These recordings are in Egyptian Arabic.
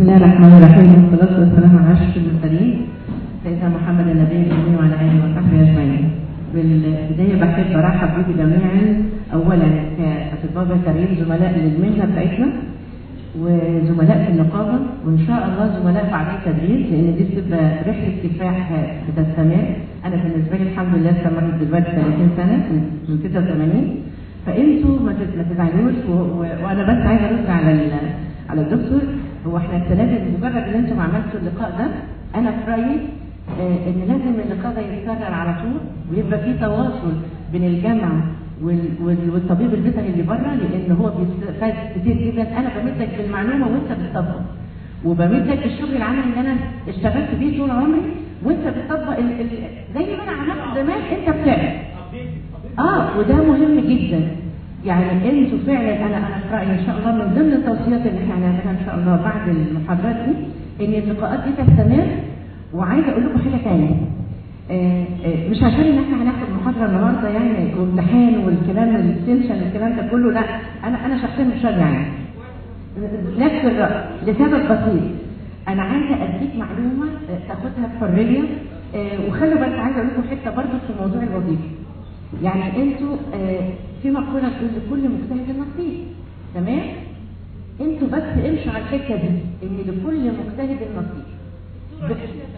الله الرحمن الرحيم والصلاة والسلام على أشرف المرسلين سيدنا محمد النبي الأمي وعلى آله وصحبه أجمعين. بالبداية بحب أرحب بكم جميعا أولا كأطباء بشريين زملاء للمهنة بتاعتنا وزملاء في النقابة وإن شاء الله زملاء في عملية التدريس لأن دي بتبقى رحلة كفاح بتستمر أنا بالنسبة لي الحمد لله استمرت دلوقتي 30 سنة من 86 فأنتوا ما تت- ما تزعلوش و- و- وأنا بس عايزة أرد على ال- على الدكتور هو احنا الثلاثة بمجرد ان انتم عملتوا اللقاء ده انا في رايي آه، ان لازم اللقاء ده يتكرر على طول ويبقى في تواصل بين الجامعه وال- وال- والطبيب البيطري اللي بره لان هو بيستفاد كتير جدا انا بمدك بالمعلومه وانت بتطبق وبمدك بالشغل العملي اللي انا اشتغلت بيه طول عمري وانت بتطبق ال- ال- زي ما انا عملت زمان انت بتعمل اه وده مهم جدا يعني انتوا فعلا انا انا في رايي ان شاء الله من ضمن التوصيات اللي احنا هنعملها ان شاء الله بعد المحاضرات دي ان اللقاءات دي تستمر وعايزه اقول لكم حاجه ثانيه آه آه مش عشان ان احنا هناخد محاضره النهارده يعني وامتحان والكلام التنشن والكلام ده كله لا انا انا شخصيا مش راضيه يعني نفس الرأي لسبب بسيط انا عايزه اديك معلومه آه، تاخدها بحريه آه، وخلوا بالك عايزه اقول لكم حته برضه في موضوع الوظيفه يعني انتوا آه، في مقوله بتقول لكل مجتهد نصيب تمام انتوا بس امشوا على الحته دي ان لكل مجتهد نصيب ب-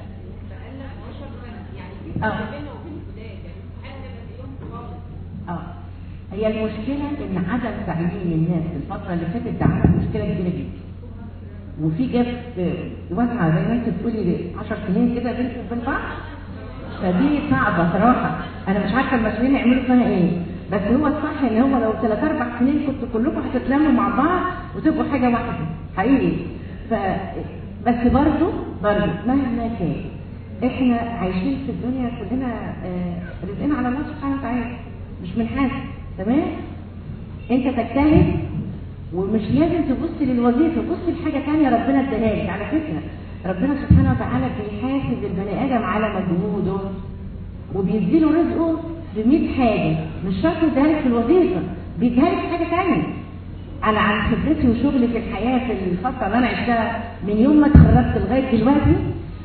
اه اه هي المشكله ان عدم تعليم الناس في الفتره اللي فاتت ده عمل مشكله كبيره جدا وفي جاب واسعه زي ما انت بتقولي 10 سنين كده بينكم وبين بعض فدي صعبة صراحة أنا مش عارفة المسؤولين يعملوا فيها إيه بس هو الصح إن هو لو ثلاث أربع سنين كنتوا كلكم هتتلموا مع بعض وتبقوا حاجة واحدة حقيقي ف بس برضه برضه مهما كان إحنا عايشين في الدنيا كلنا آه، رزقنا على الله سبحانه وتعالى مش من حاجة تمام أنت تجتهد ومش لازم تبص للوظيفه بص لحاجه ثانيه ربنا اداها لك على فكره ربنا سبحانه وتعالى بيحاسب البني ادم على مجهوده وبيديله رزقه ب 100 حاجه مش شرط يديها لك في الوظيفه بيديها لك في حاجه ثانيه انا عن خبرتي وشغلي في الحياه في الفتره اللي انا عشتها من يوم ما اتخرجت لغايه دلوقتي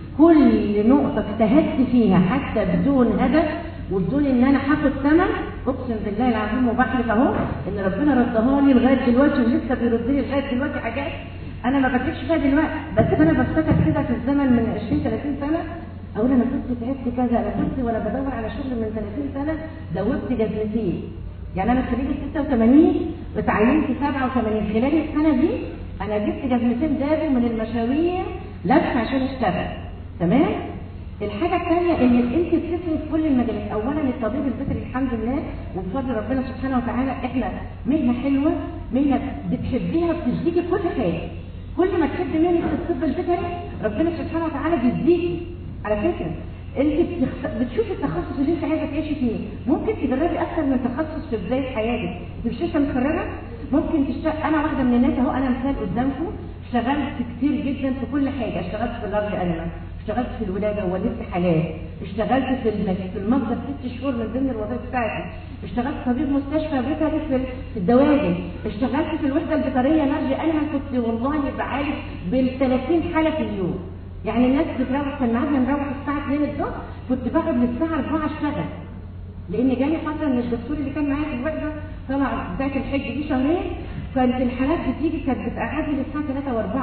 كل نقطه اجتهدت فيها حتى بدون هدف وبدون ان انا هاخد ثمن اقسم بالله العظيم وبحلف اهو ان ربنا ردها لي لغايه دلوقتي ولسه بيرد لي لغايه دلوقتي حاجات انا ما بكتبش فيها دلوقتي بس انا بفتكر كده في الزمن من 20 30 سنه اقول انا كنت تعبت كذا انا كنت وانا بدور على شغل من 30 سنه دوبت جزمتين يعني انا خريجه 86 اتعينت 87 خلال السنه دي انا جبت جزمتين دابل من المشاوير لابسه عشان اشتغل تمام الحاجة الثانية ان انت بتفرق في كل المجالات، اولا الطبيب البيطري الحمد لله وبفضل ربنا سبحانه وتعالى احنا مهنة حلوة، مهنة بتحبيها بتديكي كل حاجة. كل ما تحبي مهنة الطب البيطري ربنا سبحانه وتعالى بيديكي. على فكرة انت بتخت... بتشوفي التخصص اللي انت عايزة تعيشي فيه، ممكن تجربي اكثر من تخصص في بداية حياتك، انت مش لسه متخرجة؟ ممكن تشتغل انا واحدة من الناس اهو انا مثال قدامكم اشتغلت كتير جدا في كل حاجة، اشتغلت في اللارج انيمال، اشتغلت في الولاده وولدت حالات اشتغلت في الم- في المخزن ست شهور من ضمن الوظائف بتاعتي اشتغلت طبيب مستشفى بيطري في في الدواجن اشتغلت في الوحده البيطريه نرجي انا كنت والله بعالج بال 30 حاله في اليوم يعني الناس بتروح كان معانا نروح الساعه 2 الظهر كنت بقعد للساعه 4 اشتغل لان جالي فتره ان الدكتور اللي كان معايا في الوحده طلع بتاعت الحج دي شهرين كانت الحالات بتيجي كانت بتقعدني للساعه 3 و4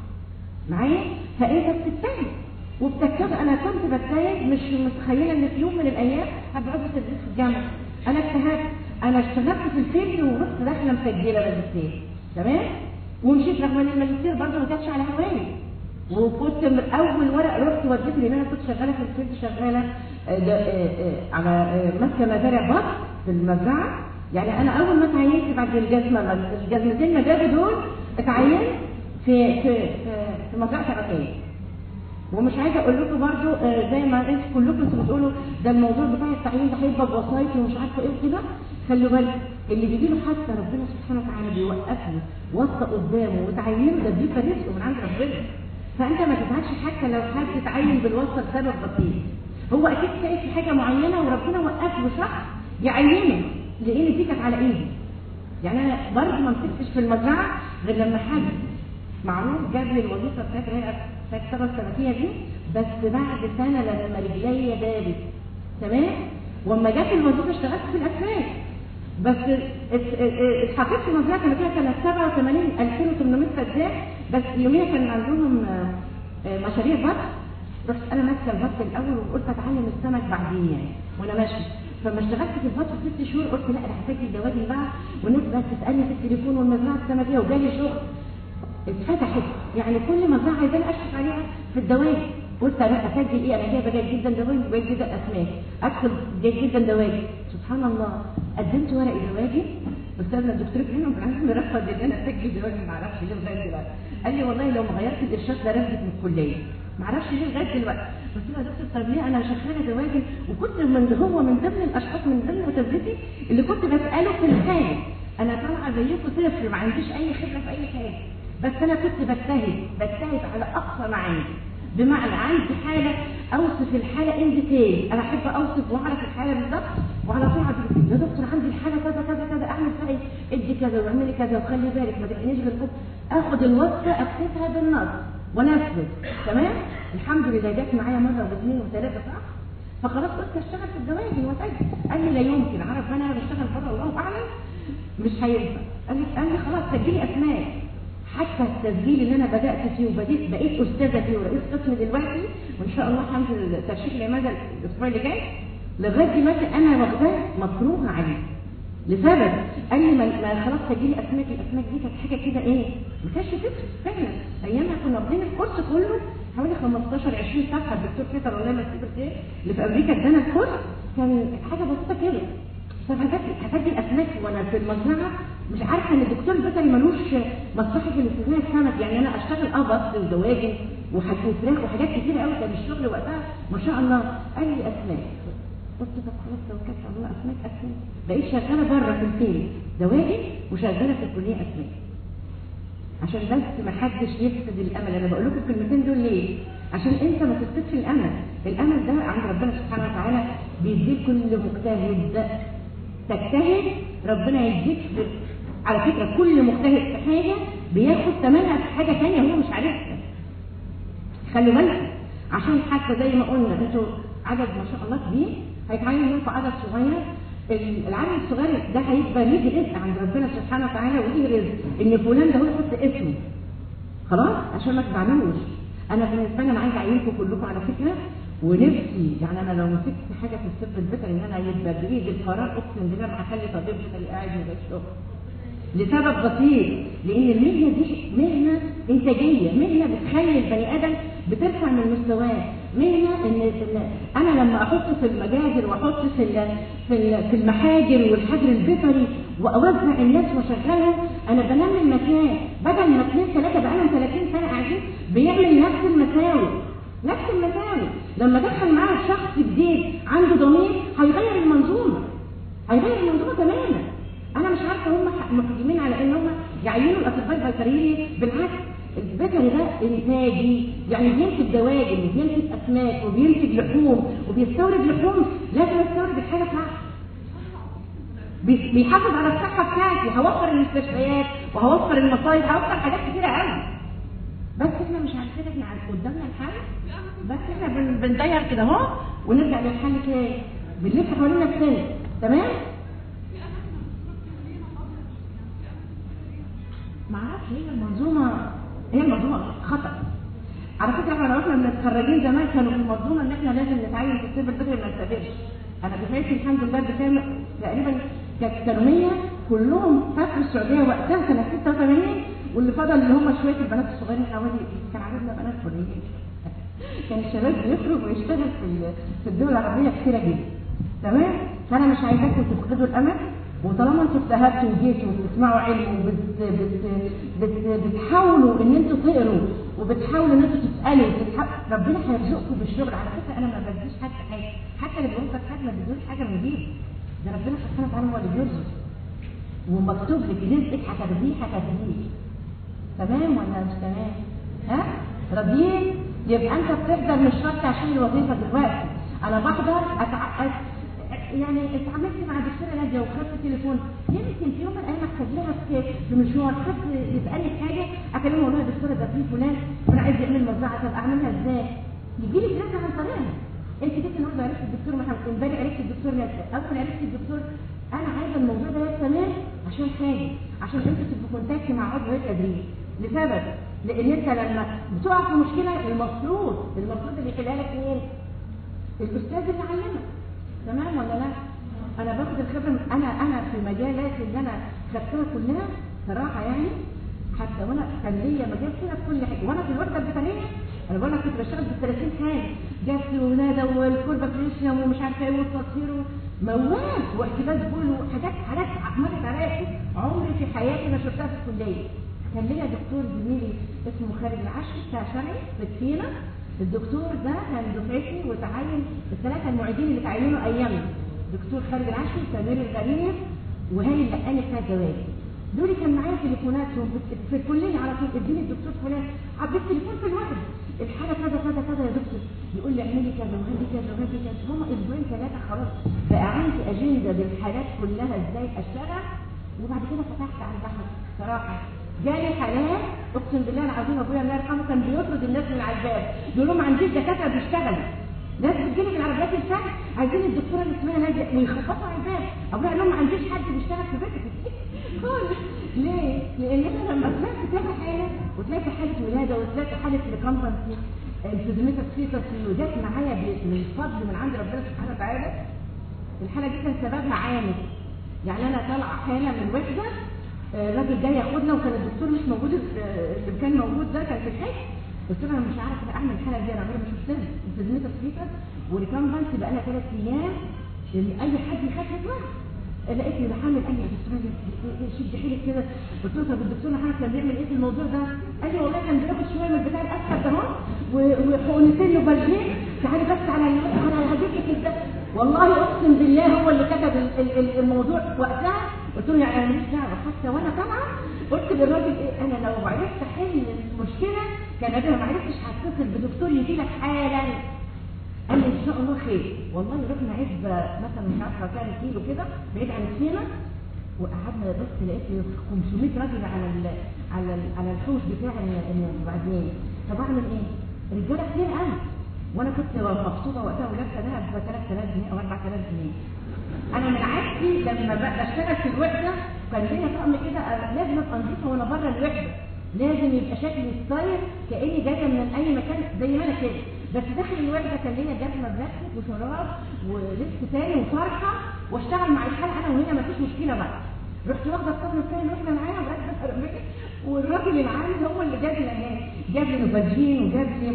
معايا فانت بتجتهد وبتجتهد انا كنت بجتهد مش متخيله ان في يوم من الايام هبقى عايزه تدريس في الجامعه انا اجتهدت انا اشتغلت في الفيلد ورحت داخله مسجله ماجستير تمام ومشيت رغم ان الماجستير برضه ما كانتش على هوايه وكنت من اول ورق رحت وديت لان انا كنت شغاله في الفيلد شغاله آه، ده، آه، آه، على آه، ماسكه مزارع بط في المزرعه يعني انا اول ما اتعينت بعد الجزمه ما- الجزمتين ما جابوا دول اتعينت في في في, في مزرعه شبكيه ومش عايزه اقول لكم برضو آه، زي ما انتوا كلكم انتوا بتقولوا ده الموضوع بتاع التعيين ده هيبقى بوسايط ومش عارفه ايه وكده خلوا بالك اللي بيجي له حتى ربنا سبحانه وتعالى بيوقفه واسطه قدامه وتعينه ده بيبقى رزقه من عند ربنا فانت ما تزعلش حتى لو حد اتعين بالواسطه لسبب بسيط هو اكيد شايف في حاجه معينه وربنا وقفه صح يعينه لان دي كانت على ايده يعني انا برضه ما مسكتش في المزرعه غير لما حد معروف جاب لي الوظيفه بتاعت اللي هي بتاعت الثوره السمكيه دي بس بعد سنه لما رجليا دابت تمام واما جت الوظيفه اشتغلت في الاسماك بس ات- ات- اتحطيت في مزرعه كان فيها كانت 87 2800 فدان بس يوميا كان عندهم آه، آه، مشاريع بط رحت انا ماسكه البط الاول وقلت اتعلم السمك بعدين يعني وانا ماشيه فلما اشتغلت في البط ست شهور قلت لا انا هحتاج الدواجن بقى والناس بقت تسالني في التليفون والمزرعه السمكيه وجالي شغل اتفتحت يعني كل مزرعه عايزاني اشرف عليها في الدواجن قلت انا اسجل ايه انا جايبه جيد جدا دواجن وجيد جدا اسماك اكتب جيد جدا دواجن سبحان الله قدمت ورق دواجن استاذنا الدكتور ابراهيم ابراهيم رفض ان انا اسجل دواجن ما اعرفش ليه لغايه دلوقتي قال لي والله لو ما غيرت الارشاد ده رفضت من الكليه ما اعرفش ليه لغايه دلوقتي قلت له يا دكتور طب ليه انا شغاله دواجن وكنت من هو من ضمن الاشخاص من ضمن اساتذتي اللي كنت بساله في الحاجه انا طالعه زيكم صفر ما عنديش اي خبره في اي حاجه بس انا كنت بجتهد بجتهد على اقصى ما عندي بمعنى عندي حاله اوصف الحاله ان ديتيل انا احب اوصف واعرف الحاله بالظبط وعلى طول عندي يا دكتور عندي الحاله كذا كذا كذا اعمل فيها ايه ادي كذا واعملي كذا وخلي بالك ما تبقينيش بالحب اخد الوصفه اكتبها بالنص ونفذ تمام الحمد لله جت معايا مره واثنين وثلاثه صح فخلاص قلت اشتغل في الدواجن واسجل قال لي لا يمكن عارف انا بشتغل بره الله اعلم مش هينفع قال لي قال لي خلاص سجلي اسماء حتى التسجيل اللي انا بدات فيه وبديت بقيت استاذه فيه ورئيس قسم دلوقتي وان شاء الله هنزل ترشيح العماده الاسبوع اللي جاي لغايه دلوقتي انا واخداه مكروه عليه لسبب قال لي ما ما خلاص سجلي اسماك الاسماك دي كانت حاجه كده ايه ما كانش فكر فعلا ايامها كنا واخدين الكورس كله حوالي 15 20 صفحه الدكتور بيتر الله يمسيه بالخير اللي في امريكا ادانا الكورس كان حاجه بسيطه كده فهتجي هتجي الاسماك وانا في المزرعه مش عارفه ان الدكتور البيطري ملوش مصلحه في الاستثناء السمك يعني انا اشتغل اه بط ودواجن وحاجات وفراخ وحاجات كتير قوي كان الشغل وقتها ما شاء الله قال لي اسماك قلت طب خلاص توكلت على الله اسماك اسماك بقيت شغاله بره في الفيل دواجن وشغاله في الكليه اسماك عشان بس ما حدش يفسد الامل انا بقول لكم الكلمتين دول ليه عشان انت ما تفسدش الامل الامل ده عند ربنا سبحانه وتعالى بيديك كل مجتهد تجتهد ربنا يديك في- على فكره كل مجتهد في حاجه بياخد ثمنها في حاجه ثانيه هو مش عارفها خلوا بالكم عشان حتى زي ما قلنا انتوا عدد ما شاء الله كبير هيتعين منكم عدد صغير ال- العدد الصغير ده هيبقى ليه رزق عند ربنا سبحانه وتعالى وليه رزق ان فلان ده هو يحط اسمه خلاص عشان ما تزعلوش انا بالنسبه لي انا عايزه اعينكم كلكم على فكره ونفسي يعني انا لو مسكت حاجه في الطب البيطري ان انا يبقى بايدي القرار اقسم بالله ما هخلي طبيب بيطري قاعد من غير شغل لسبب بسيط لان المهنه دي مهنه انتاجيه مهنه بتخلي البني ادم بترفع من مستواه مهنه ان إن انا لما احط في المجازر واحط في ال- في ال- في المحاجر والحجر البيطري واوزع الناس واشغلهم انا بنمي المكان بدل ما اثنين ثلاثه بقالهم 30 سنه قاعدين بيعمل نفس المساوي نفس المساوي لما دخل معاه شخص جديد عنده ضمير هيغير المنظومه هيغير المنظومه تماما انا مش عارفه هم محجمين على ان هم يعينوا الاطباء البيطريين بالعكس البيطري ده انتاجي يعني بينتج دواجن وبينتج اسماك وبينتج لحوم وبيستورد لحوم لازم يستورد الحاجه بتاعته بي- بيحافظ على الصحه بتاعتي هوفر المستشفيات وهوفر المصايد هوفر حاجات كتيره قوي بس احنا مش عارفين احنا عن- قدامنا الحل بس احنا بن- بندير كده اهو ونرجع للحل تاني بنلف حوالين نفسنا تمام ما اعرفش هي المنظومه هي المنظومه خطا على فكره احنا لو احنا متخرجين زمان كانوا في المنظومه ان احنا لازم نتعين في الطب البيطري ما نسافرش انا دفعتي الحمد لله بكام تقريبا كانت ثانويه كلهم سافروا السعوديه وقتها سنه 86 واللي فضل اللي هم شويه البنات الصغيرين حوالي كان عددنا بنات كليين كان الشباب بيخرج ويشتغل في ال- في الدول العربيه كثيره جدا تمام فانا مش عايزاكم تفقدوا الامل وطالما انتوا اجتهدتوا وجيتوا وبتسمعوا علم وبت بت بت بتحاولوا ان انتوا تقروا وبتحاولوا ان انتوا تسالوا وبتح- ربنا هيرزقكم بالشغل على فكره انا ما بديش حد حاجه حتى اللي بيوصل حاجه ما بيدوش حاجه من جيبه ده ربنا سبحانه وتعالى هو اللي بيرزق ومكتوب لك رزقك هتاخديه هتاخديه تمام ولا مش تمام؟ ها؟ راضيين؟ يبقى انت بتحضر مش شرط عشان الوظيفه دلوقتي، انا بحضر أتع... أت... يعني اتعاملت مع دكتوره ناديه وخدت تليفون يمكن في يوم من الايام احتاج لها في في مشوار حد يسالني في حاجه اكلمه والله يا دكتوره ده في فلان وانا عايز يعمل مزرعه طب اعملها ازاي؟ يجي لي كلام عن طريقها انت جيت النهارده عرفت الدكتور محمد امبارح عرفت الدكتور ناديه اول عرفت الدكتور انا عايزه الموضوع ده يستمر عشان حاجه عشان انت تبقى كونتاكت مع عضو هيئه تدريب لسبب لان انت لما بتقع في مشكله المفروض المفروض اللي يحلها لك مين؟ الاستاذ اللي علمك تمام ولا لا انا باخد الخبره انا انا في مجالات اللي انا خدتها كلها صراحه يعني حتى وانا كان ليا مجال كده في كل حاجه وانا في الوحده البيطريه انا بقول لك كنت بشتغل ب 30 حاجه جس ونادى والكوربا كريشنم ومش عارفه ايه والتصوير موال واحتباس بول وحاجات حاجات عملت عليا عمري في حياتي ما شفتها في الكليه كان ليا دكتور زميلي اسمه خالد العشري بتاع شرعي في السينا الدكتور ده كان دفعتي وتعين الثلاثه المعيدين اللي تعينوا ايامي دكتور خالد العشري سمير الغريب وهاني اللقاني بتاع الجواز دول كان معايا تليفوناتهم في الكليه على طول اديني الدكتور فلان عبيت تليفون في الوقت الحاله كذا كذا كذا يا دكتور يقول لي اعملي كذا وهدي كذا وهدي كذا هم اسبوعين ثلاثه خلاص بقى عندي اجنده بالحالات كلها ازاي اشتغل وبعد كده فتحت على البحر صراحه جالي حالات اقسم بالله العظيم ابويا الله يرحمه كان بيطرد الناس من على الباب يقول لهم ما عنديش دكاتره بيشتغلوا ناس بتجيلي من عربيات الفجر عايزين الدكتوره اللي اسمها ناديه ويخبطوا على الباب ابويا قال لهم ما عنديش حد بيشتغل في بيتك خالص ليه؟ لان انا لما طلعت كذا حاله وتلاقي حاله ولاده وتلاقي حاله ريكمبنسي الفيزيميتك فيتس وجت معايا من الفضل من عند ربنا سبحانه وتعالى الحاله دي كان سببها عامل يعني انا طالعه حاله من وحده الراجل جاي ياخدنا وكان الدكتور مش موجود اللي كان موجود ده كان في الحج قلت له انا مش عارف اعمل الحاله دي انا عمري ما شفتها الفيزيميتك فيتس وريكمبنسي بقى لها ثلاث ايام اللي اي حد يخاف يطلع لقيتني بحمل قال لي يا دكتور شد حيلك كده قلت له طب الدكتور محمد كان بيعمل ايه في الموضوع ده؟ قال لي والله كان بياخد شويه من البتاع الاسفل ده اهو وحقنتين وبرجين تعالي بس على على هديكي كده والله اقسم بالله هو اللي كتب الموضوع وقتها قلت له يعني انا ماليش دعوه حتى وانا طالعه قلت للراجل ايه انا لو عرفت احل المشكله كان انا ما عرفتش هتصل بدكتور يجي لك حالا قال لي ان شاء الله خير والله رحنا عزبه مثلا مش عارفه كام كيلو كده بعيد عن السينا وقعدنا بس لقيت 500 راجل على ال على ال على الحوش بتاع المبعدين طب اعمل ايه؟ رجاله كتير قوي وانا كنت مبسوطه وقتها ولابسه دهب ب 3000 جنيه او 4000 جنيه انا من عادتي لما بشتغل في الوحده كان ليا طقم كده لازم ابقى نظيفه وانا بره الوحده لازم يبقى شكلي ستايل كاني جايه من اي مكان زي ما انا كده بس داخل الوحده كان ليا جزمه بلاستيك وشراب ولبس تاني وفرحه واشتغل مع الحال انا وهي ما فيش مشكله بقى رحت واخده الطقم الثاني واحنا معايا وراكبه والراجل العامل هو اللي جاب لي هناك جاب لي نوفالجين وجاب لي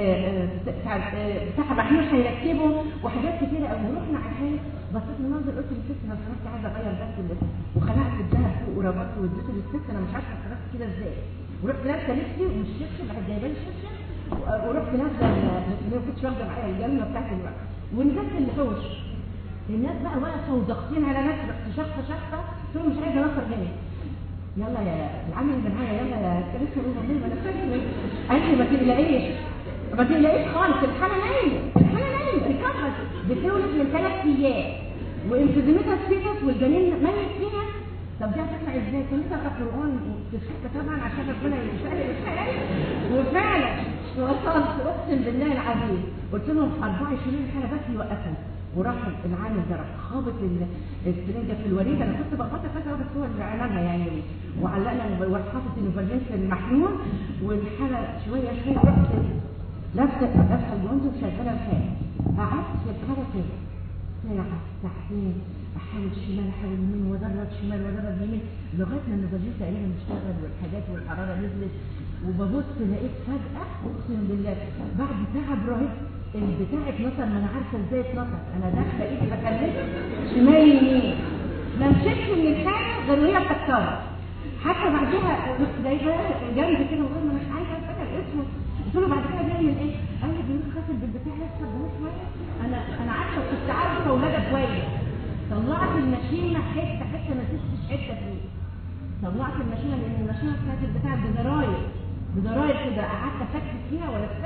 بتاع محمود هيركبه وحاجات كتيره قوي ورحنا على الحال بصيت من المنظر قلت للست انا خلاص عايزه اغير بس اللبس وخلعت الذهب فوق وربطت واديته للست انا مش عارفه خرجت كده ازاي ورحت لابسه لبسي ومش شبشب راحت جايبه لي شبشب ورحت نازله ما كنتش واخده معايا الجنه بتاعتي بقى ونزلت الحوش الناس بقى واقفه وضاغطين على نفسي رحت شخصه شخصه قلت لهم مش عايزه انصر هنا يلا يا العامل اللي معايا يلا يا كريم والله ما انا فاكر قال لي ما تقلقيش ما تقلقيش خالص الحاله نايمه الحاله نايمه ريكفرت بتولد من ثلاث ايام وانفيزيمتها فيتس والجنين ميت فيها طب دي هتطلع ازاي؟ كنت اقرا قران في الشركه طبعا عشان ربنا يسال الحال وفعلا وصلت اقسم بالله العظيم قلت لهم 24 حاله بس يوقفوا وراح العامل ده راح خابط السرنجه في الوريد انا كنت بخاطر فاكره بس هو اللي عملها يعني وعلقنا وراح حاطط النوفالجين في المحلول والحاله شويه شويه رحت لابسه لابسه الجوانز وشغاله الحاله قعدت في الحاله كده ساعه ساعتين احاول شمال احاول يمين وادرج شمال وادرج يمين لغايه ما النوفالجين تقريبا اشتغل والحاجات والحراره نزلت وببص لقيت فجاه اقسم بالله بعد تعب رهيب بتاعت نصر ما انا عارفه ازاي اتنصر انا داخله ايدي بكلمك شمال يمين ما مشيتش من الحاجه غير وهي بتكسرها حتى بعدها رحت جايبه جنب كده وقلت انا مش عايزه افتكر اسمه قلت له بعد كده بيعمل ايه؟ قال لي بيقول غسل بالبتاع لسه ده شويه انا انا عارفه كنت عارفه ولاده كويس طلعت الماشينه حته حته ما سبتش حته فيه طلعت الماشينه لان الماشينه بتاعت البتاع بزراير بزراير كده قعدت افكك فيها ولا افكك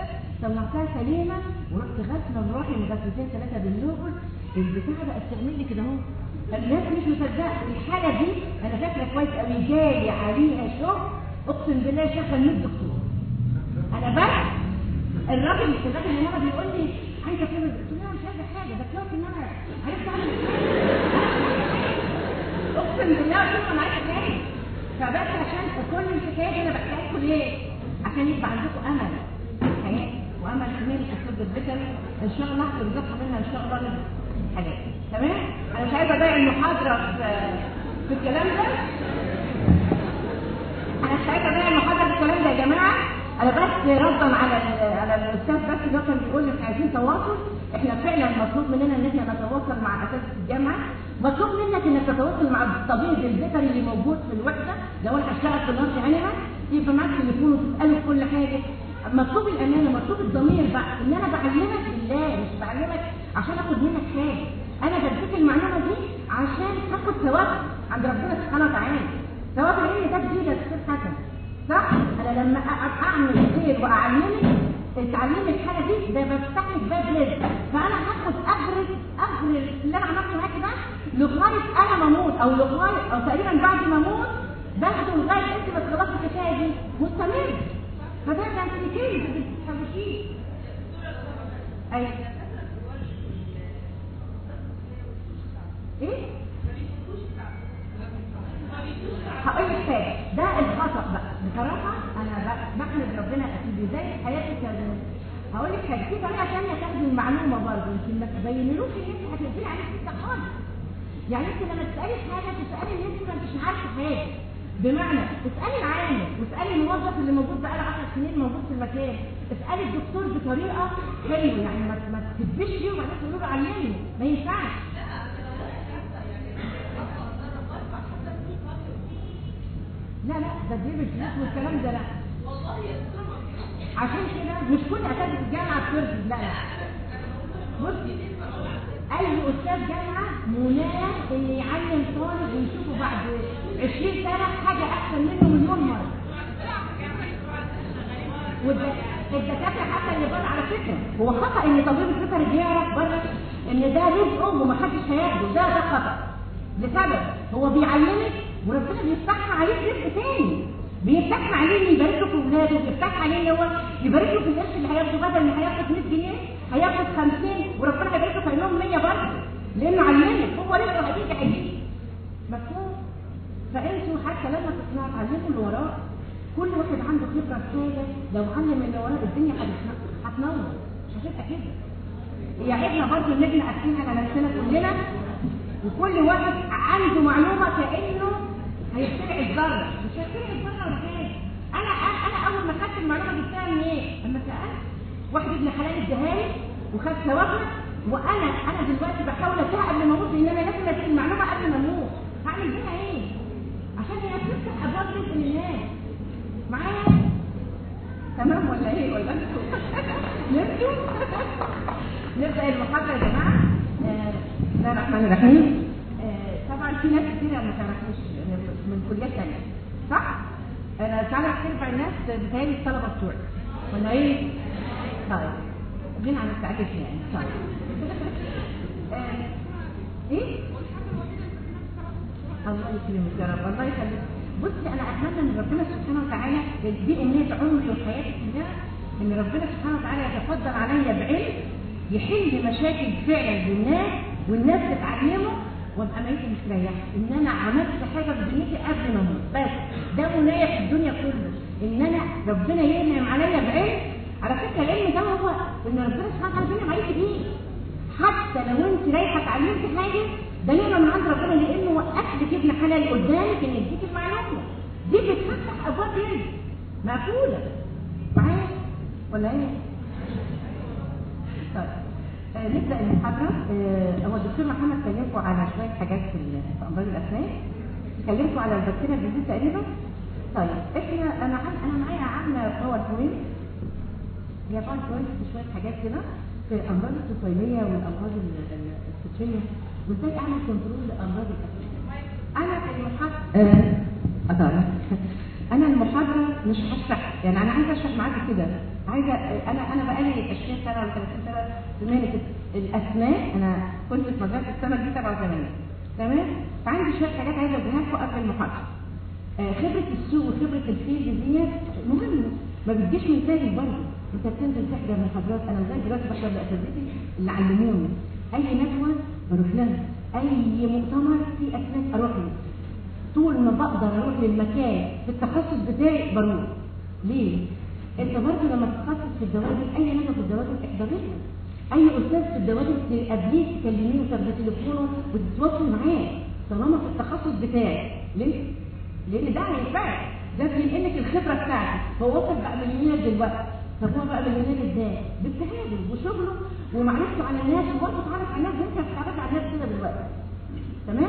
طلعتها سليمه ورحت غسله بروحي من غسلتين ثلاثه باللوبل البتاعه بقت تعمل لي كده اهو الناس مش مصدقه الحاله دي انا فاكره كويس قوي جالي عليها شغل اقسم بالله شغل 100 دكتور انا بس الراجل الراجل اللي هنا بيقول لي عايزه اكمل قلت له مش عايزه حاجه ده كفايه ان انا عرفت اعمل اقسم بالله قلت له انا عايزه تاني فبس عشان كل الحكايه دي انا بحكيها لكم ليه؟ عشان يبقى عندكم امل في الحياه وامل كمان في الطب البيطري ان شاء الله هترزقوا منها ان شاء الله حاجات تمام؟ انا مش عايزه اضيع المحاضره في في الكلام ده انا مش عايزه اضيع المحاضره في الكلام ده يا جماعه انا بس ردا على على الاستاذ بس اللي هو كان بيقول احنا عايزين تواصل احنا فعلا مطلوب مننا ان احنا نتواصل مع اساتذه الجامعه مطلوب منك انك تتواصل مع الطبيب البيطري اللي موجود في الوحده لو انا هشتغل في النص انيما يبقى معاك تليفون وتساله في كل حاجه مطلوب الامانه مطلوب الضمير بقى ان انا بعلمك بالله مش بعلمك عشان اخد منك حاجه انا بديك المعلومه دي عشان تاخد ثواب عند ربنا سبحانه وتعالى ثواب العلم ده جديد يا استاذ حسن صح انا لما اعمل خير واعلمك تعليم الحاجه دي ده بفتح لك باب رزق فانا هاخد اجر اجر اللي انا عملته معاك ده لغايه انا ما اموت او لغايه او تقريبا بعد ما اموت باخده لغايه انت ما تخلصي الحكايه دي مستمر فده ده انت كده بتحبشيه ايوه ايه هقول لك حاجه ده الخطا بقى بصراحه انا بحمد ربنا في بدايه حياتي كان هقول لك حاجه في طريقه ثانيه تاخدي المعلومه برضه يمكن ما تبينلوش ان انت هتقفلي عليك كده خالص يعني انت لما تسالي حاجه تسالي ان انت ما انتش عارفه حاجه بمعنى اسالي العامل واسالي الموظف اللي موجود بقاله 10 سنين موجود في المكان اسالي الدكتور بطريقه حلوه يعني ما ما تكذبش فيه وبعدين تقولي له علمني ما ينفعش لا لا ده تجيب الفلوس والكلام ده لا عشان كده مش كل اساتذه الجامعه بترفض لا لا بصي اي استاذ جامعه مناه ان يعلم طالب ويشوفه بعد 20 سنه حاجه احسن منه مليون مره والدكاتره حتى اللي بره على فكره هو خطا ان طبيب الفكري بيعرف بره ان ده رزقه ومحدش هياخده ده ده خطا لسبب هو بيعلمك وربنا بيفتحها عليه رزق تاني بيفتحها عليه ان يبارك له في اولاده بيفتحها عليه ان هو يبارك له في القرش اللي هياخده بدل ما هياخد 100 جنيه هياخد 50 وربنا هيبارك له في عينهم 100 برضه لانه علمك هو رزقه هيجي هيجي مفهوم فانتوا حتى لما تسمعوا تعلموا اللي وراه كل واحد عنده خبره في حاجه لو علم اللي وراه الدنيا هتنور مش هتبقى كده هي عيبنا برضه ان احنا قاسيين على نفسنا كلنا وكل واحد عنده معلومه كانه هيخترع الذره مش هيخترع الذره ولا حاجه انا انا اول ما خدت المعلومه جبتها من ايه؟ لما سالت واحد ابن حلال اداها لي وخد ثوابها وانا انا دلوقتي بحاول اتوقع قبل ما اموت ان انا لازم ادي المعلومه قبل ما اموت هعمل بيها ايه؟ عشان هي بتفتح ابواب رزق للناس معايا؟ تمام ولا ايه ولا انتوا؟ نمتوا؟ نبدا المحاضره يا جماعه بسم الله الرحمن الرحيم طبعا في ناس كتير ما تعرفوش من كليات ثانيه صح؟ انا تعرف ترفع الناس بتهيألي الطلبه بتوعي ولا ايه؟ طيب جينا على استعجلنا يعني طيب ايه؟ الله يكرمك يا رب الله يخليك بصي انا اتمنى ان ربنا سبحانه وتعالى دي امنيه عمري وحياتي كلها ان ربنا سبحانه وتعالى يتفضل عليا بعلم يحل مشاكل فعلا للناس والناس تتعلمه وابقى ميتة مستريحة ان انا عملت حاجة في دنيتي قبل ما اموت بس ده منايا في الدنيا كله ان انا ربنا ينعم عليا بعلم على فكرة العلم ده هو ان ربنا سبحانه وتعالى بينعم عليك بيه حتى لو انت رايحة اتعلمت حاجة ده نعمة من عند ربنا لانه وقف لك ابن حلال قدامك ان يديك المعلومة دي بتفتح ابواب رزق مقفولة معايا ولا ايه؟ طيب آه نبدا المحاضره آه هو الدكتور محمد كلمكم على شويه حاجات في في امراض الاسنان كلمكم على البكتيريا الجديد تقريبا طيب احنا انا عم انا معايا عامله باور بوينت هي باور بوينت في شويه حاجات كده في الامراض الطفيليه والامراض الفطريه وازاي اعمل كنترول لامراض الاسنان انا المحاضره آه انا المحاضره مش هشرح يعني انا عايزه اشرح معاكم كده عايزه انا انا بقالي 20 سنه ولا 30 سنه في مهنه الاسماك انا كنت في مدرسه السمك دي 87 تمام فعندي شويه حاجات عايزه اديها لكم قبل المحاضره آه، خبره السوق وخبره الفيلد ديت مهمه ما بتجيش من تاني برضه انت بتنزل تحضر محاضرات انا لغايه دلوقتي بحضر لاساتذتي اللي علموني اي ندوه بروح لها اي مؤتمر في اسماك اروح له طول ما بقدر اروح للمكان في التخصص بتاعي بروح ليه؟ انت برضه لما تتخصص في الدواجن اي ندوه في الدواجن احضريها اي استاذ في الدواجن تقابليه تكلميه وتاخدي تليفونه وتتواصلي معاه طالما في التخصص بتاعي ليه؟ لان ده هينفعك ده بينقلك الخبره بتاعتك هو وصل بقى مليونير دلوقتي طب هو بقى مليونير ازاي؟ باجتهاده وشغله ومعرفته على الناس وبرضه اتعرف على الناس انت بتتعرف على الناس كده دلوقتي تمام؟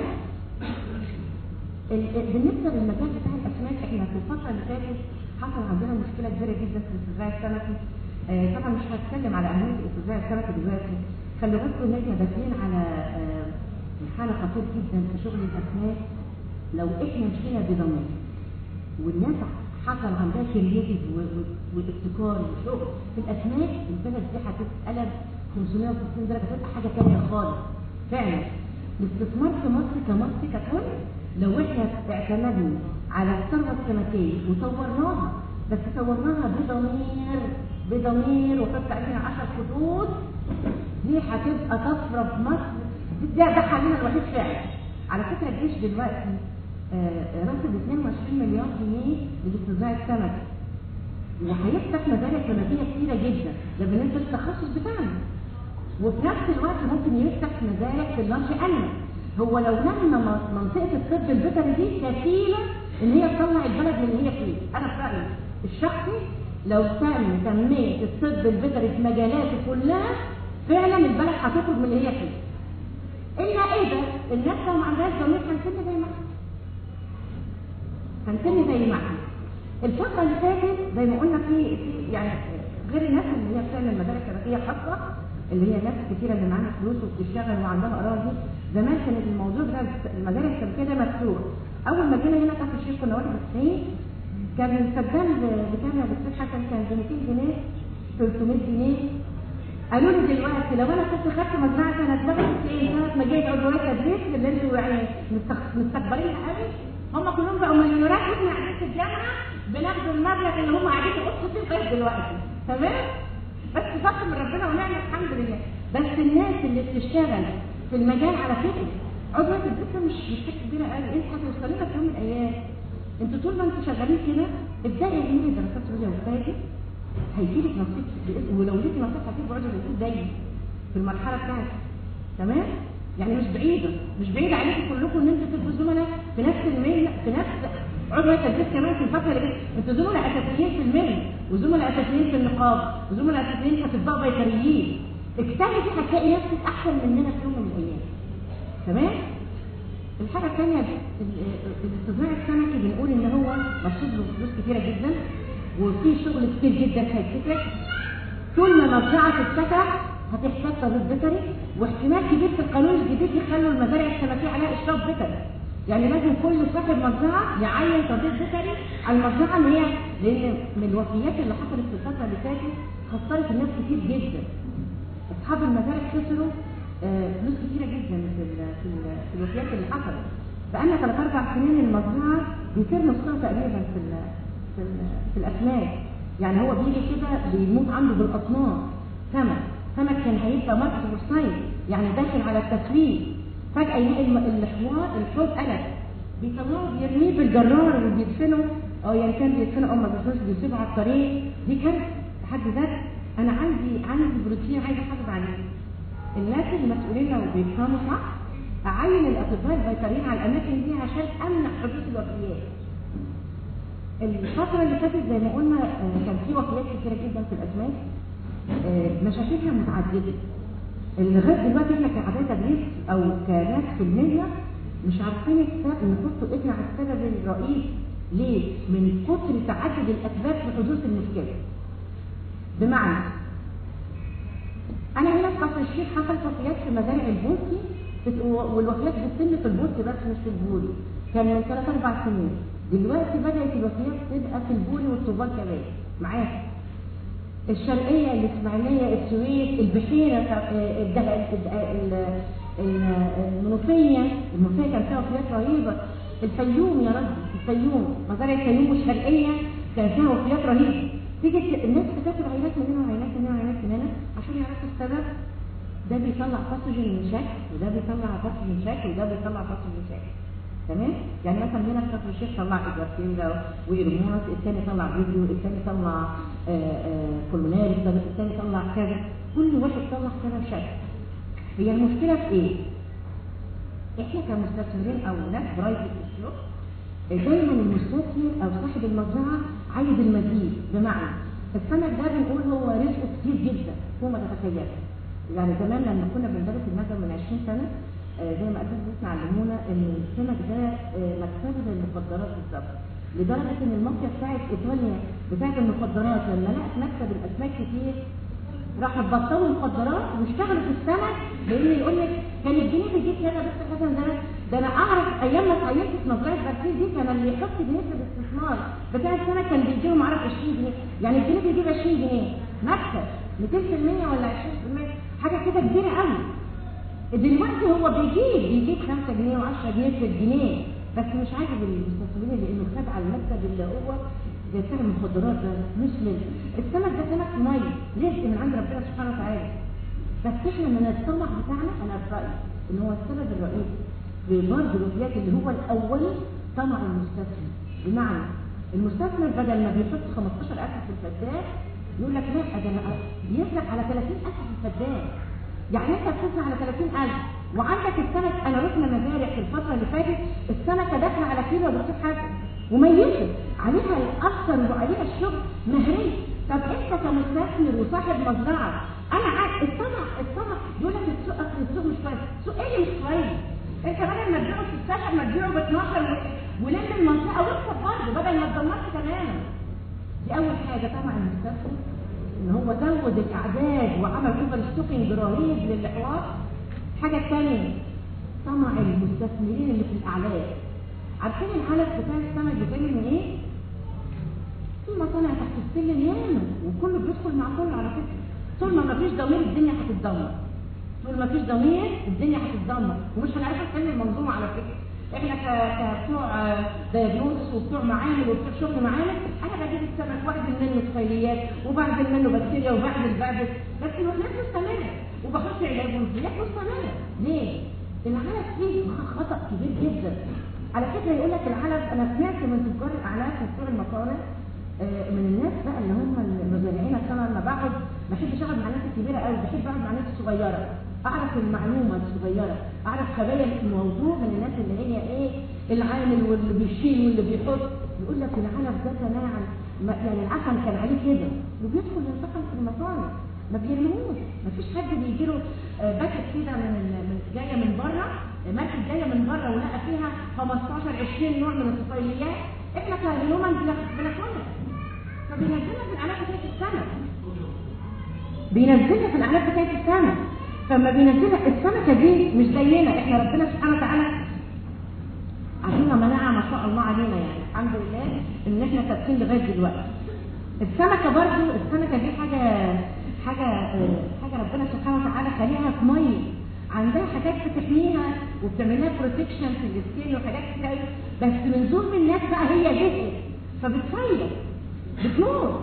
ال- ال- بالنسبه للمجال بتاع الاسماك احنا في الفتره اللي فاتت حصل عندنا مشكله كبيره جدا في الاستزراع السمكي آه، طبعا مش هتكلم على اهميه الاستزراع السمكي دلوقتي خلي بالكم ان احنا داخلين على آه، حاله خطير جدا في شغل الاسماك لو احنا مشينا بضمير والناس حصل عندها كرياتيف وابتكار وشغل في الاسماك البلد دي هتتقلب 560 درجه تبقى حاجه ثانيه خالص فعلا الاستثمار في مصر كمصر ككل لو احنا اعتمدنا على الثروه السمكيه وطورناها بس طورناها بضمير بضمير وحط عليها 10 خطوط دي هتبقى طفره في مصر ده ده حلنا الوحيد فعلا على فكره الجيش دلوقتي آه، رصد 22 مليار جنيه للاستزراع السمكي وهيفتح مزارع سمكيه كتيره جدا ده بالنسبه للتخصص بتاعنا وفي نفس الوقت ممكن يفتح مزارع في اللانش ألمة هو لو لما م- منطقة الطب البيطري دي كفيلة ان هي تطلع البلد من اللي هي فيه انا في رأيي الشخصي لو تم تنمية الطب البيطري في مجالاته كلها فعلا البلد هتخرج من اللي هي فيه الا ايه ده الناس لو ما عندهاش ضمير هنسمي زي ما احنا هنسمي زي ما احنا الفترة اللي فاتت زي ما قلنا في في يعني غير الناس اللي هي بتعمل مدارس شبكية خاصة اللي هي ناس كتيرة اللي معاها فلوس وبتشتغل وعندها أراضي زمان كان الموضوع بتاع المدارس الشبكية ده مفتوح أول ما جينا هنا تحت الشيخ كنا 91 كان الفدان بتاع الدكتور حسن كان ب 200 جنيه 300 جنيه قالوا لي دلوقتي لو انا كنت خدت مزرعه سنه بقى ايه سنه ما جيت عضويه تدريس اللي انتوا يعني مستخ- مستكبرين قوي هم كلهم بقوا مليونيرات واحنا قاعدين في الجامعه بناخد المبلغ اللي هم قاعدين يقصوا فيه لغايه دلوقتي تمام بس فضل من ربنا ونعمه الحمد لله بس الناس اللي بتشتغل في المجال على فكره عضويه الدكتور مش مش حاجه كبيره قوي انت هتوصلي لك يوم من الايام انتوا طول ما انتوا شغالين كده ابداي اعملي دراسات عليا وفاجئ هيجيلك نصيب بإذن- ولو ليكي نصيب هتيجي عضو الوجود دايما في المرحله بتاعتك تمام يعني مش بعيده مش بعيده عليكم كلكم ان انتوا تبقوا زملاء في نفس المهنه في نفس عضو التدريس كمان في الفتره اللي جايه انتوا زملاء اساسيين في المهنه وزملاء اساسيين في النقابه وزملاء اساسيين في اطباء بيطريين اجتهدي هتلاقي نفسك احسن مننا في يوم من الايام تمام الحاجة الثانية الاستزراع السمكي بنقول ان هو مشروب له فلوس كتيرة جدا وفي شغل كتير جدا هيتفتح طول ما مزرعة تتفتح هتحتاج طبيب بيطري واحتمال كبير في القانون الجديد يخلوا المزارع السمكية عليها اشراف بيطري يعني لازم كل صاحب مزرعة يعين طبيب بيطري على المزرعة اللي هي لان من الوفيات اللي حصلت في الفترة اللي فاتت خسرت الناس كتير جدا اصحاب المزارع خسروا آه، فلوس كتيره جدا في ال في, ال في الوفيات اللي حصلت بقالنا ثلاث اربع سنين المزرعه بيصير نصها تقريبا في ال في, ال في الاسماك يعني هو بيجي كده بيموت عنده بالاطنان سمك سمك كان هيبقى مصر والصيد يعني داخل على التسويق فجاه يلاقي الم- الحوار الحوض قلب بيطلعوا بيرميه بالجرار وبيدفنوا او يعني كان بيدفنوا او ما بيدفنوش بيسيبوا على الطريق دي كانت في حد ذات انا عندي عندي بروتين عايزه احافظ عليه الناس المسؤولين لو بيفهموا صح اعين الاطباء البيطريين على الاماكن دي عشان امنع حدوث الوفيات الفترة اللي فاتت زي ما قلنا آه، كان في وفيات كتيرة جدا في الأسماك آه، مشاكلها متعددة لغاية دلوقتي احنا كأعداء تدريس أو كناس في المهنة مش عارفين السبب نحط ايدنا على السبب الرئيسي ليه؟ من كتر تعدد الأسباب في حدوث المشكلة بمعنى انا هنا في كفر الشيخ حصل وفيات في مزارع البوسي بت- والوفيات بتتم في البوسي بس مش في البولي كان من ثلاث اربع سنين دلوقتي بدات الوفيات تبقى في البولي والطوبان كمان معايا الشرقيه الاسماعيليه السويس البحيره آه، الدهب- ال- ال- المنوفيه المنوفيه كان فيها وفيات رهيبه الفيوم يا رب الفيوم مزارع الفيوم والشرقيه كان فيها وفيات رهيبه تيجي ت- الناس بتاخد عينات من هنا وعينات من هنا وعينات من هنا عشان يعرفوا السبب ده بيطلع باثوجين من شكل وده بيطلع باثوجين من شكل وده بيطلع باثوجين من شكل تمام يعني مثلا هنا في كفر الشيخ طلع اجرافيلا وإيرمونس الثاني طلع فيديو الثاني طلع كولوناري الثاني طلع كذا كل واحد طلع كذا شكل هي المشكله في ايه؟ احنا كمستثمرين او ناس برايفت في الشغل دايما المستثمر او صاحب المزرعه عايز المزيد بمعنى السمك ده بنقول هو رزقه كتير جدا فوق ما تتخيل يعني زمان لما كنا بندرس المادة من 20 سنة آه، زي ما اساتذتنا علمونا ان السمك ده آه، مكسبه زي المخدرات بالظبط لدرجة ان المافيا بتاعت ايطاليا بتاعت المخدرات لما لقت مكسب الاسماك كتير راحوا بطلوا المخدرات واشتغلوا في السمك لان يقول لك كان الجنيه بيجيب هنا بس حسن ده ده انا اعرف ايام ما اتعينت في مزرعه برسيل دي كان اللي يحط بنسبه الاستثمار بتاع السمك كان بيجي له معرف 20 جنيه يعني الجنيه بيجيب 20 جنيه مكسب 200% ولا 20% حاجه كده كبيره قوي دلوقتي هو بيجيب بيجيب 5 جنيه و10 جنيه في الجنيه بس مش عاجب المستثمرين لانه خد على المكسب اللي هو زي سعر المخدرات ده مش لازم السمك ده سمك ميه رزق من عند ربنا سبحانه وتعالى بس احنا من الطمع بتاعنا انا في رايي ان هو السبب الرئيسي في برضه الوفيات اللي هو الاولي طمع المستثمر بمعنى المستثمر بدل ما بيحط 15000 في الفدان يقول لك لا ده انا بيصرف على 30000 في الفدان يعني انت بتصرف على 30000 وعندك السمك انا رحنا مزارع في الفتره اللي فاتت السمكه داخله على كيلو يا دكتور حسن وميته عليها الاثر وعليها الشغل مهري طب انت كمستثمر وصاحب مزرعه انا عارف الطمع الطمع يقول لك السوق اصل السوق مش كويس السوق ايه اللي مش كويس انت بدل ما تبيعه في الساحه ما تبيعه ب 12 و- ولم المنطقه واكسب برضه بدل ما تدمرش تماما دي اول حاجه طبعا المستثمر ان هو زود الاعداد وعمل اوفر ستوكينج رهيب للاحواض الحاجه الثانيه طمع المستثمرين اللي في الاعلاف عارفين العلف بتاع السمك بيتعمل من ايه؟ في مصانع تحت السلم ياما وكله بيدخل مع كله على فكره طول ما مفيش ضمير الدنيا هتتدمر طول ما فيش ضمير الدنيا هتتدمر ومش هنعرف نحل المنظومه على فكره احنا ك- كبتوع دياجنوز وبتوع معامل وبتوع شغل معامل انا بجيب السمك واخد منه طفيليات وبعدل منه بكتيريا وبعدل بعدل بس الناس مستمره وبحط علاج ومنزلات مستمره ليه؟ العلف فيه خطا كبير جدا على فكره يقول لك العلف انا سمعت من تجار الاعلاف وبتوع المصانع آه، من الناس بقى اللي هم المزارعين عشان انا لما بقعد ما بحبش اقعد مع الناس الكبيره قوي بحب اقعد مع الناس الصغيره اعرف المعلومه الصغيره اعرف خبايا الموضوع من الناس اللي هي ايه العامل واللي بيشيل واللي بيحط يقول لك العلف ده تناعم ما- يعني العفن كان عليه كده وبيدخل ينتقل في المصانع ما بيرموش ما فيش حد بيجي له آه، باكت كده من ال- من جايه من بره آه، ماركت جايه من بره ولقى فيها 15 20 نوع من الطفيليات احنا كهيومن بناكلها فبينزلها في العلاقه بتاعت السمك بينزلها في العلاقه بتاعت السمك فما بينزلها السمكه دي مش زينا احنا ربنا سبحانه وتعالى عندنا مناعه ما شاء الله علينا يعني الحمد لله ان احنا ثابتين لغايه دلوقتي السمكه برضو السمكه دي حاجه حاجه آه، حاجه ربنا سبحانه وتعالى خليها في ميه عندها حاجات بتحميها وبتعمل لها بروتكشن في السكين وحاجات كتير أوي. بس من ظلم الناس بقى هي جزء فبتصير بتموت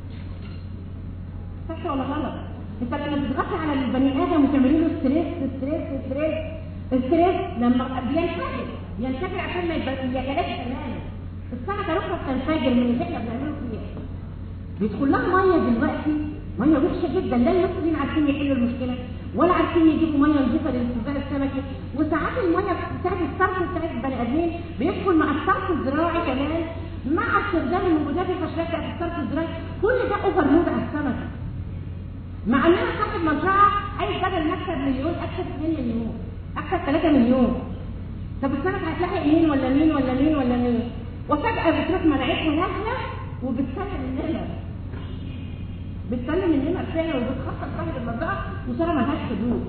صح ولا غلط؟ انت لما بتضغطي على البني ادم وتعملي له ستريس ستريس ستريس الستريس لما بينفجر بينفجر عشان ما يبقى- ما ياكلش تماما السمكه الاخرى بتنفجر من اللي احنا بنعمله فيها بيدخل لها ميه دلوقتي ميه وحشه جدا لا المصريين عارفين يحلوا المشكله ولا عارفين يجيبوا ميه نظيفه للانتزاع السمكي وساعات الميه بتاعت الصرف بتاعت البني ادمين بيدخل مع الصرف الزراعي كمان مع استخدام المبيدات الحشريه بتاعت الصرف الزراعي كل ده اوفر لود على السمكه مع ان انا صاحب مزرعه عايز بدل ما اكسب مليون اكسب 2 مليون اكسب 3 مليون طب السمك هتلاقي مين ولا مين ولا مين ولا مين وفجاه بتروح مناعتها نازله وبتسلم النمر بتسلم النمر فعلا وبتخطط صاحب المزرعه وصار ملهاش حدود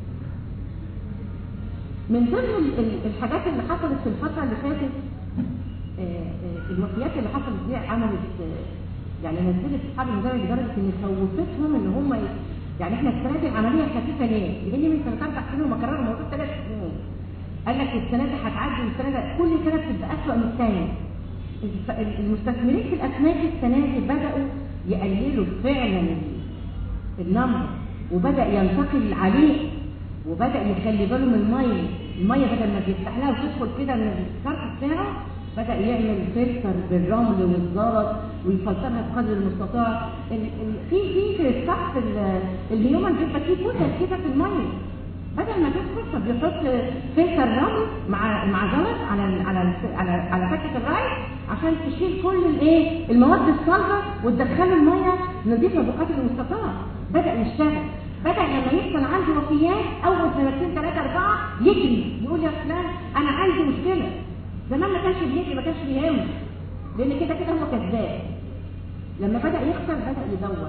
من ضمن ال- ال- الحاجات اللي حصلت في الفتره اللي فاتت آه، آه، الوفيات اللي حصلت دي عملت آه، يعني نزلت اصحاب المزارع لدرجه ان خوفتهم ان هم ي- يعني احنا السنه دي العمليه خفيفه ليه؟ لان من سنه اربع سنين هم كرروا الموضوع ثلاث سنين قال لك السنه دي هتعدي والسنه دي كل سنه بتبقى اسوء من الثانيه الف- المستثمرين في الاسماك السنه دي بداوا يقللوا فعلا ال- النمر وبدا ينتقل عليه وبدا يخلي باله من الميه الميه بدل ما بيفتح لها وتدخل كده من الصرف بتاعه بدا يعمل فلتر بالرمل والزلط ويفلترها بقدر المستطاع ال- ال- في في في الصف ال- الهيومن بيبقى فيه كتل كده في الميه بدل ما تدخل فبيحط فلتر رمل مع مع زلط على ال- على ال- على على فكه الرايس عشان تشيل كل الايه المواد الصلبه وتدخله الميه نظيفه بقدر المستطاع بدا يشتغل بدا لما يحصل عنده وفيات اول سنتين ثلاثه اربعه يجري يقول يا فلان انا عندي مشكله زمان ما كانش بيجري ما كانش بيهمه لان كده كده هو كذاب لما بدا يخسر بدا يدور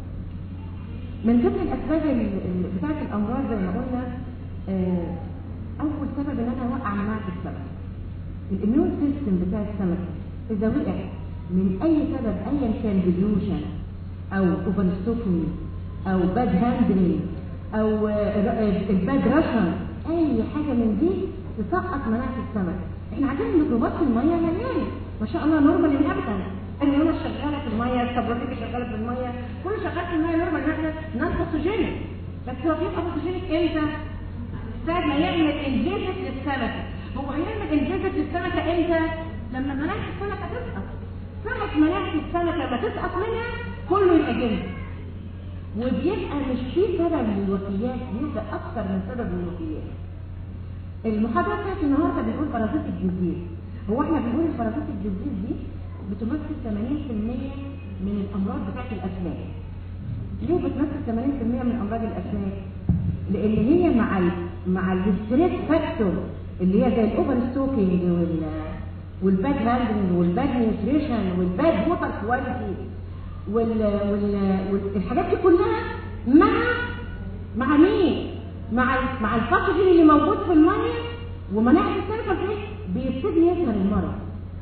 من ضمن الاسباب ال- ال- بتاعه الامراض زي ما قلنا آه، اول سبب ان انا اوقع مناعه السمك الاميون سيستم بتاع السمك اذا وقع من اي سبب ايا كان ديلوشن او اوفرستوكينج او باد هاندلنج او الباد راشن اي حاجه من دي تسقط مناعه السمك احنا عارفين الميكروبات في الميه مليانه ما شاء الله نورمال انهبتن النيومه شغاله في الميه السبروتيك شغاله في الميه كله شغال في الميه نورمال نحن نون باثوجينيك بس هو بيبقى باثوجينيك امتى؟ ساعة ما يعمل انجازة للسمكة هو هيعمل انجازة للسمكة امتى؟ لما مناعة السمكة تسقط ساعة مناعة السمكة ما تسقط منها كله يبقى جنب وبيبقى مش في سبب للوفيات بيبقى أكثر من سبب للوفيات المحاضرة بتاعت النهاردة بنقول بارازيت الجزير هو احنا بنقول البارازيت الجزير دي بتمثل 80% من الأمراض بتاعت الأسماك ليه بتمثل 80% من أمراض الأسماك؟ لان هي مع ال مع الستريس فاكتور اللي هي زي الاوفر ستوكينج وال والباد هاندلنج والباد نيوتريشن والباد ووتر كواليتي وال وال والحاجات دي كلها مع مع مين؟ مع ال- مع الباثوجين اللي موجود في الميه ومناعه السمكه في بيبتدي يظهر المرض.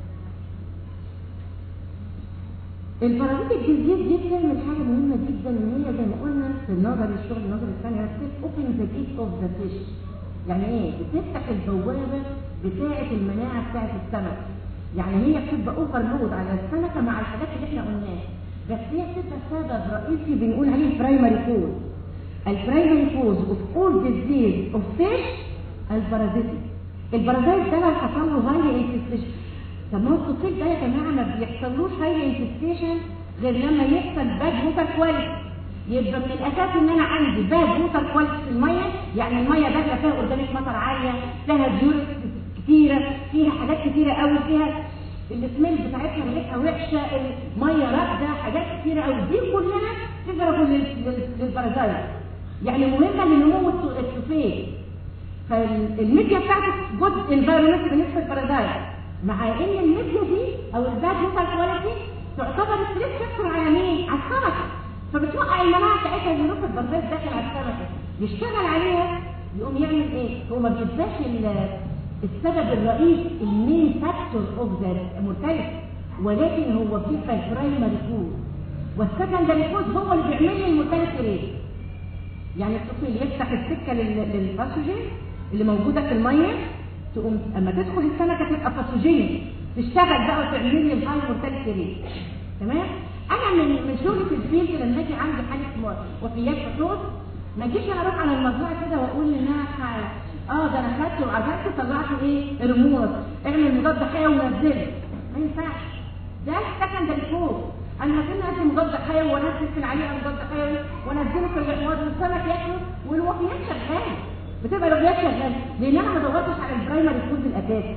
البراميل الجزير دي بتعمل حاجه مهمه جدا ان هي زي ما قلنا في النظر الشغل النظري الثاني اوبن ذا جيت اوف ذا فيش يعني ايه بتفتح البوابه بتاعه المناعه بتاعه السمك يعني هي بتبقى اوفر لود على السمكه مع الحاجات اللي احنا قلناها بس هي بتبقى سبب رئيسي بنقول عليه برايمري كوز البرايمري كوز اوف اول ديزيز اوف فيش البارازيتي البارازيت ده لو حصل له هاي انفستيشن طب ما هو الطفيل ده يا جماعه ما بيحصلوش هاي انفستيشن غير لما يحصل باد ووتر كواليتي يبقى من الاساس ان انا عندي باد ووتر كواليتي في الميه يعني الميه داخله فيها اورجانيك مطر عاليه فيها ديورس كتيره فيها حاجات كتيره قوي فيها السميل بتاعتها ريحتها وحشه الميه راكده حاجات كتيره قوي دي كلها تضرب للبرازيت يعني مهمه لنمو الط- الطفيل فالميديا بتاعتك جزء انفايرمنت بالنسبه للبرازيت مع ان الميديا دي او الباد ووتر كواليتي تعتبر ستريس فاكتور على مين؟ على السمكه فبتوقع المناعه بتاعتها اللي يروح البرازيت داخل على السمكه يشتغل عليها يقوم يعمل ايه؟ هو ما بيبقاش ال- السبب الرئيسي المين فاكتور اوف ذا مورتاليتي ولكن هو بيبقى البرايمري كوز والسكندري كوز هو اللي بيعمل لي المورتاليتي ريت يعني الطفل يفتح السكه لل- للباثوجين اللي موجوده في الميه تقوم اما تدخل السمكه تبقى باثوجين تشتغل بقى وتعمل لي الهاي مورتاليتي ريت تمام انا من من شغلي في الفيلد لما اجي عندي حاله م- وفيات حدود ما اجيش انا اروح على المزرعه كده واقول انها ح- اه ده انا خدت وعزلت طلعت ايه رموز اعمل مضاد حيوي ونزله ما ينفعش ده السكندري فوز انا هكون ادي مضاد حيوي وانزل في العليقه مضاد حيوي وانزله في الرموز والسمك ياكله والوفيات شغاله بتبقى الوفيات شغاله لان انا ما دورتش على البرايمري فوز الاساسي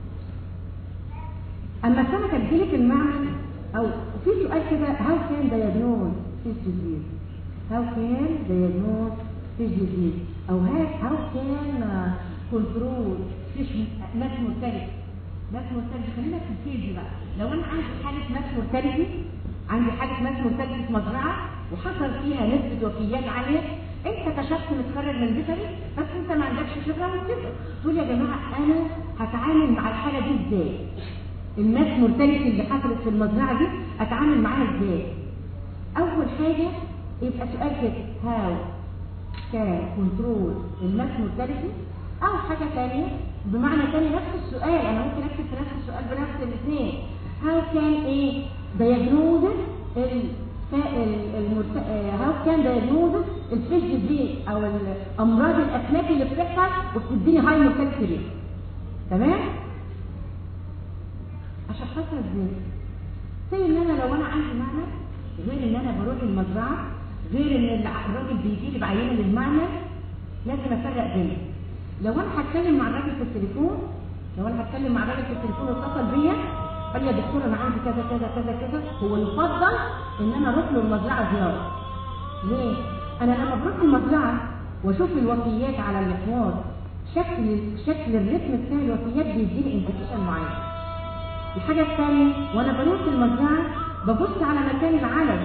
اما السمكه تجيلك المعمل او في سؤال كده هاو كان دايجنوز فيش ديزيز هاو كان دايجنوز فيش ديزيز او هاو كان كنترول فيش ماس مورتاليتي ماس مورتاليتي خلينا في الكيجي بقى لو انا عندي حاله ماس مورتاليتي عندي حاله ماس مورتاليتي في مزرعه وحصل فيها نسبه وفيات عاليه انت كشخص متخرج من بيطري بس انت ما عندكش خبره وكده تقول يا جماعه انا هتعامل مع الحاله دي ازاي الماس مورتاليتي اللي حصلت في المزرعه دي اتعامل معاها ازاي اول حاجه يبقى سؤال كده هاو كان كنترول الماس مورتاليتي او حاجه ثانيه بمعنى ثاني نفس السؤال انا ممكن اكتب في نفس السؤال بنفس الاثنين هاو كان ايه دايجنوزس هاو كان دايجنوزس الفيش دي او الامراض الاسماك اللي بتحصل وبتديني هاي مورتاليتي ريت تمام اشخصها ازاي زي ان انا لو انا عندي معمل غير ان انا بروح المزرعه غير ان الراجل بيجي لي بعينه للمعمل لازم افرق بينهم لو انا هتكلم مع الراجل في التليفون لو انا هتكلم مع الراجل في التليفون واتصل بيا قال لي يا دكتور انا عندي كذا كذا كذا كذا هو يفضل ان انا اروح له المزرعه زياره ليه؟ انا لما بروح المزرعه واشوف الوفيات على الحوار شكل شكل الريتم بتاع الوفيات بيديني انديكيشن معين الحاجه الثانيه وانا بروح المزرعه ببص على مكان العلف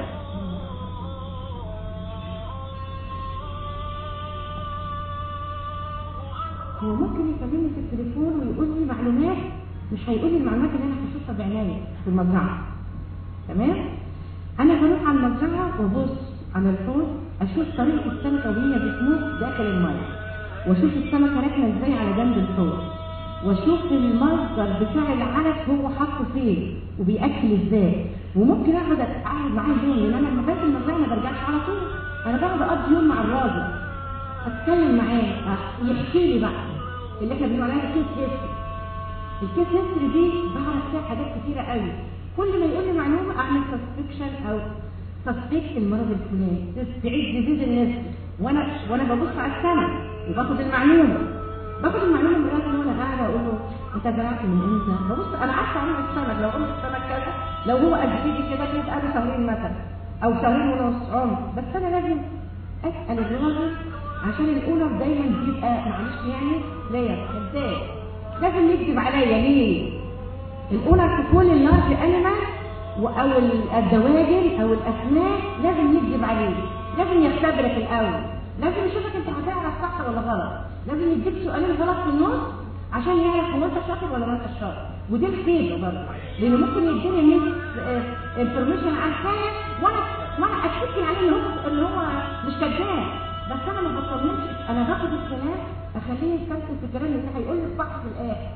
هو ممكن يكلمني في التليفون ويقول لي معلومات مش هيقول لي المعلومات اللي انا هشوفها بعيني في المزرعه تمام انا بروح على المزرعه وابص على الحوض اشوف طريقه السمكه وهي بتموت داخل الميه واشوف السمكه راكنه ازاي على جنب الحوض واشوف المصدر بتاع العلف هو حاطه فين وبياكل ازاي وممكن اقعد اقعد معاه يوم لان انا لما باجي المزرعه ما برجعش على طول انا بقعد اقضي يوم مع الراجل اتكلم معاه يحكي لي بقى اللي احنا بنقول عليها كيس هيستري الكيس هيستري دي بعرف فيها حاجات كتيره قوي كل ما يقول لي معلومه اعمل سسبكشن او سسبكت المرض الفلاني تعيد ديزيز النسبه وانا وانا ببص على السمك وباخد المعلومه باخد المعلومه من الراجل وانا قاعده اقول له انت زرعت من امتى؟ ببص انا عارفه عمر السمك لو عمر السمك كذا لو هو قد كده كده كده قبل شهرين مثلا او شهرين ونص عمر بس انا لازم اسال الراجل عشان الاونر دايما بيبقى معلش يعني ليا ازاي لازم يكذب عليا ليه الاونر في كل اللارج انيمال او الدواجن او الاسماك لازم يكذب عليه لازم يختبرك الاول لازم يشوفك انت هتعرف صح ولا غلط لازم يديك سؤالين غلط في النص عشان يعرف هو انت شاطر ولا ما انت شاطر ودي الخيبه برضه لانه ممكن يديني ميس انفورميشن عن حاجه وانا وانا اتفق عليه ان هو ان هو مش كذاب بس انا ما بطمنش انا باخد الكلام اخليه يستمسك في الكلام اللي هيقول لي الصح في الاخر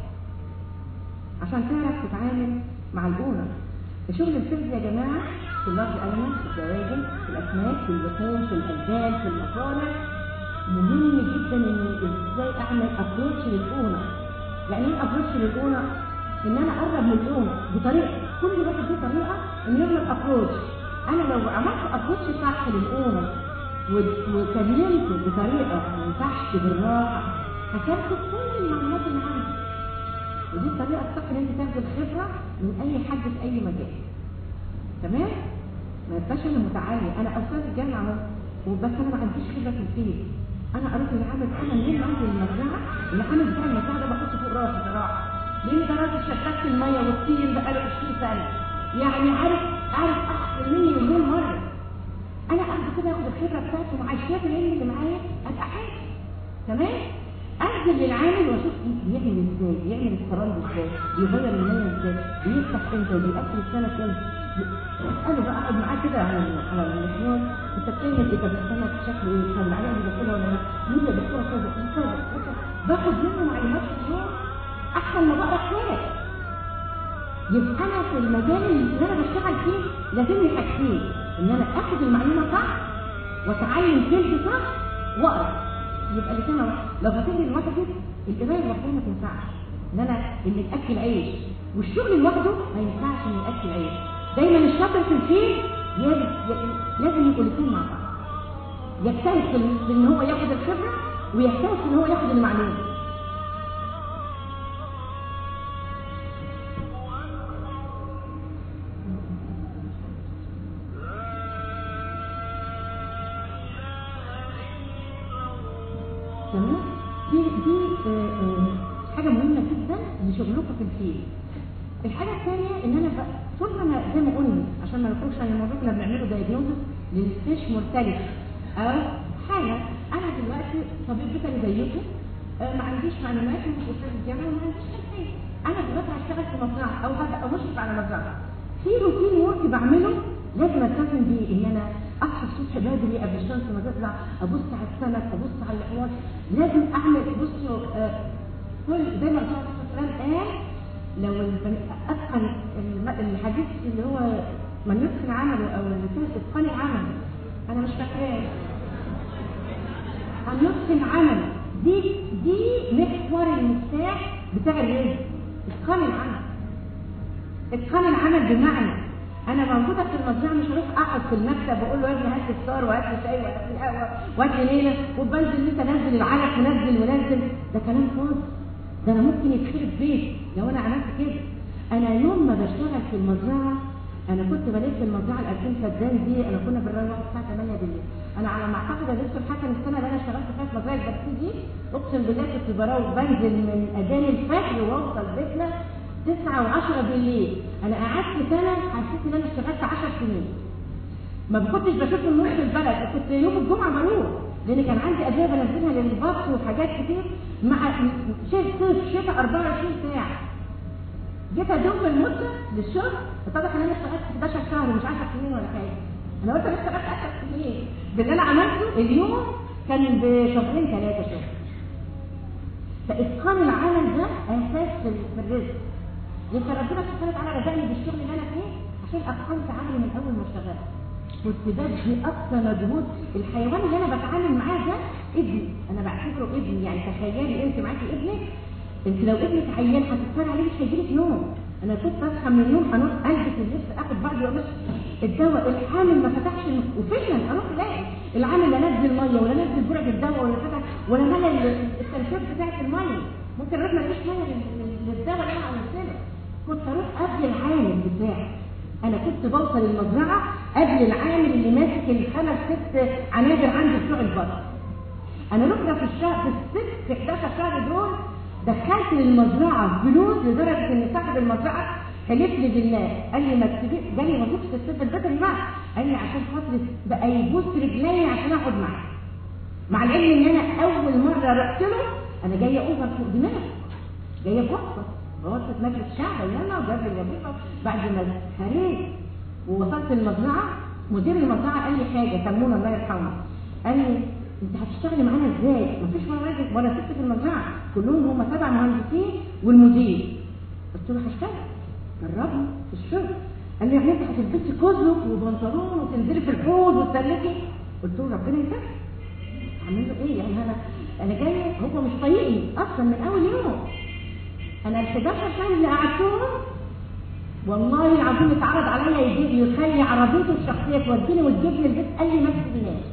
عشان تعرف تتعامل مع الاونر شغل الفرد يا جماعه في اللارج ايمنت في الدواجن في الاسماك في اللحوم في الالبان في المصانع مهم جدا ان ازاي اعمل ابروتش للاونر يعني ايه ابروتش للاونر ان انا اقرب من الاونر بطريقه كل واحد له طريقه انه يعمل ابروتش انا لو عملت ابروتش صح للاونر وكلمت بطريقه من تحت بالراحه هتاخد كل المعلومات اللي عندي ودي الطريقه الصح ان انت تاخد الخبره من اي حد في اي مجال تمام ما يبقاش انا متعالي انا استاذ الجامعه وبس انا ما عنديش خبره في الفيل انا قريت العمل انا منين عندي المزرعه العمل بتاع المزرعه ده بحطه فوق راسي صراحه لان ده راجل شغال في الميه والطين بقاله 20 سنه يعني عارف عارف احسن مني مليون مره انا قاعد كده اخد الخبره بتاعته مع الشاب العلمي اللي معايا ابقى حاجه تمام انزل للعامل واشوف بيعمل ازاي بيعمل السرند ازاي بيغير الميه ازاي بيفتح امتى وبيقفل السنه كام اساله بقى اقعد معاه كده على على المحور انت بتعمل ايه طب السنه شكله ايه طب العيال بيدخلها ولا لا مين اللي بيدخلها كذا كذا كذا باخد منه معلومات كتير احسن ما بقرا كتاب يبقى انا في المجال اللي انا بشتغل فيه لازمني حاجتين ان انا اخد المعلومه صح واتعلم فيلد صح واقرا يبقى الاثنين واحد لو هتجري لوحدك القرايه لوحدها ما تنفعش ان انا اللي اكل عيش والشغل لوحده ما ينفعش اني اكل عيش دايما الشاطر في الفيل لازم يبقوا الاثنين مع بعض يجتهد في ان هو ياخد الخبره ويجتهد في ان هو ياخد المعلومه تمام دي دي آه آه حاجه مهمه جدا لشغلكم في الفيل الحاجه الثانيه ان انا بقى طول ما انا زي ما قلنا عشان ما نخرجش عن الموضوع اللي بنعمله دايجنوزس للفيش مورتاليتي او حاله انا دلوقتي طبيب بيطري زيكم آه، ما عنديش معلومات ومش استاذ الجامعه وما عنديش خلفيه انا دلوقتي هشتغل في مزرعه او هبدا او مشرف على مزرعه في روتين ورك بعمله لازم التزم بيه ان انا اصحى الصبح بدري قبل الشمس ما تطلع ابص على السمك ابص على الاحواض لازم اعمل بصوا آه، كل زي ما الرسول صلى الله عليه وسلم قال لو البني اتقن الم- الحديث اللي هو من يتقن عمله او اللي فيه اتقان العمل انا مش فاكراه أن يتقن عمل دي دي محور المفتاح بتاع الرزق اتقان العمل اتقان العمل بمعنى انا موجوده في المزرعه مش هروح اقعد في المكتب واقول له يا ابني هات لي فطار وهات لي شاي وهات لي قهوه وهات لي ليله وبنزل لسه انزل العلف ونزل ونزل ده كلام فاضي ده انا ممكن يتخرب بيت لو انا عملت كده انا يوم ما بشتغل في المزرعه انا كنت بلف المزرعه ال 2000 فدان دي انا كنا بنروح الساعه 8 بالليل انا على ما اعتقد يا دكتور حسن السنه اللي انا اشتغلت فيها في مزرعه برسي دي اقسم بالله كنت بروح بنزل من اذان الفجر واوصل بيتنا 9 و10 بالليل انا قعدت سنه حسيت ان انا اشتغلت 10 سنين ما كنتش بشوف النور في البلد كنت يوم الجمعه بروح لان كان عندي ادويه بنزلها للبط وحاجات كتير مع شيء صيف شتاء 24 ساعه جيت ادوم المده للشغل اتضح ان انا اشتغلت 11 شهر مش 10 سنين ولا حاجه انا قلت انا اشتغلت 10 سنين باللي انا عملته اليوم كان بشهرين ثلاثه شهر فاتقان العمل ده اساس في في الرزق يمكن ربنا سبحانه وتعالى رزقني بالشغل اللي انا فيه عشان اتقنت عملي من اول ما اشتغلت كنت بدي اقصى مجهود الحيوان اللي انا بتعامل معاه ده ابني انا بعتبره ابني يعني تخيلي انت معاكي ابنك انت لو ابنك عيان هتضطر عليه مش هيجيلك نوم انا كنت اصحى من النوم هنروح البس اللبس اخد بعضي واقول الدواء العامل ما فتحش الم- وفعلا اروح الاقي العامل لا نزل ميه ولا نزل جرعه الدواء ولا فتح ولا ملى ال- التنفيذ بتاعت الميه ممكن اروح ما الاقيش ميه لل- لل- للدواء اللي انا عملت له كنت اروح قبل العامل بتاعي انا كنت بوصل المزرعه قبل العامل اللي ماسك الخمس ست عنابر عندي بتوع البطن انا رحنا في الشهر في الست في 11 شهر دول دخلت للمزرعه فلوس لدرجه ان صاحب المزرعه حلف لي بالله قال لي ما تسيبي جالي وظيفه في الصيف البدري بقى قال لي عشان خاطر بقى يبوس رجلي عشان اقعد معاه مع العلم ان انا اول مره رحت له انا جايه اوفر فوق دماغي جايه بواسطه بواسطه مجلس الشعب ايامها وجاب لي الوظيفه بعد ما خريت ووصلت المزرعه مدير المزرعه قال لي حاجه سمونا الله يرحمه قال لي انت هتشتغلي معانا ازاي؟ مفيش ولا راجل ولا ست في المزرعه كلهم هم سبع مهندسين والمدير قلت له هشتغل جربني في الشغل قال لي يعني انت هتلبسي كزلك وبنطلون وتنزلي في الحوض وتسلكي قلت له ربنا يسهل اعمل له ايه يعني انا انا جايه هو مش طايقني اصلا من اول يوم انا ال 11 سنه اللي قعدتهم والله العظيم اتعرض عليا يجيب يخلي عربيته الشخصيه توديني وتجيبني البيت قال لي ما تسيبناش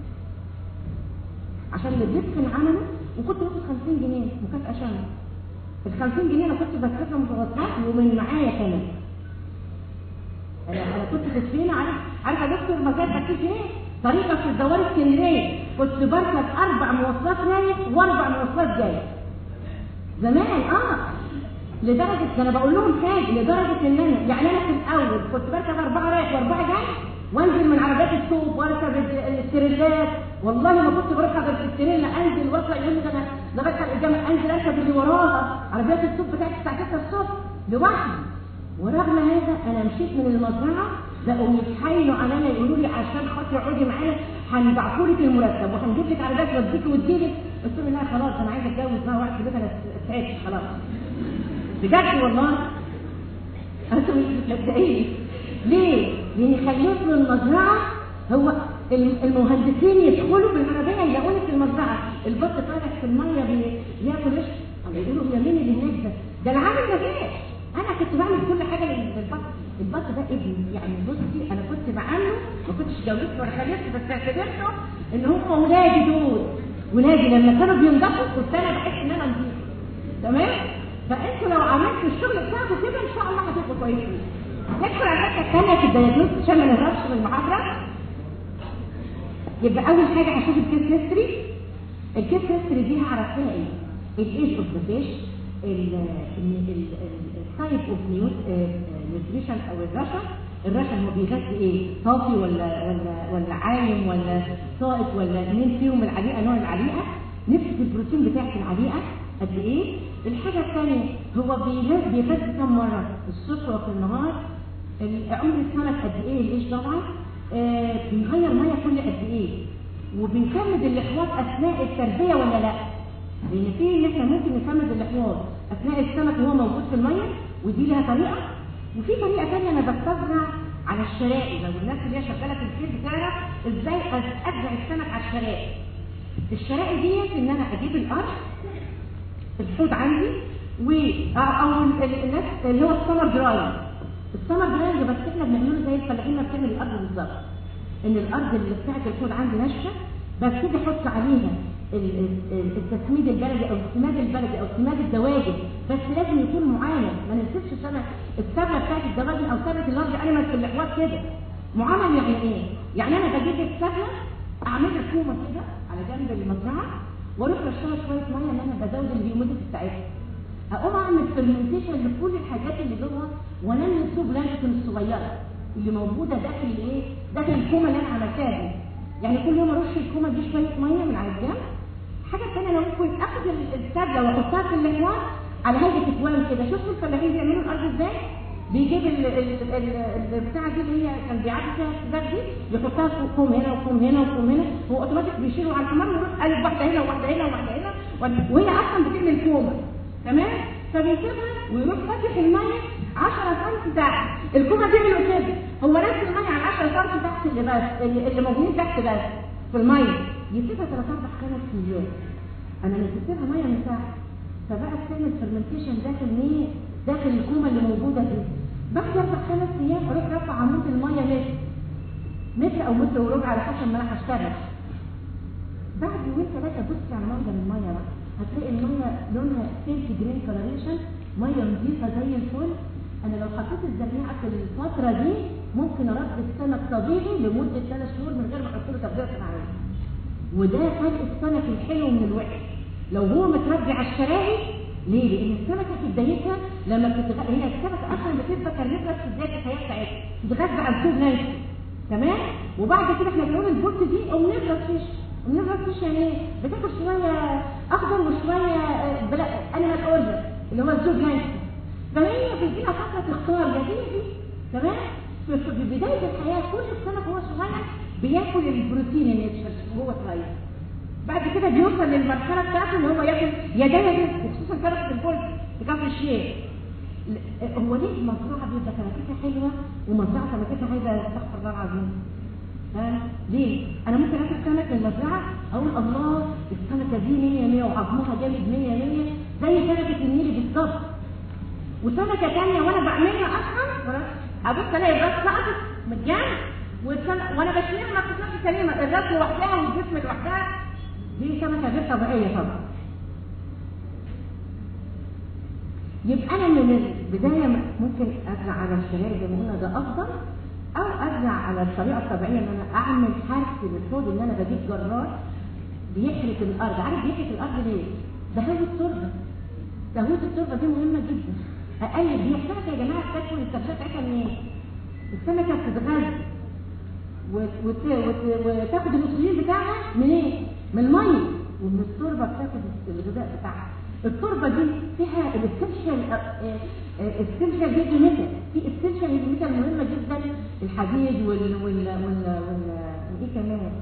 عشان اللي بيتقن عمله وكنت باخد 50 جنيه مكافاه شهر ال 50 جنيه انا كنت بكتبها متوسطات ومن معايا كمان انا انا كنت في سفينه عارف عارف يا دكتور مكان تكتيك ايه؟ طريقه في الدوار اسكندريه كنت بركب اربع مواصلات رايح واربع مواصلات جاي زمان اه لدرجه ده انا بقول لهم حاجه لدرجه ان انا يعني انا في الاول كنت بركب اربعه رايح واربعه جاي وانزل من عربيات السوق واركب ال- التريلات والله ما كنت بركب غير في التريلا انزل واطلع يوم ده انا لغايه الجامعه انزل اركب اللي وراها عربيات السوق بتاعتي الساعه 6 الصبح لوحدي ورغم هذا انا مشيت من المزرعه بقوا يتحايلوا عليا يقولوا لي عشان خاطر اقعدي معانا هندعكوا لك المرتب وهنجيب لك عربيات توديكي وتجيبك قلت لهم لا خلاص انا عايزه اتجوز بقى واحد في البيت انا تعبت خلاص بجد والله انتوا مش مصدقين ليه؟ لان خليت له المزرعه هو الم- المهندسين يدخلوا بالعربيه يلاقوني في المزرعه البط طالع في الميه بي- بياكل ريش طب يقولوا يا مين اللي هناك ده؟ ده العامل ما جاش انا كنت بعمل كل حاجه لل- للبط البط ده ابني يعني بصي انا كنت بعامله ما كنتش جوزت ولا خلفت بس اعتبرته ان هم ولادي دول ولادي لما كانوا بينضفوا كنت انا بحس ان انا نضيفه تمام فانتوا لو عملتوا الشغل بتاعكم كده ان شاء الله هتبقوا كويسين ندخل على الحته الثانيه في الدياجنوز عشان ما نهربش من المحاضره يبقى اول حاجه هشوف الكيس هيستوري الكيس هيستوري دي هعرف فيها ايه الايج اوف ذا فيش التايب اوف نيوتريشن او الرشا الرشا هو بيغذي ايه صافي ولا ولا ولا عايم ولا سائط ولا مين فيهم العليقه نوع العليقه نسبه البروتين بتاعت العليقه قد ايه الحاجه الثانيه هو بيغذي بيغذي كم مره الصبح وفي النهار ال- عمر السمك قد ايه القش طبعا آه بنغير ميه كل قد ايه وبنكمد الاحواض اثناء التربيه ولا لا لان في ان احنا ممكن نكمد الاحواض اثناء السمك وهو موجود في الميه ودي لها طريقه وفي طريقه ثانيه انا بستزرع على الشرائي لو الناس اللي هي شغاله في الكيس بتعرف ازاي أز- ازرع السمك على الشرائي الشرائي ديت ان انا اجيب الارض الحوض عندي و او ال- ال- الناس اللي هو السمر دراي السمر دراي بس احنا بنعمله زي الفلاحين ما بتعمل الارض بالظبط ان الارض اللي بتاعت الحوض عندي ناشفه ببتدي احط عليها ال- ال- ال- التسميد البلدي او السماد البلدي او سماد الدواجن بس لازم يكون معامل ما ننسبش سنه السبله بتاعت الدواجن او سبله اللارج انيمال في الاحواض كده معامل يعني ايه؟ يعني انا بجيب السبله اعملها كومه كده على جنب المزرعه واروح رشها شويه ميه ان انا بزود الهيوميديتي بتاعتها اقوم اعمل فيرمنتيشن لكل الحاجات اللي جوه وانمي السوب لانكتون الصغيره اللي موجوده داخل الايه؟ داخل الكومه اللي انا عملتها دي يعني كل يوم ارش الكومه دي شويه ميه من على الجنب حاجه ثانيه انا ممكن اخد ال- السبله واحطها في الاحواض على هيئه اكوام كده شفتوا الفلاحين بيعملوا الارض ازاي؟ بيجيب ال- ال- ال- البتاعه دي اللي هي كان بيعدي فيها السباك دي يحطها في كوم هنا وكوم هنا وكوم هنا هو اوتوماتيك بيشيله على الحمار ويروح قلب واحده هنا وواحده هنا وواحده هنا وواحدة- وهي اصلا بتعمل كومه تمام؟ فبيسيبها ويروح فاتح الميه 10 سم تحت الكومه تعمل كده هو نفس الميه على 10 سم تحت اللي بس اللي اللي موجودين تحت بس في الميه يسيبها 3 4 5 ايام انا نسيتها ميه من تحت فبقى تعمل فيرمنتيشن داخل مين داخل الكومه اللي موجوده دي بعد اربع خمس ايام اروح رافع عمود الميه متر متر او متر وربع على حسب ما انا هشتغل بعد يومين ثلاثه بصي على منظر الميه بقى هتلاقي الميه لونها سيلك جرين كولوريشن ميه نظيفه زي الفل انا لو حطيت الزريعه في الفتره دي ممكن اربي السمك طبيعي لمده ثلاث شهور من غير ما احط له تغذيه صناعيه وده فرق السمك الحلو من الوحش لو هو متربي على الشراهي ليه؟ لان السمكه في بدايتها لما بتتغذى هي السمكه اصلا بتبقى كارنيفرس في بدايه الحياه بتاعتها بتتغذى على الفود نايتي تمام؟ وبعد كده احنا بنقول البوت دي اومنيفرس فيش اومنيفرس فيش يعني ايه؟ بتاكل شويه اخضر وشويه آه، بلا انيمال اورجن اللي هو الزوج نايتي فهي بتدينا فتره تختار يا دي يا دي تمام؟ في في بدايه الحياه كل السمك وهو صغير بياكل البروتين الناتشرال وهو صغير بعد كده بيوصل للمرحله بتاعته ان هو ياكل يا ده يا ده وخصوصا كرة الفول في كفر الشيخ ل- هو ليه المزرعه بيبقى سمكتها حلوه ومزرعه سمكتها عايزه استغفر الله العظيم ها ليه؟ انا ممكن اكل سمك من المزرعه اقول الله السمكه دي 100 100 وعظمها جامد 100 100 زي سمكه النيل بالظبط وسمكه ثانيه وانا بعملها اصلا ابص الاقي الراس سقطت من الجنب والسمك وانا بشيلها ما بتطلعش سليمه الراس لوحدها والجسم لوحدها دي سمكه غير طبيعيه طبعا يبقى انا من البدايه ممكن ازرع على الشمال زي ما قلنا ده افضل او ازرع على الطريقه الطبيعيه ان انا اعمل حرث للحوض ان انا بجيب جرار بيحرث الارض عارف بيحرث الارض ليه؟ ده هو التربه تهوية التربه دي مهمه جدا اقلب هي السمكه يا جماعه بتاكل التغذيه بتاعتها منين؟ السمكه بتتغذى وت- وت- وت- وتاخد الاكسجين بتاعها منين؟ من الميه ومن التربه بتاخد الغذاء بتاعها التربه دي فيها الاستنشال استنشال هيدي ميتال في استنشال هيدي ميتال مهمه جدا الحديد وال وال وال وال وايه كمان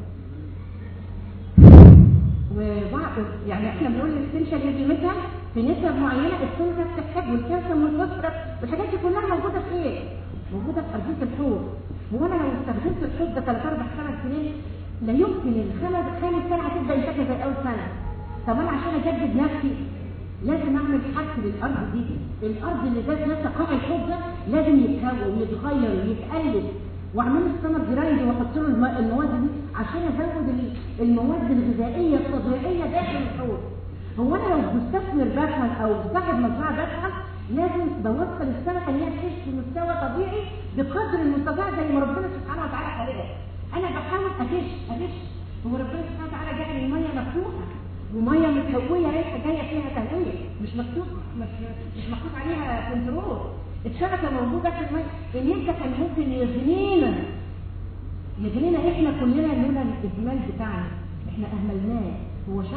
وبعض يعني احنا بنقول الاستنشال هيدي ميتال في نسب معينه السلفه بتحتاج والكالسيوم والفوسفورس والحاجات دي كلها موجوده في ايه؟ موجوده في ارضيه الحوض هو انا لو استخدمت الحوض ده ثلاث اربع خمس سنين لا يمكن الخمس خامس سنه هتبدا يشكل زي اول سنه طب انا عشان اجدد نفسي لازم اعمل حرث للارض دي الارض اللي ذات نفسها قاع الحوض ده لازم يتهوى ويتغير ويتقلب واعمل له السمر جرايند واحط له الم- المواد دي عشان ازود ال- المواد الغذائيه الطبيعيه داخل الحوض هو انا لو مستثمر بفهم او صاحب مزرعه بفهم لازم بوصل السمكه ان هي تعيش في مستوى طبيعي بقدر المستطاع زي ما ربنا سبحانه وتعالى خلقها انا بحاول اغش اغش هو ربنا سبحانه وتعالى جعل الميه مفتوحه وميه متهويه رايحه جايه فيها تهويه مش مفتوح مش مش محطوط عليها كنترول الشبكه موجوده في الميه النيل ده كان ممكن يغنينا يغنينا احنا كلنا لولا الاهمال بتاعنا احنا اهملناه هو شخص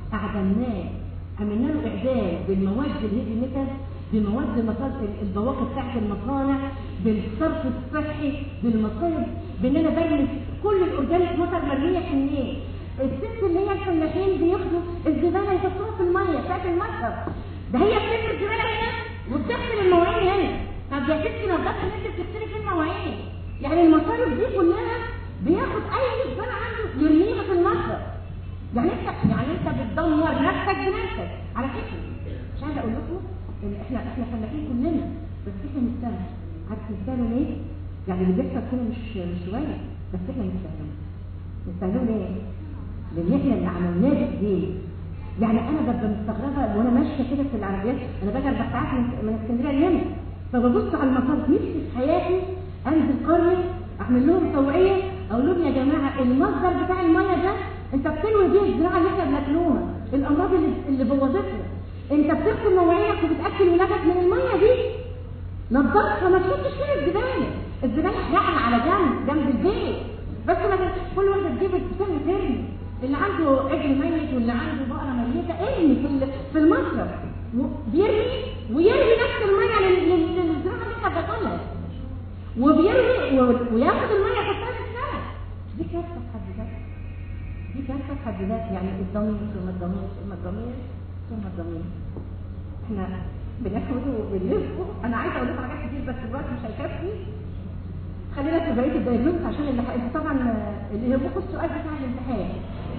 اعدمناه عملنا له اعدام بالمواد الهيفي ميتال بمواد المصادر البواقي بتاعت المصانع بالصرف الصحي بالمصايب بان انا برمي كل الاورجانيك مطر مرميه في النيل الست اللي هي الفلاحين بياخدوا الزباله يحطوها في الميه بتاعت المصرف ده هي بترمي الزباله هنا وبتغسل المواعين هنا طب يا ستي نظافه ان انت بتغسلي في المواعين يعني المصارف دي كلها بياخد اي زباله عنده يرميها في المصرف يعني انت يعني انت بتدمر نفسك بنفسك على فكره مش عايزه اقول لكم ان احنا احنا فلاحين كلنا بس احنا نستاهل عارف نستاهلوا ليه؟ يعني اللي بيحصل كده مش مش شويه بس احنا نستاهلوا نستاهلوا ليه؟ لان احنا اللي عملناه بايدينا يعني انا ببقى مستغربه وانا ماشيه كده في العربيات انا باجي اربع ساعات من من اسكندريه لهنا فببص على المطار نفسي في حياتي انزل قريه اعمل لهم توعيه اقول لهم يا جماعه المصدر بتاع الميه ده انت بتلوي بيه الزراعه اللي احنا بناكلوها الامراض اللي, اللي بوظتنا انت بتغسل مواعينك وبتاكل ولادك من الميه دي نضفها ما تحطش فيها الزباله الزباله احرقها على جنب جنب البيت بس ما كل واحده تجيب ترمي ترمي اللي عنده عجل ميت واللي عنده بقره ميته ارمي في في المصرف بيرمي ويرمي نفس الميه للزراعه اللي احنا بناكلها وبيرمي وياخد الميه يحطها في السمك دي كارثه في حد ذاتها دي كارثه في حد ذاتها يعني الضمير ثم الضمير ثم الضمير ثم الضمير احنا بناخد وبنلف انا عايزه اقول لكم حاجات كتير بس الوقت مش هيكفي خلينا في بقيه الدايجنوز عشان اللي انت طبعا اللي يهمكم السؤال بتاع الامتحان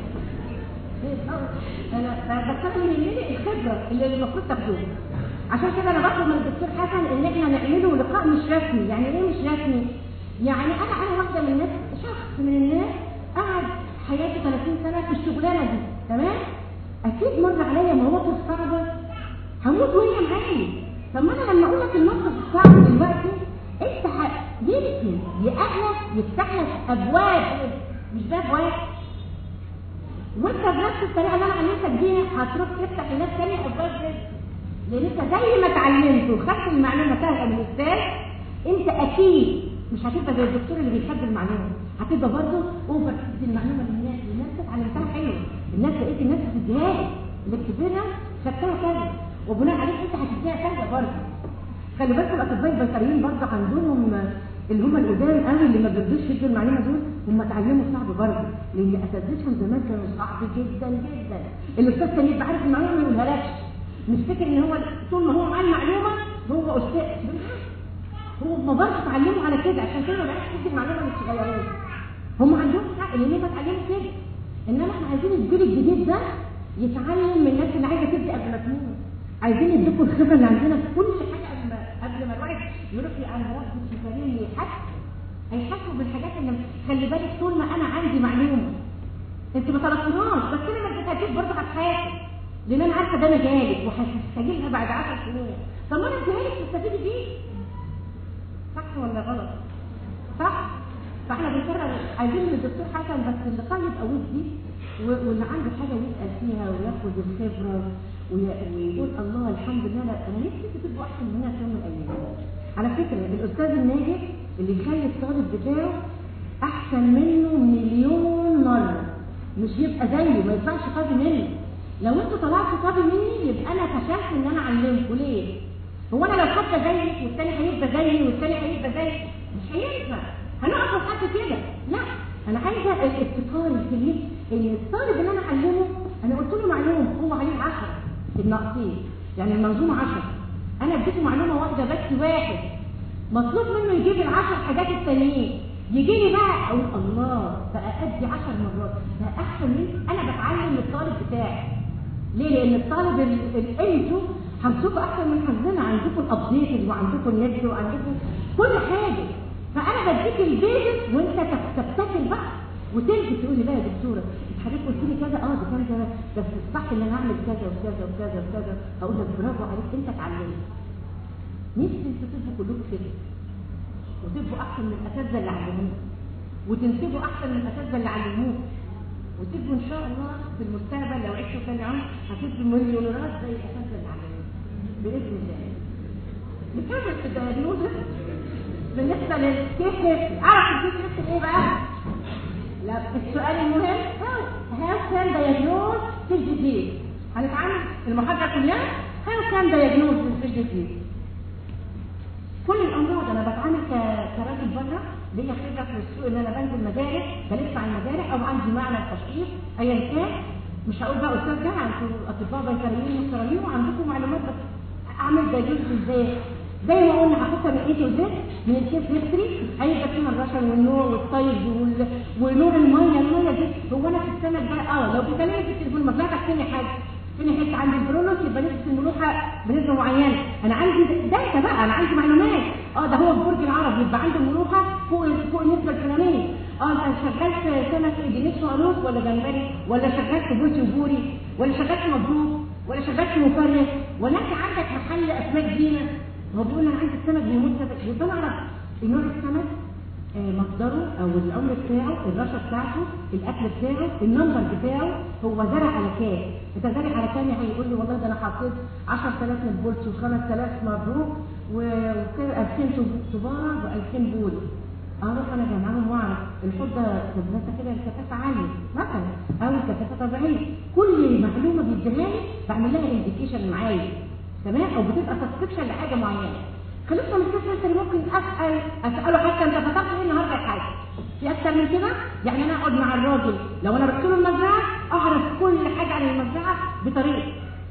انا بس انا يهمني الخبره اللي المفروض تاخدوها عشان كده انا بطلب من الدكتور حسن ان احنا نعمله لقاء مش رسمي يعني ايه مش رسمي يعني انا انا واحده من الناس شخص من الناس قعد حياته 30 سنه في الشغلانه دي تمام اكيد مر عليا مواقف صعبه هموت وهي معايا طب ما انا لما اقول لك الموقف الصعب دلوقتي انت يمكن لاهلك يفتح لك ابواب مش باب واحد وانت بنفس الطريقه اللي انا علمتك بيها هتروح تفتح لناس ثانيه ابواب رزق لان انت زي ما اتعلمت وخدت المعلومه سهله من الاستاذ انت اكيد مش هتبقى زي الدكتور اللي بيخبي المعلومه هتبقى برضه اوفر تدي المعلومه للناس الناس اتعلمتها حلو الناس لقيت الناس بتديها لك اللي كبيرها خدتها كذا وبناء عليك انت هتديها كذا برضه خلي بالكم الاطباء البيطريين برضه عندهم اللي هم القدام قوي اللي ما بيرضوش يدوا المعلومه دول هم اتعلموا صعب برضه لان اساتذتهم زمان كانوا صعب جدا جدا الاستاذ كان يبقى عارف المعلومه ما يقولهاش نفتكر ان هو طول ما هو معاه المعلومه هو استاذ هو ما برضه اتعلموا على كده عشان كده ما بقاش تدي المعلومه للصغيرين هم عندهم حق لان هم اتعلموا كده انما احنا عايزين الجيل الجديد ده يتعلم من الناس اللي عايزه تبدا قبل ما تموت عايزين يدوكوا الخبره اللي عندنا في كل حاجه قبل ما قبل ما الواحد يروح انا هروح السفريه يحس هيحسوا بالحاجات اللي خلي بالك طول ما انا عندي معلومه انت ما طلبتهاش بس انا ما اديتهاش برضه هتحاسب لان انا عارفه ده مجالك وهتستجيبها بعد 10 سنين طب ما انا اديها لك تستفيدي بيه صح ولا غلط؟ صح؟ فاحنا بنكرر عايزين من الدكتور حسن بس اللقاء يبقى ودي واللي عنده حاجه يسال فيها وياخد الخبره ويقول الله الحمد لله لا انا نفسي تبقوا احسن مننا في يوم من الايام. على فكره الاستاذ الناجح اللي يخلي الطالب بتاعه احسن منه مليون مره مش يبقى زيه ما يطلعش قاضي مني لو انتوا طلعتوا قاضي مني يبقى انا فشلت ان انا اعلمكم ليه؟ هو انا لو خدت زيك والتاني هيبقى زيي والتاني هيبقى زيك مش هينفع هنقف لحد كده لا انا عايزه الابتكار الكبير ان الطالب اللي انا اعلمه انا قلت له معلومه هو عليه 10 الناقصين يعني المنظومه 10 انا اديته معلومه واحده بس واحد مطلوب منه يجيب العشر حاجات التانيين يجي لي بقى اقول الله بقى ادي 10 مرات بقى احسن من انا بتعلم الطالب بتاعي ليه؟ لان الطالب انتوا حظكم احسن من حظنا عندكم الابديت وعندكم النت وعندكم كل حاجه فانا بديك البيزك وانت تبتكر بقى وتلجي تقول لي لا يا دكتوره انت حضرتك قلت لي كذا اه ده كان كذا بس الصح ان انا اعمل كذا وكذا وكذا وكذا اقول لك برافو عليك انت اتعلمت نفسي انتوا تبقوا كلكم كده وتبقوا احسن من الاساتذه اللي علموك وتنتجوا احسن من الاساتذه اللي علموك وتبقوا ان شاء الله في المستقبل لو عشتوا ثاني عمر هتبقوا مليونيرات زي الاساتذه اللي علموك باذن الله نكمل في الدياجنوزس بالنسبه للكيس نفسي اعرف الكيس نفسي ايه بقى لا السؤال المهم how can diagnose ديزيز هنتعامل المحاضره كلها هاو كان دايجنوز الفيش ديزيز كل الامراض انا بتعامل ك- كراجل بره ليا خبره في السوق ان انا بنزل مجارح بلف على المجارح او عندي معنى التشخيص ايا كان مش هقول بقى استاذ جامعه انتوا اطباء بيطريين محترمين وعندكم معلومات بس اعمل دايجنوز ازاي زي ما قلنا هحطها من اي تو زد من الكيس هيستري هيبقى فيها الرشن والنوع والطيب وال... ونوع الميه الميه دي هو انا في السمك ده اه لو بكلمك في التليفون مبلغك فين حاجه فين حته عندي البرونوس يبقى نسبه الملوحه بنسبه معينه انا عندي داتا بقى انا عندي معلومات اه ده هو البرج العربي يبقى عنده ملوحه فوق فوق النسبه الفلانيه اه انت شغال في سمك دينيس وقلوب ولا جمبري ولا شغال في بولتي وبوري ولا شغال في مبروك ولا شغال في مفرخ ولا انت عندك محل اسماك دينا هو بيقول انا عندي السمك بيموت يبقى انا اعرف نوع السمك آه، مصدره او العمر بتاعه الرشه بتاعته الاكل بتاعه النمبر بتاعه هو زرع على كام انت زارع على كام يعني يقول لي والله ده انا حطيت 10000 من بولت و5000 مبروك و2000 صباره و2000 بول اروح انا جمعهم واعرف الحوض ده كثافه كده الكثافه عاليه مثلا او الكثافه طبيعيه كل معلومه بيديها لي بعمل لها انديكيشن معايا تمام او بتبقى سبسكريبشن لحاجه معينه خلصنا من كده انت ممكن اسال اساله حتى انت فطرت ايه النهارده يا حاج في اكتر من كده يعني انا اقعد مع الراجل لو انا رحت له المزرعه اعرف كل حاجه عن المزرعه بطريقه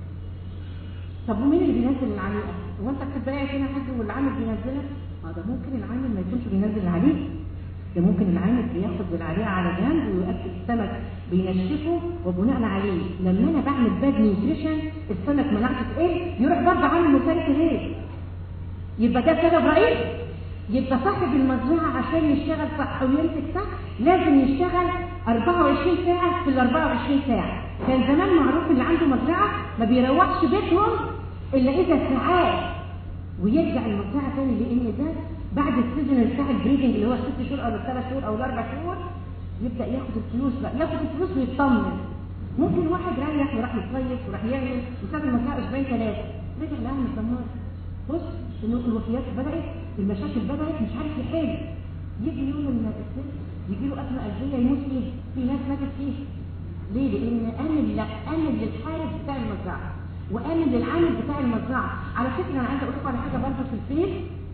طب ومين اللي بينزل العليقه هو انت بتبقى هنا حاجه والعامل بينزلها اه ده ممكن العامل ما يكونش بينزل العليقه ده ممكن العامل بياخد العليقه على جنب ويأكل السمك بينشفه وبناء عليه لما انا بعمل باد نيوتريشن السمك مناعته تقل يروح برضه عامل مسالك ليه يبقى ده سبب رئيسي يبقى صاحب المزرعة عشان يشتغل صح ويمسك صح لازم يشتغل 24 ساعة في ال 24 ساعة كان زمان معروف اللي عنده مزرعة ما بيروحش بيتهم إلا إذا ساعات ويرجع المزرعة تاني لأن ده بعد السيزون بتاع البريدنج اللي هو ست شهور أو الثلاث شهور أو الأربع شهور يبدأ ياخد الفلوس بقى ياخد الفلوس ويطمن ممكن واحد رايح وراح يصيف وراح يعمل وساب المزرعة أسبوعين ثلاثة رجع لها مدمرة بص انه الوفيات بدات المشاكل بدات مش عارف يحل يجي يوم من الست يجي له ازمه قلبيه يموت فيه في ناس ماتت فيه ليه؟ لان امن لا امن للحارس بتاع المزرعه وامن للعامل بتاع المزرعه على فكره انا عايزه اقول لكم على حاجه برضه في الفيل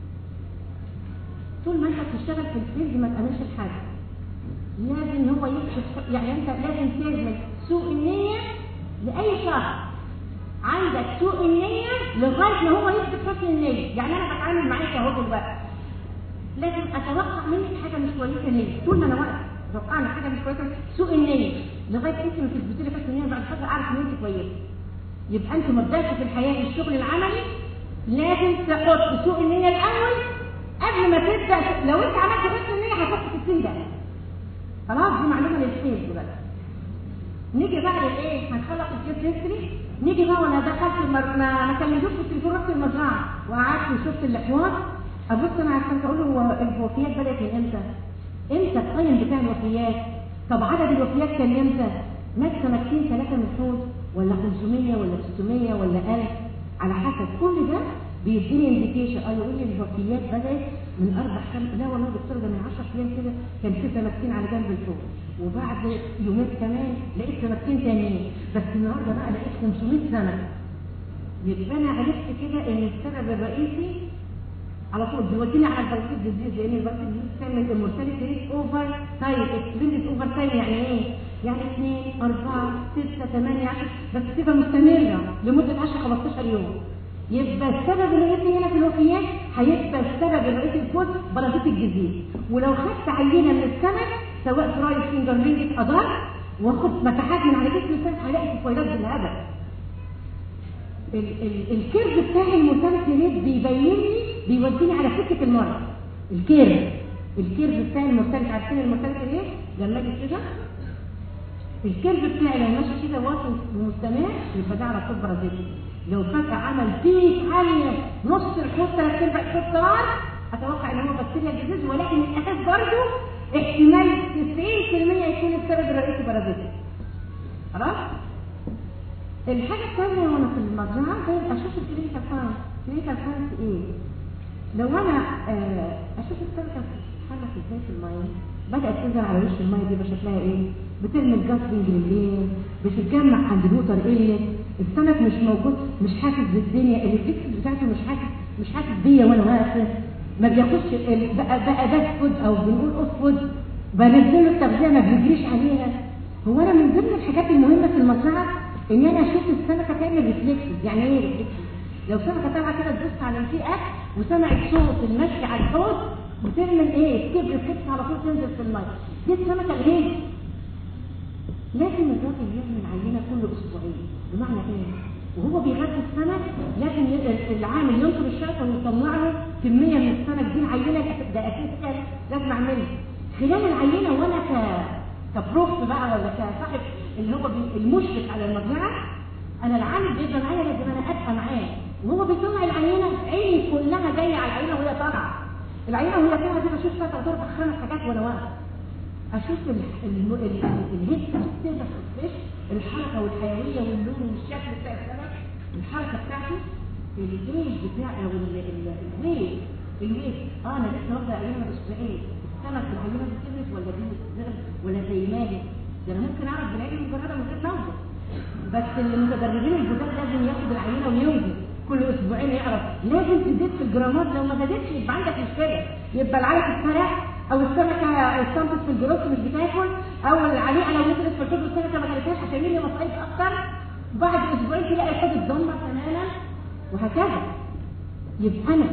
طول ما انت بتشتغل في الفيلد ما تامنش لحد لازم هو يكشف يعني انت لازم تعمل سوء النيه لاي شخص عندك سوء النية لغاية ما هو يثبت حسن النية يعني أنا بتعامل معاك أهو دلوقتي لازم أتوقع منك حاجة مش كويسة ليه طول ما أنا واقف توقعنا حاجة مش كويسة سوء النية لغاية أنت ما تثبتي لي حسن النية بعد فترة أعرف إن أنت كويسة يبقى أنت مبدأك في الحياة في الشغل العملي لازم تحط سوء النية الأول قبل ما تبدأ لو أنت عملت حسن النية هتحط 60 ده خلاص دي معلومة للخير دلوقتي نيجي بقى للايه هنخلص الكيس هيستري نيجي بقى وانا دخلت المر... ما ما كلمتوش في التليفون رحت المزرعه وقعدت وشفت الاحواض ابص انا عشان اقول له هو الوفيات بدات من امتى؟ امتى القيم بتاع الوفيات؟ طب عدد الوفيات كان امتى؟ مات سمكتين ثلاثه من الحوض ولا 500 ولا 600 ولا 1000 على حسب كل ده بيديني انديكيشن اه يقول لي الوفيات بدات من اربع خم لا والله دكتور ده من 10 ايام كده كان في سمكتين على جنب الحوض وبعد يومين كمان لقيت سمكتين تانيين بس النهارده بقى لقيت 500 سمك يبقى انا عرفت كده ان السبب الرئيسي على طول بيوديني على البلسيط ديزيز لان البلسيط ديزيز تعمل المورتاليتي ريت اوفر تايم اكسبندد اوفر تايم يعني ايه؟ يعني 2 4 6 8 10 بس تبقى مستمره لمده 10 15 يوم يبقى السبب الرئيسي هنا في الوفيات هيبقى السبب الرئيسي الفوز بلازيت الجديد ولو خدت عينه من السمك سواء فرايد فينجر رينجت ادار واخد مساحات من على جسم السمك هلاقي سكويرات بالهبل ال- ال- الكيرف بتاع المورتاليتي ريت بيبين لي بيوديني على سكه المرض الكيرف الكيرف بتاع المورتاليتي عارفين المورتاليتي ريت لما اجي كده الكيرف بتاعي لو ماشي كده واصل ومستمر يبقى ده على طول برازيلي لو فجأة عمل بيك عالية نص الحوض ثلاث ارباع الحوض صغار اتوقع ان هو بكتيريا جديد ولكن الاساس برضه احتمال 90% يكون السبب الرئيسي برازيلي خلاص؟ الحاجة الثانية وانا في المزرعة ده اشوف الكلينيكال ساينس الكلينيكال ساينس ايه؟ لو انا آه، اشوف السمكة بتتحرك ازاي في المية بدأت تنزل على وش المية دي يبقى شكلها ايه؟ بترمي الجاسبنج بالليل بتتجمع عند الوتر قلت السمك مش موجود مش حاسس بالدنيا الريفلكس بتاعته مش حاسس مش حاسس بيا وانا واقفه ما بياخدش ال- بقى بقى باك فود او بنقول اوف فود بنزل له التغذيه ما بيجريش عليها هو انا من ضمن الحاجات المهمه في المزرعه ان انا اشوف السمكه تعمل ريفلكس يعني ايه ريفلكس لو سمكه طالعه كده تبص على إن في اكل وسمعت صوت المشي على الحوض وتعمل ايه سكيب ريفلكس على طول تنزل في الميه دي السمكه الهيل لازم الراجل يعمل عينه كل اسبوعين بمعنى ايه وهو بيغذي السمك لازم ي- العامل ينطر الشركه ويطلع له كميه من السمك دي العينه ده اساس كده لازم اعملها خلال العينه وانا ك كبروف بقى ولا كصاحب اللي هو بي- المشرف على المزرعه انا العامل بيبقى معايا لازم انا ابقى معاه وهو بيطلع العينه عيني كلها جايه على العينه وهي طالعه العينه وهي طالعه دي بشوف ثلاث او اربع خمس حاجات وانا واقفه اشوف ال- ال- ال- الهيد تقدر تفرش الحركه والحيويه واللون والشكل بتاع السمك الحركه بتاعته الايج بتاع او ال- ال- الويت الويت اه انا لسه واخده عينه اسبوعين السمك العينه دي كبرت ولا دي صغرت ولا زي ما هي ده انا ممكن اعرف بالعين المجرده من غير نوزن بس المتدربين الجداد لازم ياخد العينه ويوزن كل اسبوعين يعرف لازم تزيد في الجرامات لو ما زادتش يبقى عندك مشكله يبقى العلف اتسرق او السمكه استنبط في الجروس مش بتاكل او العليقه لو نزلت في الحوض السمكه ما كلتهاش عشان هي مصايب اكتر بعد اسبوعين تلاقي الحوض اتدمر تماما وهكذا يبقى انا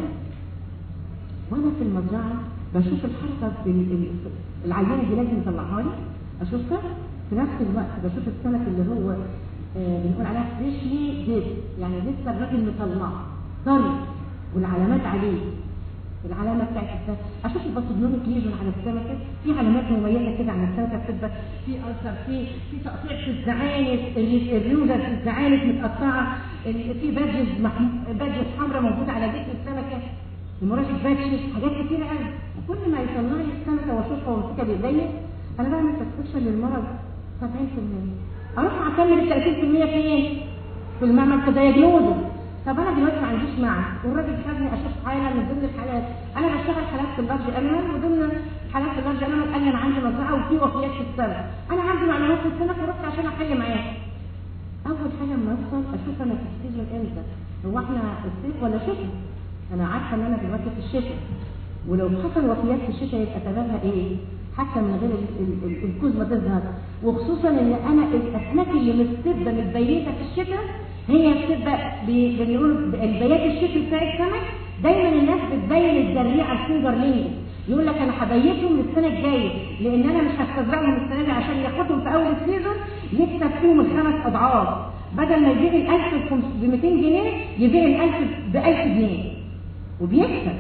وانا في المزرعه بشوف الحركه في ال- ال- العينه دي لازم يطلعها لي اشوفها في نفس الوقت بشوف السمك اللي هو آه، بنقول عليها فريشلي ديد يعني لسه الراجل مطلعه طري والعلامات عليه العلامه بتاعت السمك اشوف الباسبلونيك ليجن على السمكه في علامات مميزه كده على السمكه بتبقى في ألسر في في تقطيع في الزعانف الري- الريوزر في الزعانف متقطعه ال- في بادجز محم- بادجز حمراء موجوده على جسم السمكه المراشد بادجز حاجات كتيره قوي وكل ما يطلع لي السمكه واشوفها وامسكها بايديا انا بعمل سسبشن للمرض 70% اروح اكمل ال 30% فين؟ في المعمل كدياجنوزس طب انا دلوقتي ما عنديش معمل والراجل خدني اشوف حاله من ضمن الحالات انا بشتغل حالات في اللارج انيمال وضمن حالات في اللارج انيمال قال لي انا عندي مزرعه وفي وفيات في السنه انا عندي معلومات في السنه فرحت عشان احل معاه اول حاجه لما اوصل اشوف انا في السيزون امتى هو احنا الصيف ولا شتاء انا عارفه ان انا دلوقتي في الشتاء ولو حصل وفيات في الشتاء يبقى سببها ايه حتى من غير ال- ال- ال- الكوز ما تظهر وخصوصا ان انا الاسماك اللي مستبه متبيته في الشتاء هي بتبقى ب- بنقول البيات الشتوي بتاع السمك دايما الناس بتبين الزريعه الفينجر لينج يقول لك انا هبيتهم للسنه الجايه لان انا مش هستزرعهم السنه دي عشان ياخدهم في اول السيزون يكسب فيهم الخمس اضعاف بدل ما يبيع ال1000 ب 200 جنيه يبيع ال1000 ب 1000 جنيه وبيكسب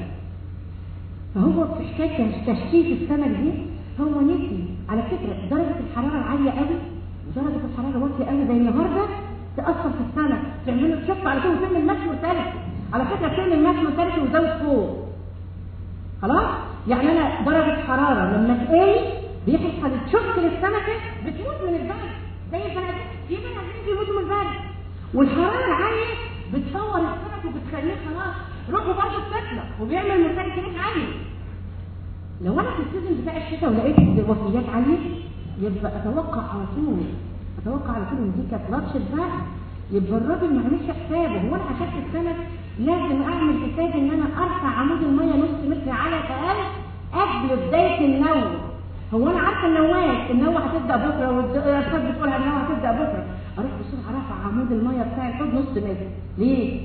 فهو في حكايه تشتيت السمك دي هو نسي على فكره درجه الحراره العاليه قوي ودرجه الحراره واطيه قوي زي النهارده تاثر في السمك تعمل له تشف على طول وتعمل مشوي ثالث على فكره بتعمل مشوي ثالث وزود فوق خلاص يعني انا درجه حراره لما تقل بيحصل تشك للسمكه بتموت من البرد زي البني في بني ادمين بيموتوا من البرد والحراره العاليه بتفور السمك وبتخليه خلاص روحه برضه بتطلع وبيعمل مرتبط عالي لو انا في السيزون بتاع الشتاء ولقيت وفيات عاليه يبقى اتوقع على طول اتوقع على طول ان دي كانت لطشه برد يبقى الراجل ما عملش حسابه هو انا عشان السمك لازم اعمل حساب ان انا ارفع عمود الميه نص متر على الاقل قبل بدايه النوم هو انا عارفه النواه النواه هتبدا بكره والارشاد بتقول النواه هتبدا بكره اروح بسرعه رافع عمود الميه بتاع الحوض نص متر ليه؟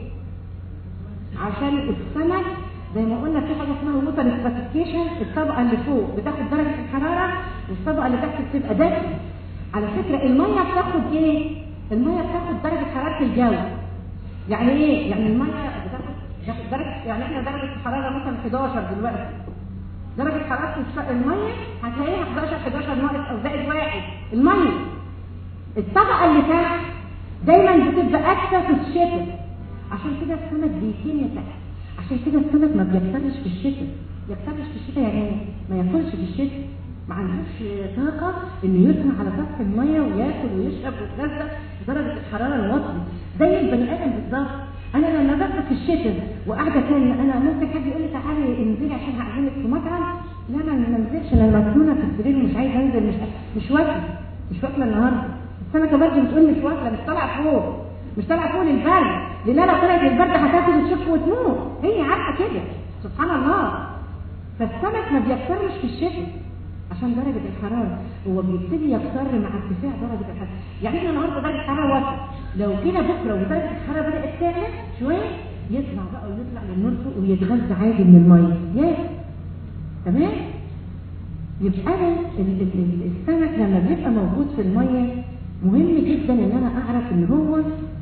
عشان السمك زي ما قلنا في حاجه اسمها ووتر سبيسيفيكيشن الطبقه اللي فوق بتاخد درجه الحراره والطبقه اللي تحت بتبقى دافئه على فكره الميه بتاخد ايه؟ الميه بتاخد درجه حراره الجو يعني ايه؟ يعني الميه بتاخد بتاخد درجه يعني احنا درجه الحراره مثلا 11 دلوقتي درجه حراره الش- الميه هتلاقيها 11 11 ناقص او زائد واحد الميه الطبقه اللي تحت دايما بتبقى اكثر في الشتاء عشان كده السمك بيتم تحت عشان كده السمك ما بيكترش في الشتاء يكترش في الشتاء يعني ايه؟ ما ياكلش في الشتاء ما عندوش طاقة انه يطلع على سطح المية وياكل ويشرب ويتغذى بدرجة الحرارة الواطية زي البني ادم بالظبط انا لما ببقى في الشتاء وقاعدة كان انا ممكن حد يقول لي تعالي انزلي عشان هعزمك في مطعم لا انا ما انزلش انا مسنونة في السرير ومش عايزة انزل مش مش واكلة مش واكلة النهارده السمكه برضه بتقول مش واصله مش طالعه فوق مش طالعه فوق للبرد لانها لو طلعت للبرد هتاكل وتشك وتموت هي عارفه كده سبحان الله فالسمك ما بيكترش في الشتاء عشان درجة الحرارة هو بيبتدي يكتر مع ارتفاع درجة الحرارة يعني احنا النهارده درجة الحرارة واطية لو جينا بكرة ودرجة الحرارة بدأت تعلى شوية يطلع بقى ويطلع للنور فوق ويتغذى عادي من المية ياكل تمام يبقى انا ال- ال- ال- السمك لما بيبقى موجود في المية مهم جدا ان انا اعرف ان هو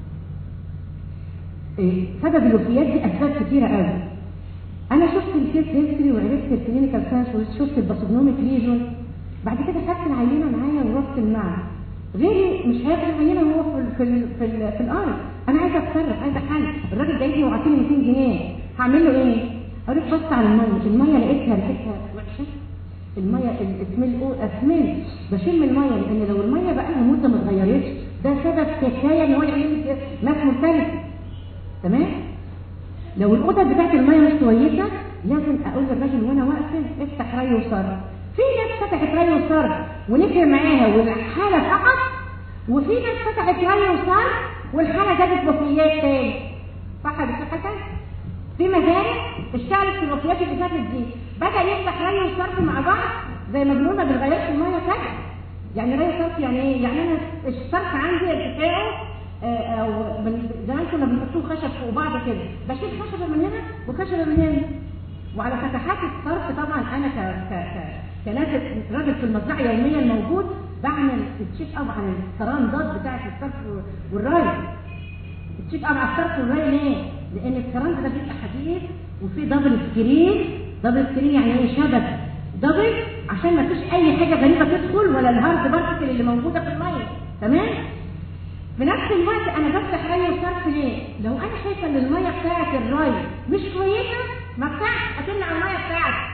إيه، سبب الوفيات دي اسباب كتيرة قوي انا شفت الكيس هيستوري وعرفت الكلينيكال ساينس وشفت الباسوجنوميك ليجون بعد كده خدت العينه معايا ورحت المعمل غيري مش هياخد العينه وهو في ال في ال في, ال في الارض انا عايزه اتصرف عايزه حل الراجل جاي لي وعاطيني 200 جنيه هعمل له ايه؟ اروح بص على الميه الميه لقيتها ريحتها وحشه الميه السميل اسميل بشم الميه لان لو الميه بقى لها مده ما اتغيرتش ده سبب حكايه ان هو يعمل لي ناس مختلفه تمام لو الاوضه بتاعت الميه مش كويسه لازم اقول للراجل وانا واقفه افتح ري وصرف في ناس فتحت ري وصرف ونفع معاها والحاله فقط وفي ناس فتحت ري وصرف والحاله جابت وفيات تاني صح يا دكتور حسن في مجال اشتغلت في الوفيات اللي فاتت دي بدا يفتح ري وصرف مع بعض زي ما بنقول ما بنغيرش الميه فجاه يعني ري وصرف يعني ايه يعني انا الصرف عندي ارتفاعه آه، او من- زمان كنا بنحطوه خشب فوق بعض كده بشيل خشبه من هنا وخشبه من هنا وعلى فتحات الصرف طبعا انا ك ك ك كناس راجل في المزرعه يوميا موجود بعمل تشيك اب عن الكراندات بتاعت الصرف والراي التشيك اب على الصرف والراي ليه؟ لان الكراند ده بيبقى حديد وفيه دبل سكرين دبل سكرين يعني ايه شبك دبل عشان ما فيش اي حاجه غريبه تدخل ولا الهارد بارتكل اللي موجوده في الميه تمام؟ في نفس الوقت انا بفتح ري وصرف ليه؟ لو انا شايفه ان الميه بتاعت الري مش كويسه ما افتحش اتمنع الميه بتاعتي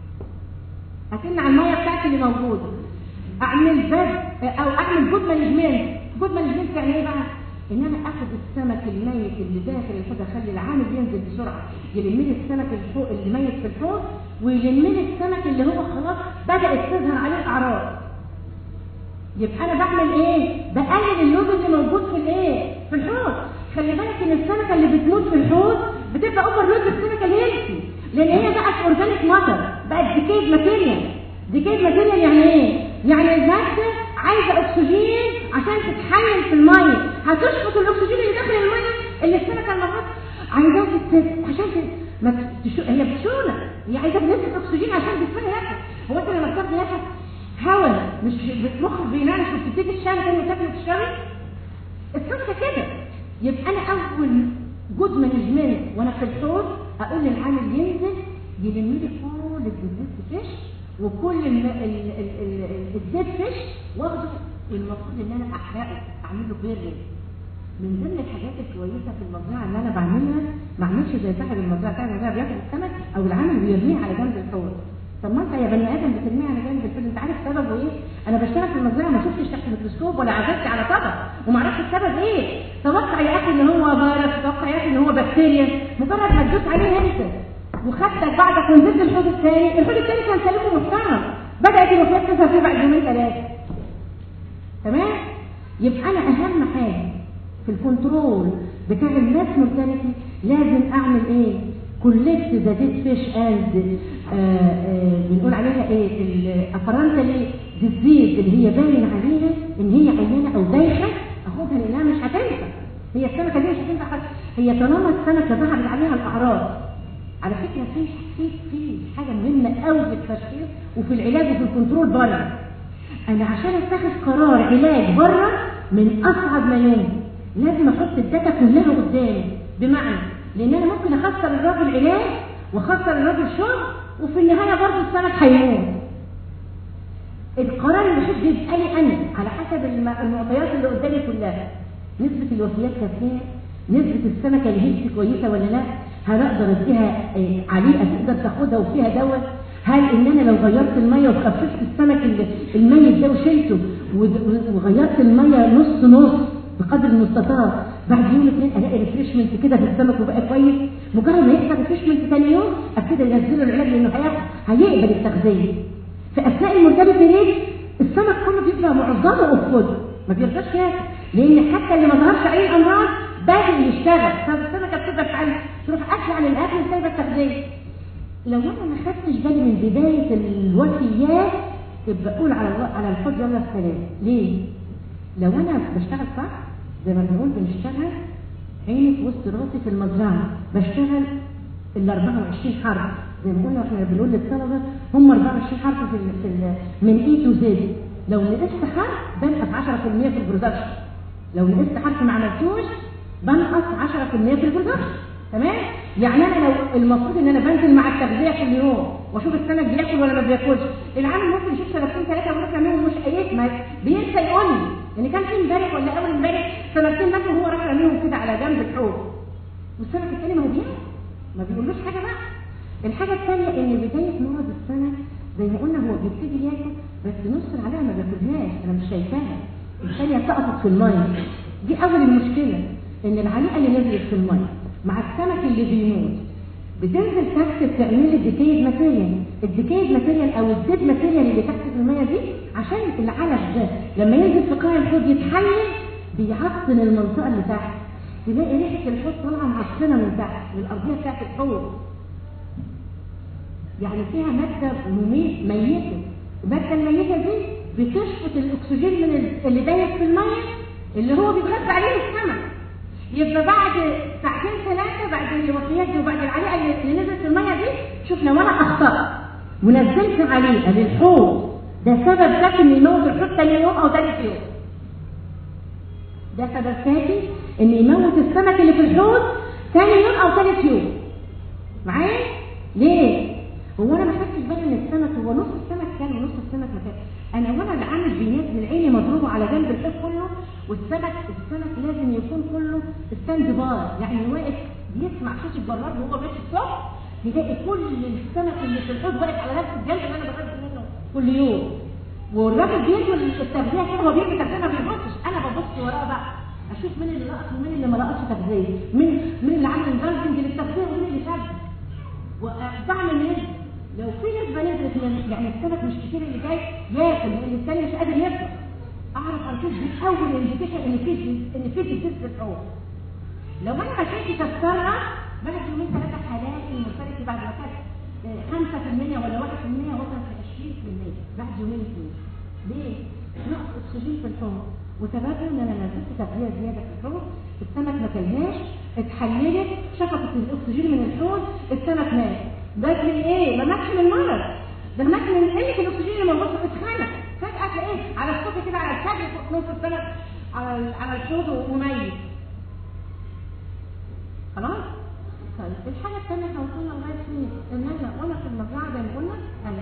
هتمنع الميه بتاعتي اللي موجوده اعمل باب او اعمل جود مانجمنت جود مانجمنت يعني ايه بقى ان انا اخد السمك الميت اللي داخل الحوض اخلي العامل ينزل بسرعه يلم لي السمك الفوق اللي ميت في الحوض ويلم لي السمك اللي هو خلاص بدات تظهر عليه الاعراض يبقى انا بعمل ايه بقلل اللود اللي موجود في الايه في الحوض خلي بالك ان السمكه اللي بتموت في الحوض بتبقى اوفر لود السمكه الهيلثي لان هي بقت اورجانيك ماتر بقت ديكيد ماتيريال ديكيد ماتيريال يعني ايه يعني الماده عايزه اكسجين عشان تتحلل في الميه هتشفط الاكسجين اللي داخل الميه اللي السمكه المفروض عايزاه تت- عشان ت- ما تشو... هي بتشونه هي عايزه بنسبه اكسجين عشان جسمها ياخد هو انت لما بتاخد ياخد هوا مش مخك بينعش وبتبتدي تشتغل تاني وتاكل وتشتغل السمكه كده يبقى انا اول جود مانجمنت وانا في الحوض اقول للعامل ينزل يلم لي كل الزيت فيش وكل ال- ال- ال- ال- الزيت فيش واخده والمفروض ان انا احرقه اعمل له بيرنج من ضمن الحاجات الكويسه في المزرعه اللي انا بعملها ما اعملش زي صاحب المزرعه بتاع المزرعه بياخد السمك او العامل بيرميه على جنب الحوض طب ما انت يا بني ادم بترميه على جنب الحوض انت عارف سببه ايه؟ انا بشتغل في المزرعه ما شفتش تحت الميكروسكوب ولا عزلت على طبق وما اعرفش السبب ايه توقع يا اخي ان هو فيروس توقع يا اخي ان هو بكتيريا مجرد ما تدوس عليه انت وخدتك بعدك ونزلت الحوض الثاني الحوض الثاني كان سليم ومحترم بدات الوفيات تظهر فيه بعد يومين ثلاثه تمام يبقى انا اهم حاجه في الكنترول بتاع الناس مورتاليتي لازم اعمل ايه كولكت ذا ديد فيش اند بنقول عليها ايه الابرانتالي ديزيز اللي هي باين عليها ان هي عيانه او دايخه اخدها لانها مش هتنفع هي السمكه دي مش هتنفع خالص. هي طالما السمكه ظهرت عليها الاعراض على فكره في في في حاجه مهمه قوي في التشخيص وفي العلاج وفي الكنترول بره انا عشان اتخذ قرار علاج بره من اصعب ما يمكن لازم احط الداتا كلها قدامي بمعنى لان انا ممكن اخسر الراجل علاج واخسر الراجل شغل وفي النهايه برضه السمك هيموت القرار الوحيد بيبقى لي انا على حسب الم- المعطيات اللي قدامي كلها نسبة الوفيات كافية نسبة السمكة اللي هي كويسة ولا لا هل اقدر اديها آه، عليقة تقدر تاخدها وفيها دواء هل ان انا لو غيرت المية وخففت السمك اللي- الميت ده وشلته ود- وغيرت المية نص نص بقدر المستطاع بعد يوم اثنين الاقي ريفريشمنت كده في السمك وبقى كويس مجرد ما يحصل ريفريشمنت ثاني يوم ابتدي انزله العلاج لانه هياخد هيقبل التغذيه في اثناء المرتبط ريت السمك كله بيبقى معظمه اوف فود ما بيرضاش ياكل لان حتى اللي ما ظهرش عليه الامراض بادئ يشتغل فالسمكه بتبقى تعلم تروح اكل عن الاكل وسايبه التغذيه لو انا ما خدتش بالي من بدايه الوفيات تبقى اقول على الو... على الحوض يلا السلام ليه؟ لو انا بشتغل صح زي ما بنقول بنشتغل عيني في وسط راسي في المزرعه بشتغل ال 24 حرف زي ما قلنا احنا بنقول للطلبه هم 24 حرف في, ال... في ال... من اي تو زد لو نقصت حرف بنقص 10% في البرودكشن لو نقصت حرف ما عملتوش بنقص 10% في البرودكشن تمام يعني انا لو المفروض ان انا بنزل مع التغذيه كل يوم واشوف السمك بياكل ولا ما بياكلش العامل ممكن يشوف سنتين ثلاثه ويروح يعملهم مش هيسمع بينسى يقول لي ان كان في امبارح ولا اول امبارح سنتين مثلا هو راح يعملهم كده على جنب الحوض والسمك الثاني ما هو بياكل ما بيقولوش حاجه بقى الحاجه الثانيه ان بدايه مرض السمك زي ما قلنا هو بيبتدي ياكل بس نص العلاقه ما بياكلهاش انا مش شايفاها الثانيه سقطت في الميه دي اول المشكله ان العليقه اللي نزلت في الميه مع السمك اللي بيموت بتنزل تحت بتعمل الديكيد ماتيريال الديكيد ماتيريال او الديد ماتيريال اللي تحت في الميه دي عشان العلف ده لما ينزل في قاع الحوض يتحلل بيعفن المنطقه اللي تحت تلاقي ريحه الحوض طالعه معفنه من تحت من الارضيه بتاعت الحوض يعني فيها ماده مميت ميته الماده الميته دي بتشفط الاكسجين من اللي دايب في الميه اللي هو بيتغذى عليه السمك يبقى بعد ساعتين ثلاثه بعد الوفيات دي وبعد العليقه اللي نزلت في الميه دي شوف لو انا اخطات ونزلت عليقه للحوض ده سبب ذاتي ان يموت الحوض تاني يوم او ثالث يوم ده سبب ذاتي ان يموت السمك اللي في الحوض ثاني يوم او ثالث يوم معايا ليه هو انا ما خدتش بالي ان السمك هو نص السمك كان ونص السمك ما كان انا وانا اللي عامل بينزل عيني مضروبه على جنب الحوض كله والسمك السمك لازم يكون كله ستاند بار يعني واقف بيسمع صوت الجرار وهو ماشي الصبح يلاقي كل السمك اللي في الحوض واقف على نفس الجنب اللي انا بخرج منه كل يوم والراجل بياكل التغذيه كده هو بياكل تغذيه ما بيبصش انا ببص وراه بقى اشوف مين اللي لقط ومين اللي ما لقطش تغذيه مين مين اللي عامل البالانسنج للتغذيه ومين اللي سد وبعمل نسبه لو في نسبه نزلت من يعني السمك مش كتير اللي جاي ياكل لان الثاني مش قادر ياكل اعرف على طول دي اول انديكيشن ان في ان في ديزيز في الحوض لو انا مشيت تفسرها بعد يومين ثلاثه هلاقي المرتبط بعد ما كانت 5% ولا 1% وصلت ل 20% بعد يومين اثنين ليه؟ نقص اكسجين في الحوض وسببها ان انا نزلت تغذيه زياده في الحوض السمك ما كلهاش اتحللت شفطت الاكسجين من الحوض السمك مات ده من ايه؟ ما ماتش من المرض ده مات من قله الاكسجين اللي موجود في اتخنق فجاه تلاقيه على الصبح كده على الفجر في نص السمك على على الحوض وميت خلاص؟ طيب الحاجه الثانيه احنا وصلنا لغايه فين؟ ان انا وانا في المزرعه زي ما قلنا انا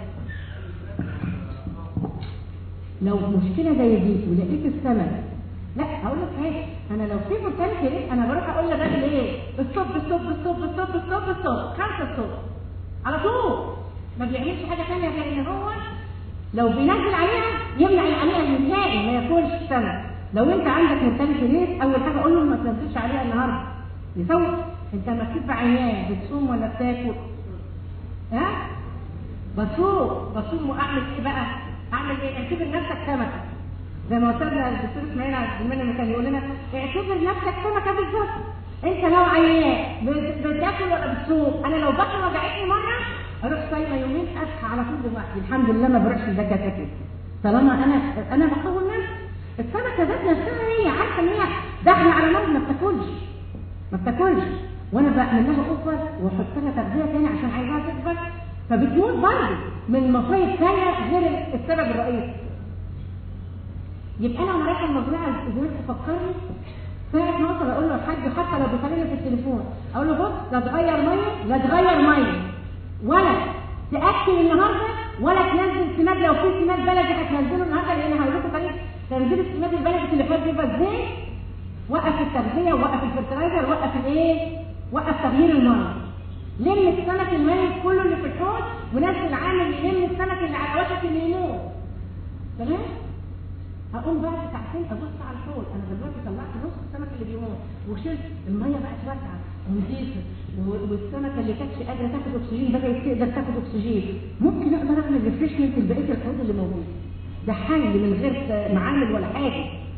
لو مشكله زي دي ولقيت السمك لا هقول لك حاجه انا لو في مرتبط ليه انا بروح اقول للراجل ايه ستوب ستوب ستوب ستوب ستوب ستوب خمسه ستوب على طول ما بيعملش حاجه ثانيه غير ان هو لو بينزل عليها يمنع العليقه النهائي ما ياكلش السمك لو انت عندك مرتبط ليه اول حاجه اقول له ما تنزلش عليها النهارده يفوت انت لما بتبقى عيان بتصوم ولا بتاكل ها بصوم بصوم واعمل ايه بقى اعمل ايه اعتبر نفسك سمكه زي ما وصلنا الدكتور اسماعيل عبد المنعم لما كان يقول لنا اعتبر نفسك سمكه بالظبط انت لو عيان بتاكل ولا بتصوم انا لو بطني وجعتني مره اروح صايمه يومين اصحى على طول دلوقتي الحمد لله ما بروحش الدكاتره طالما انا انا بقوم نفسي السمكه ذات نفسها هي عارفه ان هي داخله على موت ما بتاكلش ما بتاكلش وانا بعمل لها اوفر واحط لها تغذيه تاني عشان عايزاها تكبر فبتموت برضه من مصايب ثانيه غير السبب الرئيسي يبقى انا وانا رايحه المزرعه الزميل تفكرني ساعة ما اوصل اقول له الحاج حتى لو بيكلمني في التليفون اقول له بص لا تغير ميه لا تغير ميه ولا تاكل النهارده ولا تنزل سماد لو في سماد بلدي هتنزله النهارده لان هقول لكم طريقه تنزيل السماد البلدي اللي فات بيبقى ازاي وقف التغذيه وقف الفرتلايزر وقف الايه وقف تغيير الميه لم السمك الميت كله اللي في الحوض ونزل عامل يلم السمك اللي على وشك اللي يموت تمام هقوم بعد ساعتين ابص على الحوض انا دلوقتي طلعت نص السمك اللي بيموت وشلت الميه بقت واسعه ونظيفه والسمكه اللي كانتش قادره تاخد اكسجين بدات تقدر تاخد اكسجين ممكن اقدر اعمل ريفريشمنت لبقيه الحوض اللي موجود ده حل من غير معامل ولا حاجه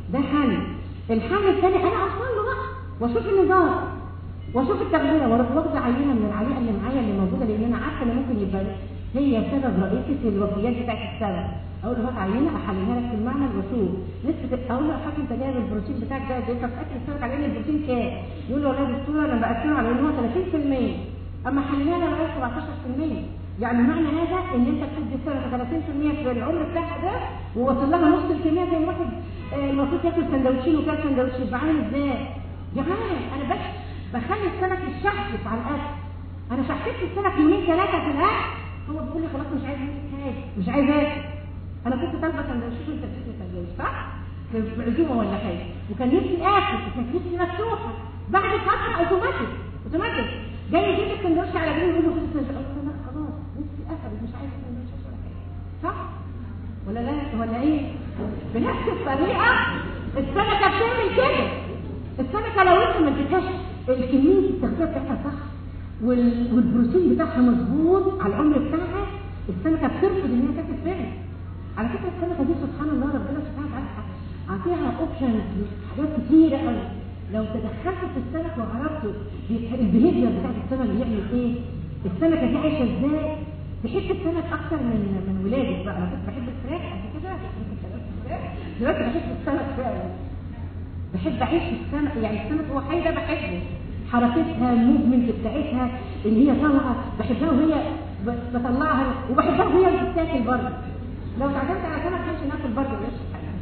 ده حل الحل الثاني انا اوصل له بقى واشوف النظام واشوف التغذيه واروح واخده عينه من العليقه اللي معايا اللي موجوده لان انا عارفه ان ممكن يبقى هي سبب رئيسي في الوفيات بتاعت السنه اقول له هات عينه احللها لك في المعمل واشوف نسبه اقول له يا حاج انت جايب البروتين بتاعك ده ده انت بتاكل السمك على ان البروتين كام؟ يقول له والله يا دكتوره انا بقسمه على ان هو 30% اما حللها لها بقى 17% يعني معنى هذا ان انت بتدي السمكه 30% في العمر بتاعها ده ووصل لها نص الكميه زي واحد آه، المفروض ياكل سندوتشين وكان سندوتشين يبقى عامل ازاي؟ جماعه انا بس بخلي السمك يشحشف على الاكل انا شحشفت السمك يومين ثلاثه في الاكل هو بيقول لي خلاص مش عايز حاجه مش عايز اكل انا كنت طالبه سندوتشين وانت بتدي سندوتش صح؟ في عزومه ولا حاجه وكان نفسي اكل وكانت نفسي مفتوحه بعد فتره اوتوماتيك اوتوماتيك جاي يجيب السندوتش على جنب يقول له خد السندوتش قلت له لا خلاص نفسي قفلت مش عايزه سندوتش ولا حاجه صح؟ ولا لا ولا ايه؟ بنفس الطريقه السمكه بتعمل كده السمكه لو انت ما اديتهاش الكميه التغذيه بتاعتها صح وال- والبروتين بتاعها مظبوط على العمر بتاعها السمكه بترفض ان هي تاكل فعلا على فكره السمكه دي سبحان الله ربنا سبحانه وتعالى عطيها اوبشنز حاجات كتيره قوي لو تدخلت في السمك وعرفت البيهيفير بتاعت السمك بيعمل ايه السمكه دي عايشه ازاي تحب السمك اكتر من من ولادك بقى انا كنت بحب الفراخ قبل كده دلوقتي بحب السمك فعلا بحب اعيش في السمك يعني السمك هو حي ده بحبه حركتها الموفمنت بتاعتها ان هي طالعه بحبها وهي ب- بطلعها وبحبها وهي بتتاكل برضه لو اتعزمت على سمك ماشي ناكل برضه ماشي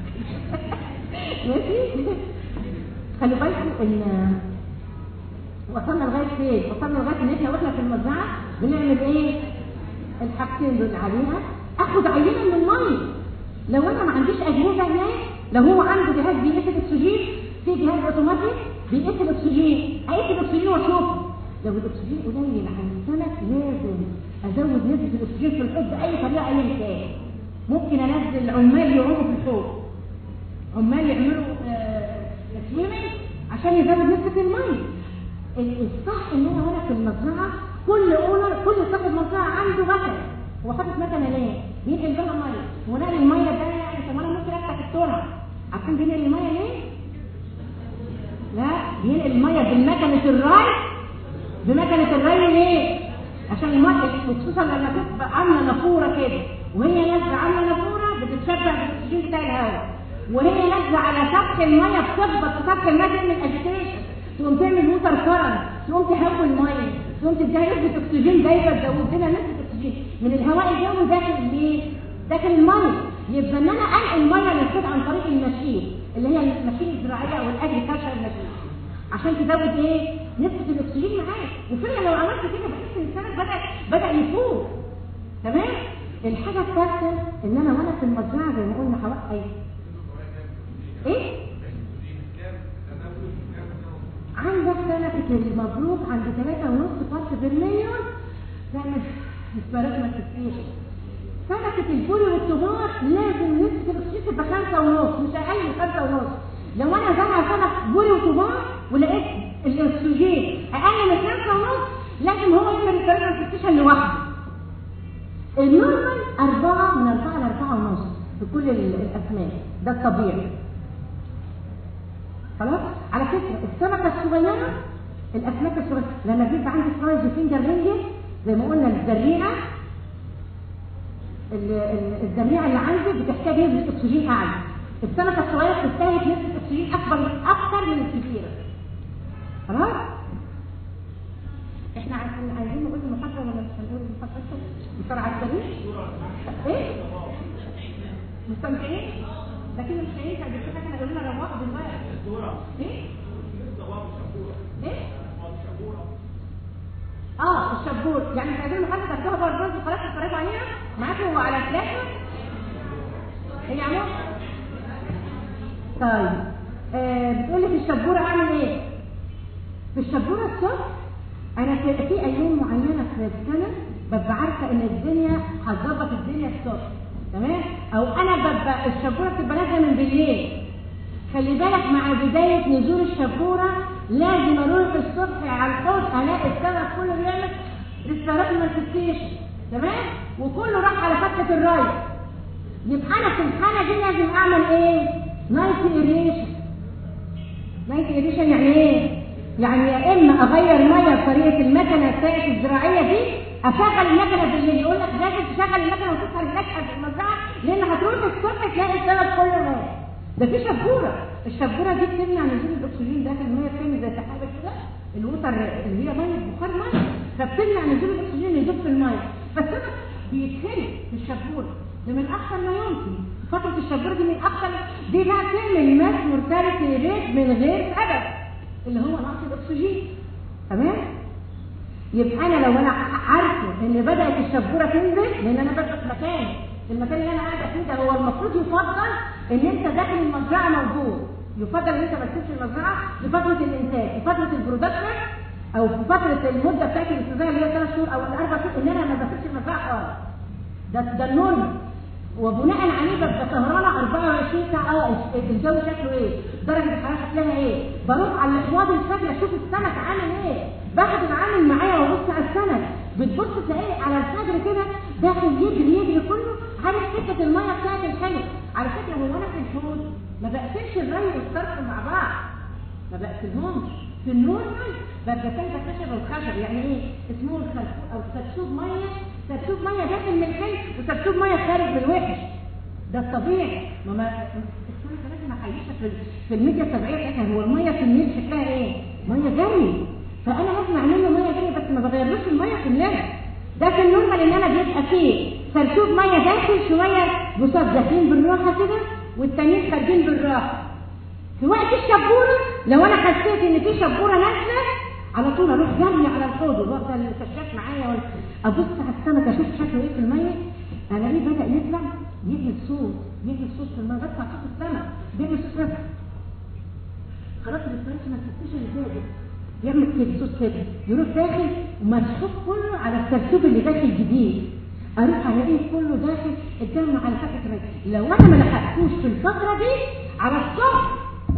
ماشي خلوا بالكم ان وصلنا لغايه فين؟ وصلنا لغايه ان احنا واحنا في المزرعه بنعمل ايه؟ الحاجتين دول عليها اخد عينه من الميه لو انا ما عنديش اجهزه هناك لو هو عنده جهاز بيقيس الاكسجين في جهاز اوتوماتيك بيقيس الاكسجين اقيس الاكسجين واشوفه لو الاكسجين قليل عن السمك لازم ازود نسبه الاكسجين في الحوض باي طريقه ايا كان ممكن انزل عمال يعوموا في الحوض عمال يعملوا سويمنج عشان يزود نسبه الميه ال- الصح ان انا وانا في المزرعه كل اونر كل صاحب مزرعه عنده مكنه هو حاطط مكنه ليه؟ بينقل بها ميه ونقل الميه ده يعني طب انا ممكن افتح الترعه عارفين بينقل الميه ليه؟ لا بينقل الميه بالمكنه الري بمكنه الري ليه؟ عشان الميه وخصوصا لما تبقى عامله نافوره كده وهي نازله عامله نافوره بتتشبع بالاكسجين بتاع الهواء وهي نازله على سطح الميه بتخبط في سطح الميه تعمل اجيتيشن تقوم تعمل ووتر كرنت تقوم تهوي الميه تقوم تديها نسبه اكسجين دايما تزود لنا نسبه اكسجين من الهواء الجوي داخل ليه؟ داخل الميه يبقى ان انا انقل الميه للخيط عن طريق الماشين اللي هي الماشين الزراعيه او الاجريكلتشر ماشين عشان تزود ايه؟ نسبه الاكسجين معاك وفعلا لو عملت كده بحس ان السمك بدا بدا يفوق تمام؟ الحاجه الثالثه ان انا وانا في المزرعه زي ما قلنا حوالي ايه؟ عندك سمكة المبروك عند ثلاثة ونص فرق بالمليون تعمل الفراغ ما تكفيش سمكة البوري والطماط لازم نسبة الاكسجين تبقى خمسة ونص مش أقل من خمسة ونص لو أنا زرع سمك بوري وطماط ولقيت الأكسجين أقل من خمسة ونص لازم هو يعمل الفراغ ما تكفيش لوحده النورمال أربعة من أربعة لأربعة ونص في كل ال- الأسماك ده الطبيعي خلاص على فكره السمكه الصغيره الاسماك الصغيره لما بيبقى عندي فرايز وفينجر رينجر زي ما قلنا الزريعه ال- ال- الزريعه اللي عندي بتحتاج نسبه اكسجين اعلى السمكه الصغيره بتستهلك نسبه اكسجين اكبر اكتر من الكبيره خلاص احنا عايزين عايزين نقول المحاضره ولا مش هنقول المحاضره بسرعه على السريع ايه مستمتعين لكن مش هينفع دي حاجه احنا قلنا رواق دلوقتي ايه ايه اه الشبور يعني مش عايزين نخلص تاخدوها برضه وخلاص تتفرجوا عليها معاكم على فلاشه هي عموما طيب آه بتقول لي في الشبوره اعمل ايه في الشبوره الصبح انا في, في ايام معينه في السنه ببقى عارفه ان الدنيا هتظبط الدنيا الصبح تمام او انا ببقى الشبوره بتبقى نازله من بالليل خلي بالك مع بدايه نزول الشبوره لازم اروح الصبح على الحوض الاقي السمك كله بيعمل ريستارات مانفستيشن تمام وكله راح على فتحه الرايه يبقى انا في الحاله دي لازم اعمل ايه نايت ايريشن نايت ايريشن يعني ايه يعني يا اما اغير ميه بطريقه المكنه بتاعت الزراعيه دي اشغل المكنه بالليل يقول لك لازم تشغل المكنه وتسهر هناك في المزرعه لان هتروح الصبح تلاقي السبب كله مات ده في شبوره الشبوره دي بتمنع نزول الاكسجين داخل الميه بتعمل زي سحابه كده الوتر اللي هي ميه بخار ميه فبتمنع نزول الاكسجين يدوب في الميه فالسمك بيتخلق في الشبوره ده من احسن ما يمكن فتره الشبوره دي من احسن دي بقى تعمل ماس مورتاليتي ريت من غير سبب اللي هو نقص الاكسجين تمام يبقى انا لو انا عارفه ان بدات الشبوره تنزل لان انا ببقى في مكان المكان اللي انا قاعده فيه ده هو المفروض يفضل ان انت داخل المزرعه موجود يفضل ان انت ما تسيبش المزرعه لفتره الانتاج لفتره البرودكشن او في فتره المده بتاعت الاستزراع اللي هي ثلاث شهور او الاربع شهور ان انا ما بسيبش المزرعه خالص ده ده النورمال وبناء عليه ببقى سهرانه 24 ساعه اه الجو شكله ايه؟ درجه الحراره شكلها ايه؟ بروح على الاحواض الفجر اشوف السمك عامل ايه؟ باخد العامل معايا وابص على السمك بتبص تلاقيه على الفجر كده داخل يجري يجري كله عارف حته الميه بتاعت الحلو على فكره هو انا في الحوض ما بقفلش الري والصرف مع بعض ما بقفلهمش في النورمال ببقى سايبه خشب والخشب يعني ايه؟ اسمه الخرفوق او سرسوب ميه سرسوب ميه داخل من الحلو وسرسوب ميه خارج من الوحش ده الطبيعي ما ما السمكه لازم اعيشها في في الميديا الطبيعيه بتاعتها هو الميه في النيل شكلها ايه؟ ميه جري فانا لازم اعمل له ميه جري بس ما بغيرلوش الميه كلها ده في النورمال ان انا بيبقى فيه سرسوب ميه داخل شويه بصوت داخلين بالراحه كده والتانيين خارجين بالراحه في وقت الشبوره لو انا حسيت ان في شبوره نازله على طول اروح جري على الحوض واخده الكشاف معايا ولا ابص على السمك اشوف شكله ايه في الميه الاقيه بدا يطلع يجي صوت يجي صوت في الميه بسمع صوت السمك بيجي صوت نفسه خلاص الاسترس ما تفتش اللي زادت يعمل كده صوت كده يروح داخل ومسحوب كله على السرسوب اللي داخل جديد اروح الاقيه كله داخل اتجمع على فتره لو انا ما لحقتوش في الفتره دي على الصبح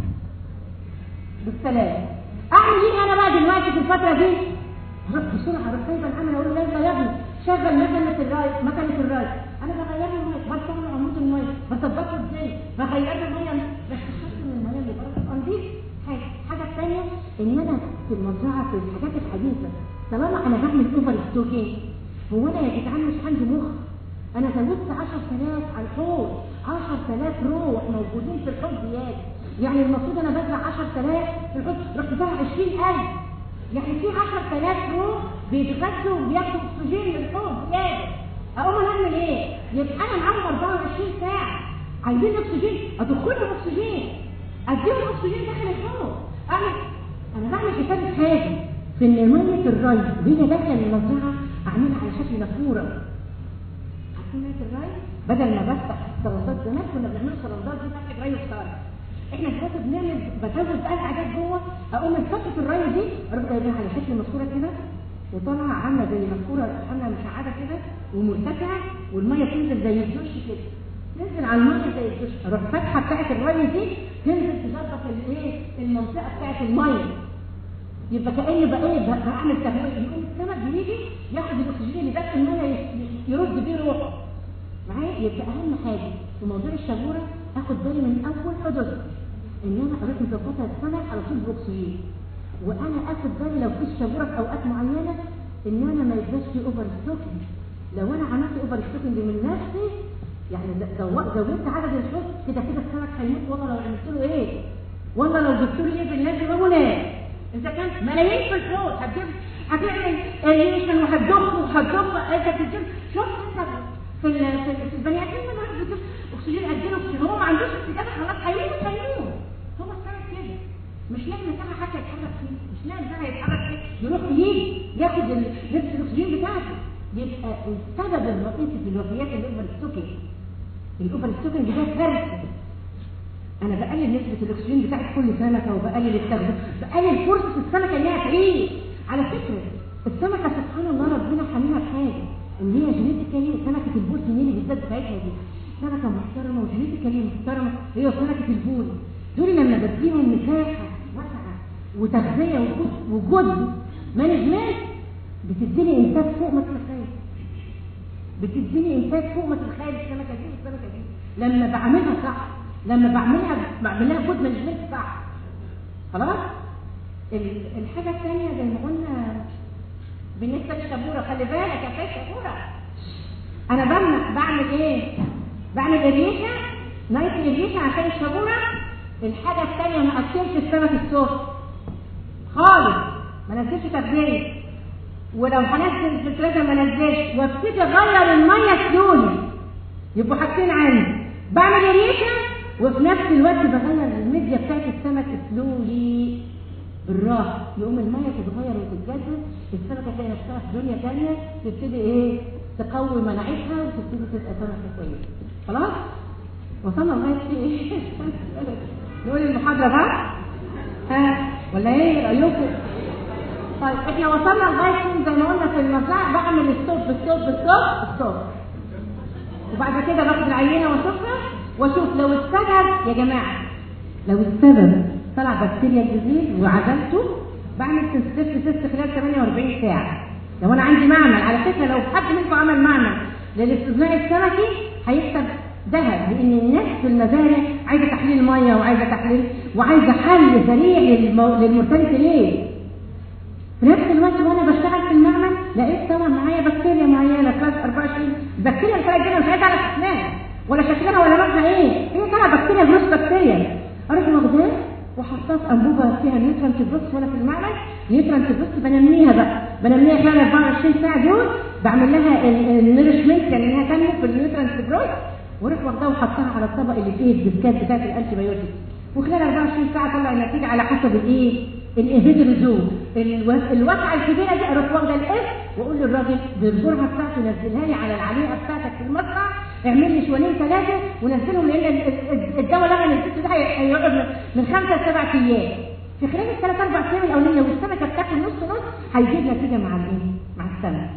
بالسلام اعمل ايه انا بقى دلوقتي في الفتره دي اروح بسرعه اروح سايبه العمل اقول له يا ابني شغل مكنه الراي مكنه الراي انا بغير له الميه برفع له عمود الميه بظبطه ازاي بغير له الميه بس خدت من الميه اللي بره تبقى نضيف حاجه الحاجه الثانيه ان انا في المزرعه في الحاجات الحديثه طالما انا بعمل اوفر ستوكينج هو انا يا جدعان مش عندي مخ انا زودت 10000 على الحوض 10000 روح موجودين في الحوض زياده يعني المفروض انا بزرع 10000 في الحوض رحت زرع 20000 يعني في 10000 روح بيتغذوا وبياخدوا اكسجين من الحوض زياده اقوم انا اعمل ايه؟ يبقى انا معاهم 24 ساعه عايزين اكسجين ادخلهم اكسجين اديهم اكسجين داخل الحوض اعمل انا بعمل حساب حاجه في ان ميه الري وهي داخله المزرعه اعملها على شكل نافوره عارفين ميه الري بدل ما بفتح سلندات زمان كنا بنعمل سلندات دي فتحه ري وصار احنا دلوقتي بنعمل بزود بقى الحاجات جوه اقوم من فتحه الري دي اروح جايبها على شكل ماسوره كده وطالعه عامله زي ماسوره عامله مشعبه كده ومرتفعه والميه تنزل زي الدش كده تنزل على الميه زي الدش اروح فاتحه بتاعت الري دي تنزل تظبط الايه المنطقه بتاعت الميه يبقى كاني بقى ايه بعمل تهويه يقوم السمك بيجي ياخد الاكسجين اللي داخل الميه يرد بيه روحه معايا يبقى اهم حاجه في موضوع الشبوره اخد بالي من اول حدث ان انا اروح مظبطه السمك على طول باكسجين وانا اخد بالي لو في شبوره في اوقات معينه ان انا ما يبقاش في اوفر ستوكينج لو انا عملت اوفر ستوكينج من نفسي يعني لو زودت عدد الحوض كده كده السمك هيموت والله لو عملت له ايه والله لو جبت له ايه بالناس يبقى ايه اذا كان ملايين في الحوض هتجيب هتعمل ريشن وهتضخ وهتضخ انت بتجيب شوف انت في ال في, ال في البني ادمين لما واحد بيجيب اكسجين قد ايه اكسجين هو ما عندوش استجابه خلاص هيموت هيموت هو السمك كده مش لاقي مساحه حتى يتحرك فيه مش لاقي مساحه يتحرك فيه يروح يجي ياخد نفس الاكسجين بتاعته يبقى السبب الرئيسي في الوفيات الاوفر ستوكينج الاوفر ستوكينج ده كارثه انا بقلل نسبة الاكسجين بتاعت كل سمكة وبقلل التغذية بقلل فرصة السمكة انها تعيش على فكرة السمكة سبحان الله ربنا حاميها بحاجة ان هي جينيتيكالي سمكة البوز النيلي بالذات بتاعتها دي سمكة محترمة وجينيتيكالي محترمة هي سمكة البوز دول لما بديهم مساحة واسعة وتغذية وجود مانجمنت بتديني انتاج فوق ما تتخيل بتديني انتاج فوق ما تتخيل السمكة دي والسمكة دي لما بعملها صح لما بعملها بعملها جود مانجمنت صح خلاص ال- الحاجه الثانيه زي ما قلنا بالنسبه للشبوره خلي بالك يا فاش شبوره انا بعمل بعمل ايه بعمل اريشن نايت اريشن عشان الشبوره الحاجه الثانيه ما اكلش السمك السخن خالص ما نزلش تغذيه ولو هنزل فلترات ما نزلش وابتدي اغير الميه سلولي يبقوا حاجتين عندي بعمل اريشن وفي نفس الوقت بغير الميديا بتاعت السمك سلولي بالراحه يقوم الميه تتغير وتتجدد السمكه تلاقي نفسها في دنيا ثانيه تبتدي ايه تقوي مناعتها وتبتدي تبقى سمكه كويسه خلاص وصلنا لغايه ايه نقول المحاضره بقى ها ولا ايه رايكم طيب احنا وصلنا لغايه فين زي ما قلنا في المزرعه بعمل ستوب ستوب ستوب ستوب وبعد كده باخد العينه واشوفها واشوف لو السبب يا جماعه لو السبب طلع بكتيريا جديد وعزلته بعمل تست تست خلال 48 ساعه لو انا عندي معمل على فكره لو حد منكم عمل معمل للاستثناء السمكي هيكسب ذهب لان الناس في المزارع عايزه تحليل ميه وعايزه تحليل وعايزه حل سريع للمو... للمورتاليتي ليه؟ في نفس الوقت وانا بشتغل في المعمل لقيت طبعا معايا بكتيريا معينه كلاس 24 البكتيريا اللي طلعت دي مش عايزه اعرف اسمها ولا شكلها ولا لونها ايه هي طالعه بكتيريا جروس بكتيريا اروح واخداها وحطها في انبوبه فيها نيوترانت بروس وانا في المعمل نيوترانت بروس بنميها بقى بنميها خلال 24 ساعه دول بعمل لها النيرشمنت يعني انها تنمو في النيوترانت بروس واروح واخداها وحطها على الطبق اللي فيه الديسكات بتاعت الانتي بايوتيك وخلال 24 ساعه طلع النتيجه على حسب الايه الانهيدروزوم الواقعه الكبيره دي اروح واخده الاس واقول للراجل بالجرعه بتاعته نزلها لي على العليقه بتاعتك في المصنع اعمل لي شوالين ثلاثه ونزلهم لان الدواء اللي انا نزلته ده هيقعد من خمسه لسبع ايام في خلال الثلاث اربع ايام الاولانيه والسمكه بتاكل نص نص هيجيب نتيجه مع الايه؟ مع السمك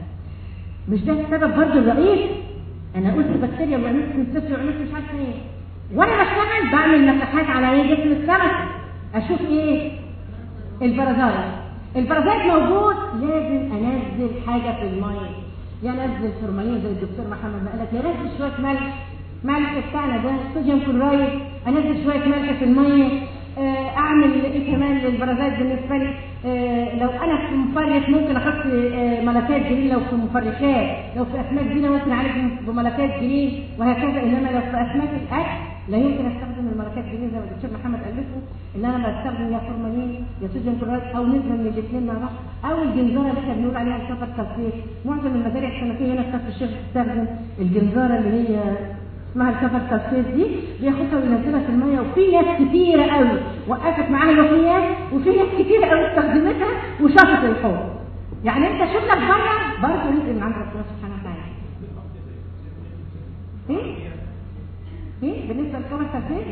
مش ده السبب برضه الرئيس انا قلت بكتيريا وعملت صفر وعملت مش عارفه ايه وانا بشتغل بعمل مساحات على ايه جسم السمك اشوف ايه البرازايت البرازايت موجود لازم انزل حاجه في الميه يا انزل فورمالين زي الدكتور محمد ما قال لك يا نزل شويه ملح ملح بتاعنا ده صوديوم كلورايد انزل شويه ملح في الميه آه، اعمل ايه كمان للبرازات بالنسبه لي آه، لو انا في مفرخ ممكن احط آه، ملكات جرين لو في مفرخات لو في اسماك جرين ممكن اعالج بملكات جرين وهكذا انما لو في اسماك الاكل لا يمكن استخدم الملكات جرين زي ما الدكتور محمد قال لكم ان انا بستخدم يا فورمالين يا صوديوم كلورايد او نسبه من الاثنين مع بعض او الجنزاره اللي احنا بنقول عليها الكفر سلفيت معظم المزارع السمكيه هنا في كفر الشيخ بتستخدم الجنزاره اللي هي اسمها الكفر سلفيت دي بياخدها وينزلها في الميه وفي ناس كتيره قوي وقفت معاها الوفيات وفي ناس كتيره قوي استخدمتها وشافت الحوض يعني انت شغلك بره برضه رزق من عند ربنا سبحانه وتعالى ايه ايه بالنسبه للكفر سلفيت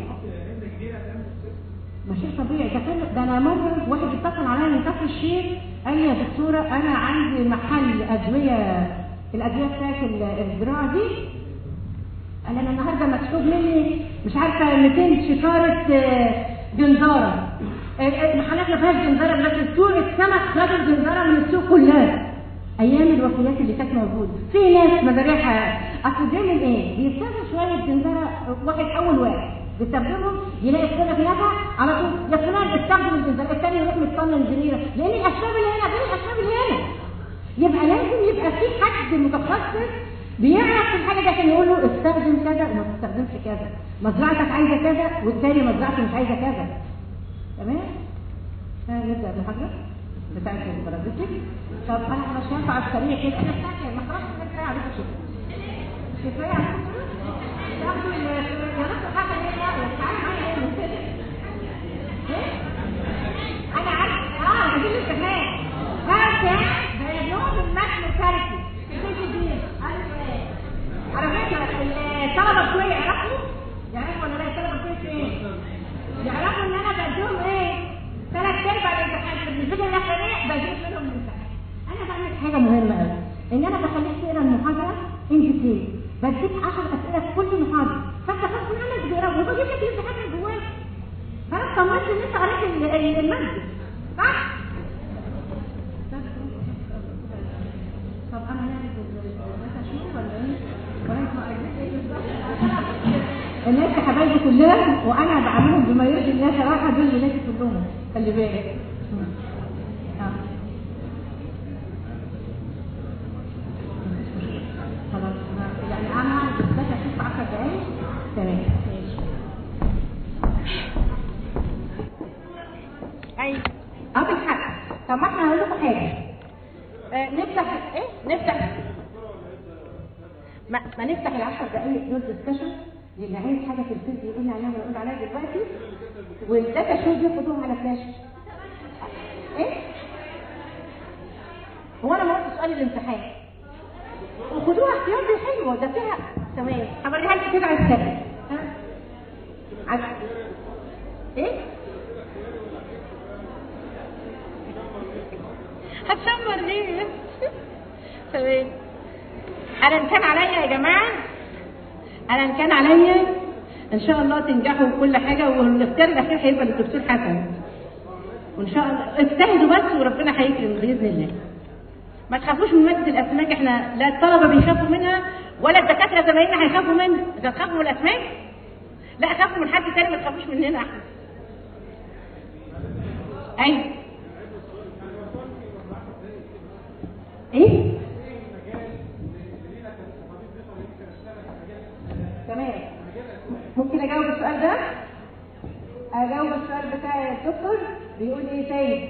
ما شيء طبيعي ده كان ده انا مره واحد اتصل عليا من كفر الشيخ قال لي يا دكتوره انا عندي محل ادويه الادويه بتاعت الزراعه دي قال انا النهارده مسحوب مني مش عارفه 200 شكاره جنزاره المحلات ما فيهاش جنزاره بس سوق السمك خدوا الجنزاره من السوق كلها ايام الوفيات اللي كانت موجوده في ناس مزارعها اصل دايما ايه بيستخدم شويه جنزاره واحد اول واحد بيستخدمهم يلاقي السمك نفع على طول يا فلان استخدم الجنزاره الثاني يروح مطمن جنيره لان الاشراب اللي هنا غير الاشراب اللي هنا يبقى لازم يبقى في حد متخصص بيعرف الحاجه دي عشان يقول له استخدم كذا وما تستخدمش كذا مزرعتك عايزه كذا والتاني مزرعته مش عايزه كذا تمام نبدا بالحاجه بتاعت البرازيتك طب انا مش هينفع على السريع كده انا فاكر ما خلاص كفايه عليك شويه كفايه عليك تاخدوا يا دكتور حاجه ايه رايك تعالى معايا ايه انا عارف اه هجيب لك كمان هذا بيانات المتن الكارثي على فكرة الطلبة بتوعي يعرفوا يعرفوا ولا لا الطلبة بتوعي فين؟ يعرفوا ان انا بديهم ايه؟ ثلاث ارباع الامتحان في الفيديو الاخرانية بجيب منهم الامتحان. انا بعمل حاجة مهمة قوي ان انا بخليك تقرا المحاضرة ان ديتيل بديك 10 اسئلة في كل محاضرة فانت غصب عنك بتقراهم وبجيب لك الامتحان من جواك. خلاص طمنت ان انت قريت المادة صح؟ طب انا نعمل ولا ايه؟ الناس يا حبايبي كلها وانا بعملهم بما يرضي الله صراحه دول ولادي كلهم خلي بالك آه. خلاص ما- يعني انا هعمل بس اشوف 10 دقايق تمام اي اه بالحق طب ما احنا هقول لكم حاجه آه نفتح ايه نفتح ما, ما نفتح العشر دقايق دول ديسكشن اللي عايز حاجه في الفيديو يقول لي عليها ويقول عليها دلوقتي والداتا شو ياخدوهم على فلاش ايه هو انا ما قلت سؤال الامتحان وخدوها احتياطي حلوه ده فيها تمام هوريها لك كده على السبب ها عايز ايه هتشمر ليه تمام انا ان كان عليا يا جماعه انا ان كان عليا ان شاء الله تنجحوا وكل حاجه والاختيار الاخير هيبقى للدكتور حسن وان شاء الله اجتهدوا بس وربنا هيكرم باذن الله ما تخافوش من ماده الاسماك احنا لا الطلبه بيخافوا منها ولا الدكاتره زمايلنا هيخافوا منها اذا تخافوا من الاسماك لا خافوا من حد تاني ما تخافوش مننا احنا ايوه ايه تمام ممكن اجاوب السؤال ده اجاوب السؤال بتاع الدكتور بيقول ايه تاني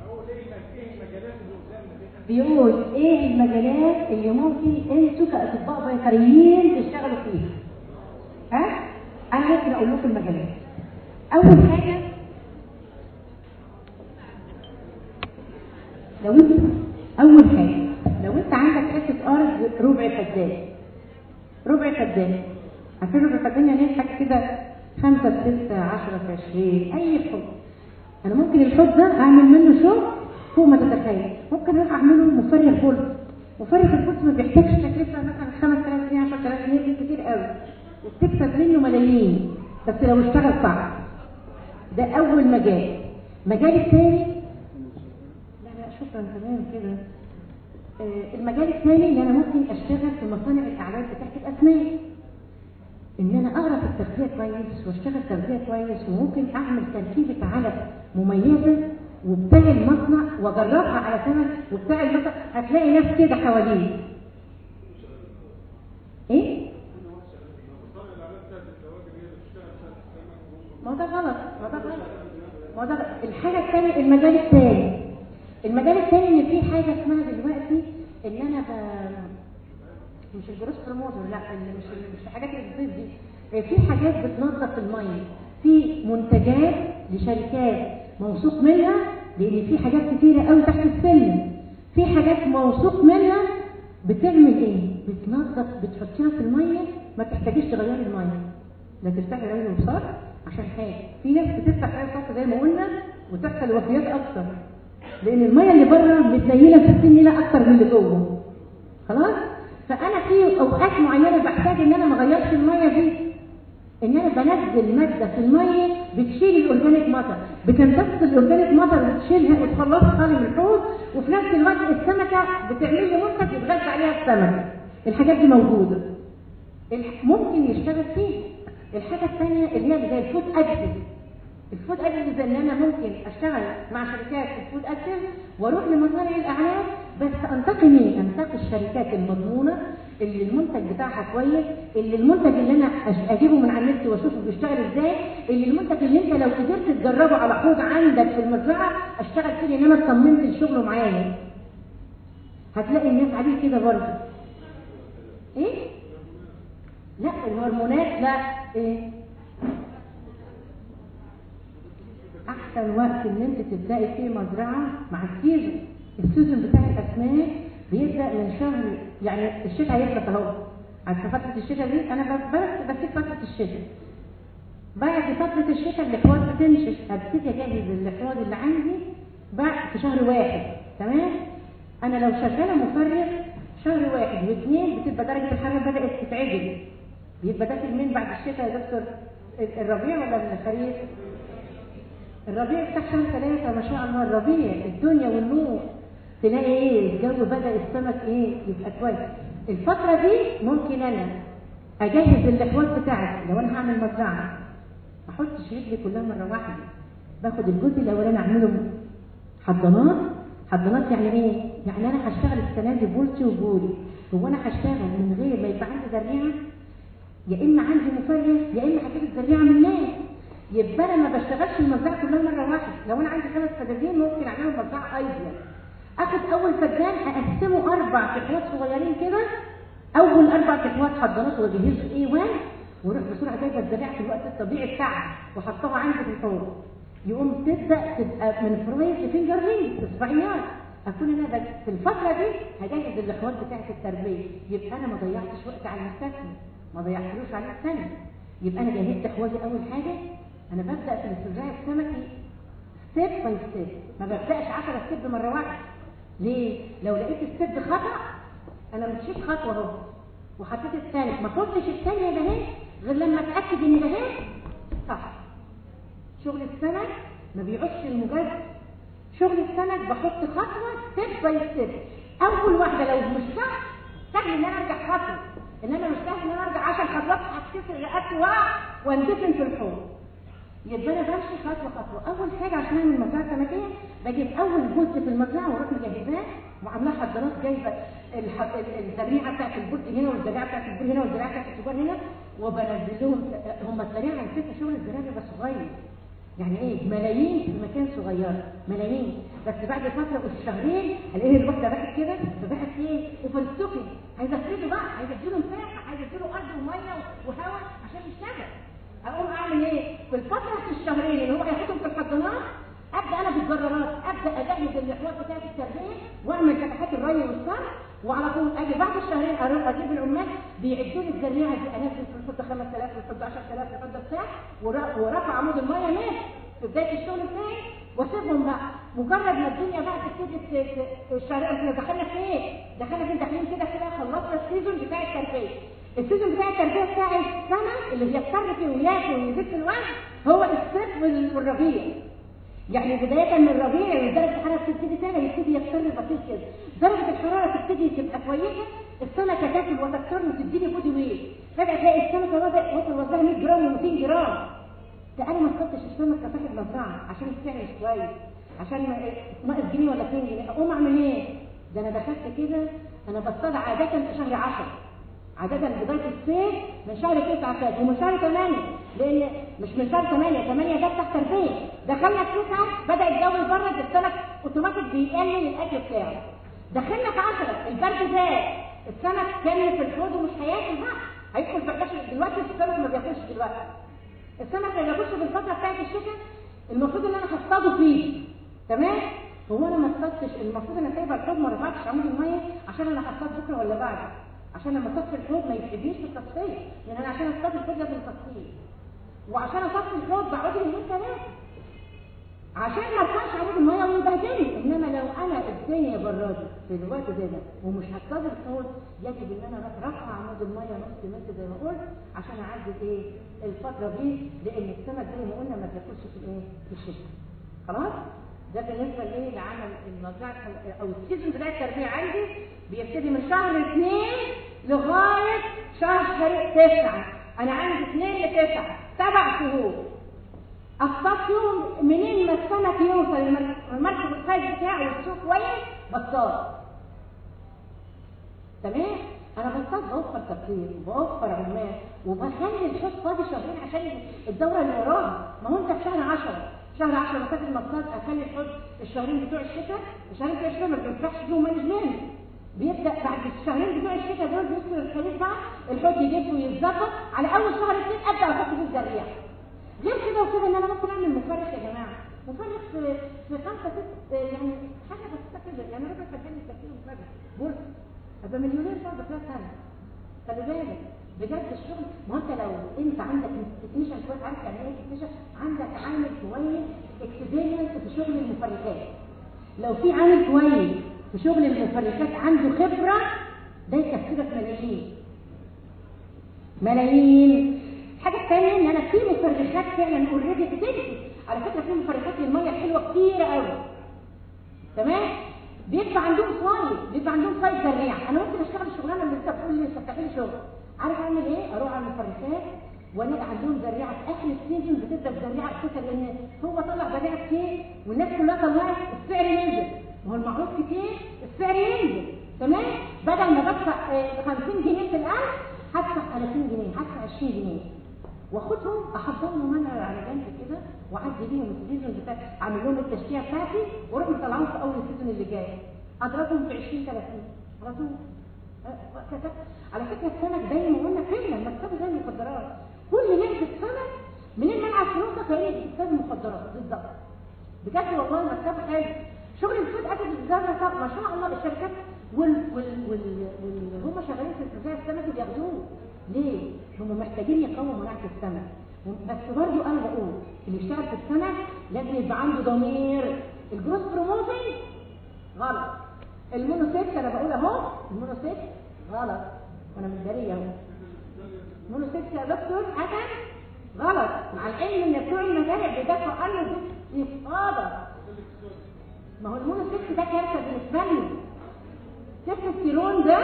بيقول ايه المجالات اللي ممكن انتوا كاطباء بيطريين تشتغلوا فيها ها انا ممكن اقول لكم المجالات اول حاجه لو انت اول حاجه لو انت عندك حته ارض ربع فدان ربع فدان عشان ربع فدان يعني حاجه كده خمسة ستة عشرة في عشرين أي حب أنا ممكن الحب ده أعمل منه شغل فوق ما تتخيل ممكن أروح أعمله مفرغ فلس مفرغ الفلس ما بيحتاجش تكلفة مثلا 5000 جنيه 10000 جنيه دي كتير قوي وبتكسب منه ملايين بس لو اشتغل صح ده أول مجال المجال الثاني لا لا شكرا تمام كده آه، المجال الثاني اللي انا ممكن اشتغل في مصانع الاعلام بتاعت الاسنان ان انا اعرف التغذيه كويس واشتغل تغذيه كويس وممكن اعمل تركيبه علف مميزه وبتاع المصنع واجربها على سمك وبتاع المصنع هتلاقي ناس كده حواليه ايه ما ده غلط ما ده غلط ما ده غلط. الحاجه الثانيه المجال الثاني المجال الثاني ان في حاجه اسمها دلوقتي ان انا ب... مش الجروس بروموتر لا اللي مش مش الحاجات اللي بتضيف دي آه، في حاجات بتنظف الميه في منتجات لشركات موثوق منها لان في حاجات كتيره قوي تحت السلم في حاجات موثوق منها بتعمل ايه بتنظف بتحطيها في الميه ما تحتاجيش تغيري الميه لا تفتحي عين وبصار عشان حاجه في ناس بتفتح عين وبصار زي ما قلنا وتحصل وفيات اكتر لان الميه اللي بره متنيله في السن اكتر من اللي جوه خلاص فانا في اوقات معينه بحتاج ان انا ما اغيرش الميه دي ان انا بنزل ماده في الميه بتشيل الاورجانيك ماتر بتمتص الاورجانيك ماتر وتشيلها وتخلصها خالي من الحوض وفي نفس الوقت السمكه بتعمل لي منتج يتغذى عليها السمك الحاجات دي موجوده الح- ممكن يشتغل فيه الحاجه الثانيه اللي هي زي الفود اديتيف الفود اديتيف ان انا ممكن اشتغل مع شركات الفود اديتيف واروح لمصانع الاعلاف بس انتقي مين؟ انتقي الشركات المضمونه اللي المنتج بتاعها كويس اللي المنتج اللي انا أش- اجيبه من على النت واشوفه بيشتغل ازاي اللي المنتج اللي انت لو قدرت تجربه على حوض عندك في المزرعه اشتغل فيه لان انا اطمنت لشغله معايا هتلاقي الناس عليه كده برضه ايه؟ لا الهرمونات لا ايه؟ احسن وقت ان انت تبداي فيه مزرعه مع السيزون السيزون بتاع الاسماك بيبدا من شهر يعني الشتاء هيخلص اهو عشان فتره الشتاء دي انا ب- بس بسيب فتره الشتاء بعد فتره الشتاء الاحواض بتنشف هبتدي اجهز الاحواض اللي عندي بعد في شهر واحد تمام انا لو شغاله مفرغ شهر واحد واثنين بتبقى درجه الحراره بدات تتعدل بيبقى ده في المين بعد الشتاء يا دكتور الربيع ولا الخريف؟ الربيع بتاع شهر ثلاثة ما شاء الله الربيع الدنيا والنور تلاقي ايه الجو بدأ السمك ايه يبقى كويس الفترة دي ممكن انا اجهز الاحواض بتاعتي لو انا هعمل مزرعة ما احطش رجلي كلها مره واحده باخد الجزء الاولاني اعمله حضانات حضانات يعني ايه؟ يعني انا هشتغل السنه دي بولتي وبولي هو انا هشتغل من غير ما يبقى عندي ذريعه يا اما عندي مفرغ يا اما هجيب الذريعه من الناس يبقى انا ما بشتغلش المزرعه كلها مره واحده لو انا عندي خمس فدادين ممكن اعمل مزرعه ايديا اخد اول فدان اقسمه اربع كتوات صغيرين كده اول اربع كتوات حضانات واجهزه ايه 1 واروح بسرعه جايبه الذريعه في الوقت الطبيعي بتاعها واحطها عندي في الحوض يقوم تبدا تبقى من فرايز لفينجر رينج اصبعيات اكون انا بس في الفتره دي هجهز الاخوات بتاعه التربيه يبقى انا ما ضيعتش وقت على المستثمر ما ضيعتلوش على الثاني يبقى انا جهزت اخواتي اول حاجه انا ببدا في الاستزراع السمكي ستيب باي ستيب ما ببداش 10 ستيب مره واحده ليه لو لقيت الستيب خطا انا مشيت خطوه اهو وحطيت الثالث ما خدتش الثانيه ده اهي غير لما اتاكد ان ده اهي صح شغل السمك ما بيعودش المجرد شغل السمك بحط خطوه ستيب باي ستيب اول واحده لو مش صح سهل ان انا ارجع خطوه انما مش سهل ان انا ارجع 10 خطوات هتكسر رقبتي واقع واندفن في الحوض يبقى انا بمشي خطوه خطوه اول حاجه عشان اعمل مزرعه سمكيه بجيب اول جزء في المزرعه واروح مجهزاه وعاملاه حضانات جايبه الح... الذريعه بتاعت البرد هنا والذريعه بتاعت البر هنا والذريعه بتاعت السجار هنا وبنزل لهم هم الذريعه على فكره شغل الذريعه بيبقى صغير يعني ايه ملايين في مكان صغير ملايين بس بعد فتره والشهرين الاقي الواحده بقت كده فبقت ايه وفلسفي عايزه افرده بقى عايزه اديله مساحه عايزه اديله ارض وميه وهواء عشان يشتغل اقوم اعمل ايه في الفتره في الشهرين اللي هو هياخدهم في الحضانات ابدا انا بالجرارات ابدا اجهز الاحواض بتاعت التربيه واعمل فتحات الري والصرف وعلى طول اجي بعد الشهرين اروح اجيب العمال بيعدوا لي الذريعه دي انزل في الحوض 5000 في الحوض 10000 في الحوض بتاع ورفع عمود الميه ماشي في بدايه الشغل بتاعي واسيبهم بقى مجرد ما الدنيا بقى تبتدي الشهرين احنا دخلنا في ايه؟ دخلنا في داخلين كده كده خلصنا السيزون بتاع التربيه السيزون بتاع التربيه بتاع السنه اللي بيضطر فيه وياكل ويزيد في الوزن هو الصيف والربيع يعني بداية من الربيع درجة الحرارة تبتدي تعلى يبتدي يكسر بسيط كده درجة الحرارة تبتدي تبقى كويسة السمكة تاكل وتكسر وتديني بودي ويت فجأة تلاقي السمكة بدأت وصل وزنها 100 جرام و200 جرام ده انا ما خدتش السمك كصاحب مزرعة عشان السعر مش كويس عشان ناقص جنيه ولا 2 جنيه اقوم اعمل ايه؟ ده انا دخلت كده انا بصطاد عادة في شهر 10 عادة بداية الصيف من شهر 9 فات ومن شهر 8 لأن مش من شهر 8 8 ده تحت تربية دخلنا في 9 بدأ الجو يبرد السمك اوتوماتيك بيقلل الأكل بتاعه دخلنا في 10 البرد زاد السمك كان في الحوض ومش هياكل بقى هيدخل في 11 دلوقتي السمك ما بياكلش دلوقتي السمك اللي بياكلش في الفترة بتاعت الشتاء المفروض ان انا هصطاده فيه تمام هو انا ما اصطادتش المفروض انا سايبه الحوض ما رفعتش عمود الميه عشان انا هصطاد بكره ولا بعد عشان لما اصطاد الحوض ما يفقدنيش في التصفيه لان انا عشان اصطاد الحوض لازم تصفيه وعشان اصطاد الحوض بقعد يومين ثلاثه عشان ما ارفعش عمود الميه ويبهدلني انما لو انا الدنيا بردت في الوقت زي ده ومش هصطاد الحوض يجب ان انا ارفع عمود الميه نص متر زي ما قلت عشان اعدي ايه الفتره دي لان السمك زي ما قلنا ما بياكلش في الايه في الشتاء خلاص ده بالنسبه لايه لعمل المزرعه او السيزون بتاع التربيه عندي بيبتدي من شهر اثنين لغايه شهر تسعه انا عندي اثنين لتسعه سبع شهور اصطاد فيهم منين ما السمك يوصل المركب الخارج بتاعه والسوق كويس بصطاد تمام انا بصطاد بوفر تقدير وبوفر عمال وبخلي الحوض فاضي شهرين عشان الدوره اللي وراها ما هو انت في شهر 10 شهر 10 مسافه المصطاد اخلي الحوض الشهرين بتوع الشتاء الشهرين بتوع الشتاء ما بينفعش فيهم مانجمنت بيبدا بعد الشهرين بتوع الشتاء دول بيدخل الخليج بقى الحوض يجف ويتظبط على اول شهر اثنين ابدا احط فيه الزريعه غير كده وكده ان انا ممكن اعمل مفرخ يا جماعه مفرخ في في خمسه ست يعني حاجه بسيطه كده يعني ربع فدان تكفيه مفرخ بورصه ابقى مليونير بعد ثلاث سنه خلي بالك بجد الشغل ما انت لو انت عندك تكنيشن كويس عارف يعني ايه تكنيشن عندك عامل كويس اكسبيرينس في شغل المفرخات لو في عامل كويس في شغل المفرخات عنده خبره ده يكسبك ملايين ملايين الحاجه الثانيه ان انا في مفرخات فعلا اوريدي بتنتج على فكره في مفرخات للميه الحلوه كتير قوي تمام بيبقى عندهم فايل بيبقى عندهم فايل سريع انا ممكن اشتغل الشغلانه اللي انت بتقول لي فتحي لي شغل عارف اعمل ايه اروح على المفرخات وانا عندهم زريعه في اخر السيزون بتبدا الزريعه اساسا لان هو طلع زريعه كتير والناس كلها طلعت السعر ينزل وهو المعروض كتير السعر ينزل تمام بدل ما بدفع آه، 50 جنيه في القلب هدفع 30 جنيه هدفع 20 جنيه واخدهم احضرهم انا على جنب كده واعدي بيهم السيزون بتاع اعمل لهم التشجيع بتاعتي واروح مطلعهم في اول السيزون اللي جاي اضربهم في 20 30 على طول أه، كتب على فكره السمك دايما قلنا فعلا مكتبه زي المخدرات كل نعمه سمك من الملعب فلوسك هي بتكتب مخدرات بالظبط بجد والله مكتبه حلو شغل الفود اكل الزرع ما شاء الله الشركات وال وال وال, وال... هم شغالين في التجاره السمك بياخدوه ليه؟ هم محتاجين يقوموا مناعه السمك بس برضه انا بقول اللي يشتغل في السمك لازم يبقى عنده ضمير الجروس بروموتنج غلط المونوسيكس انا بقول اهو المونوسيكس غلط وانا متداريه اهو المونوسيكس يا دكتور حسن غلط مع العلم ان بتوع المزارع بيدافعوا عنه دي استفاضه ما هو المونوسيكس ده كارثه بالنسبه لي التستوستيرون ده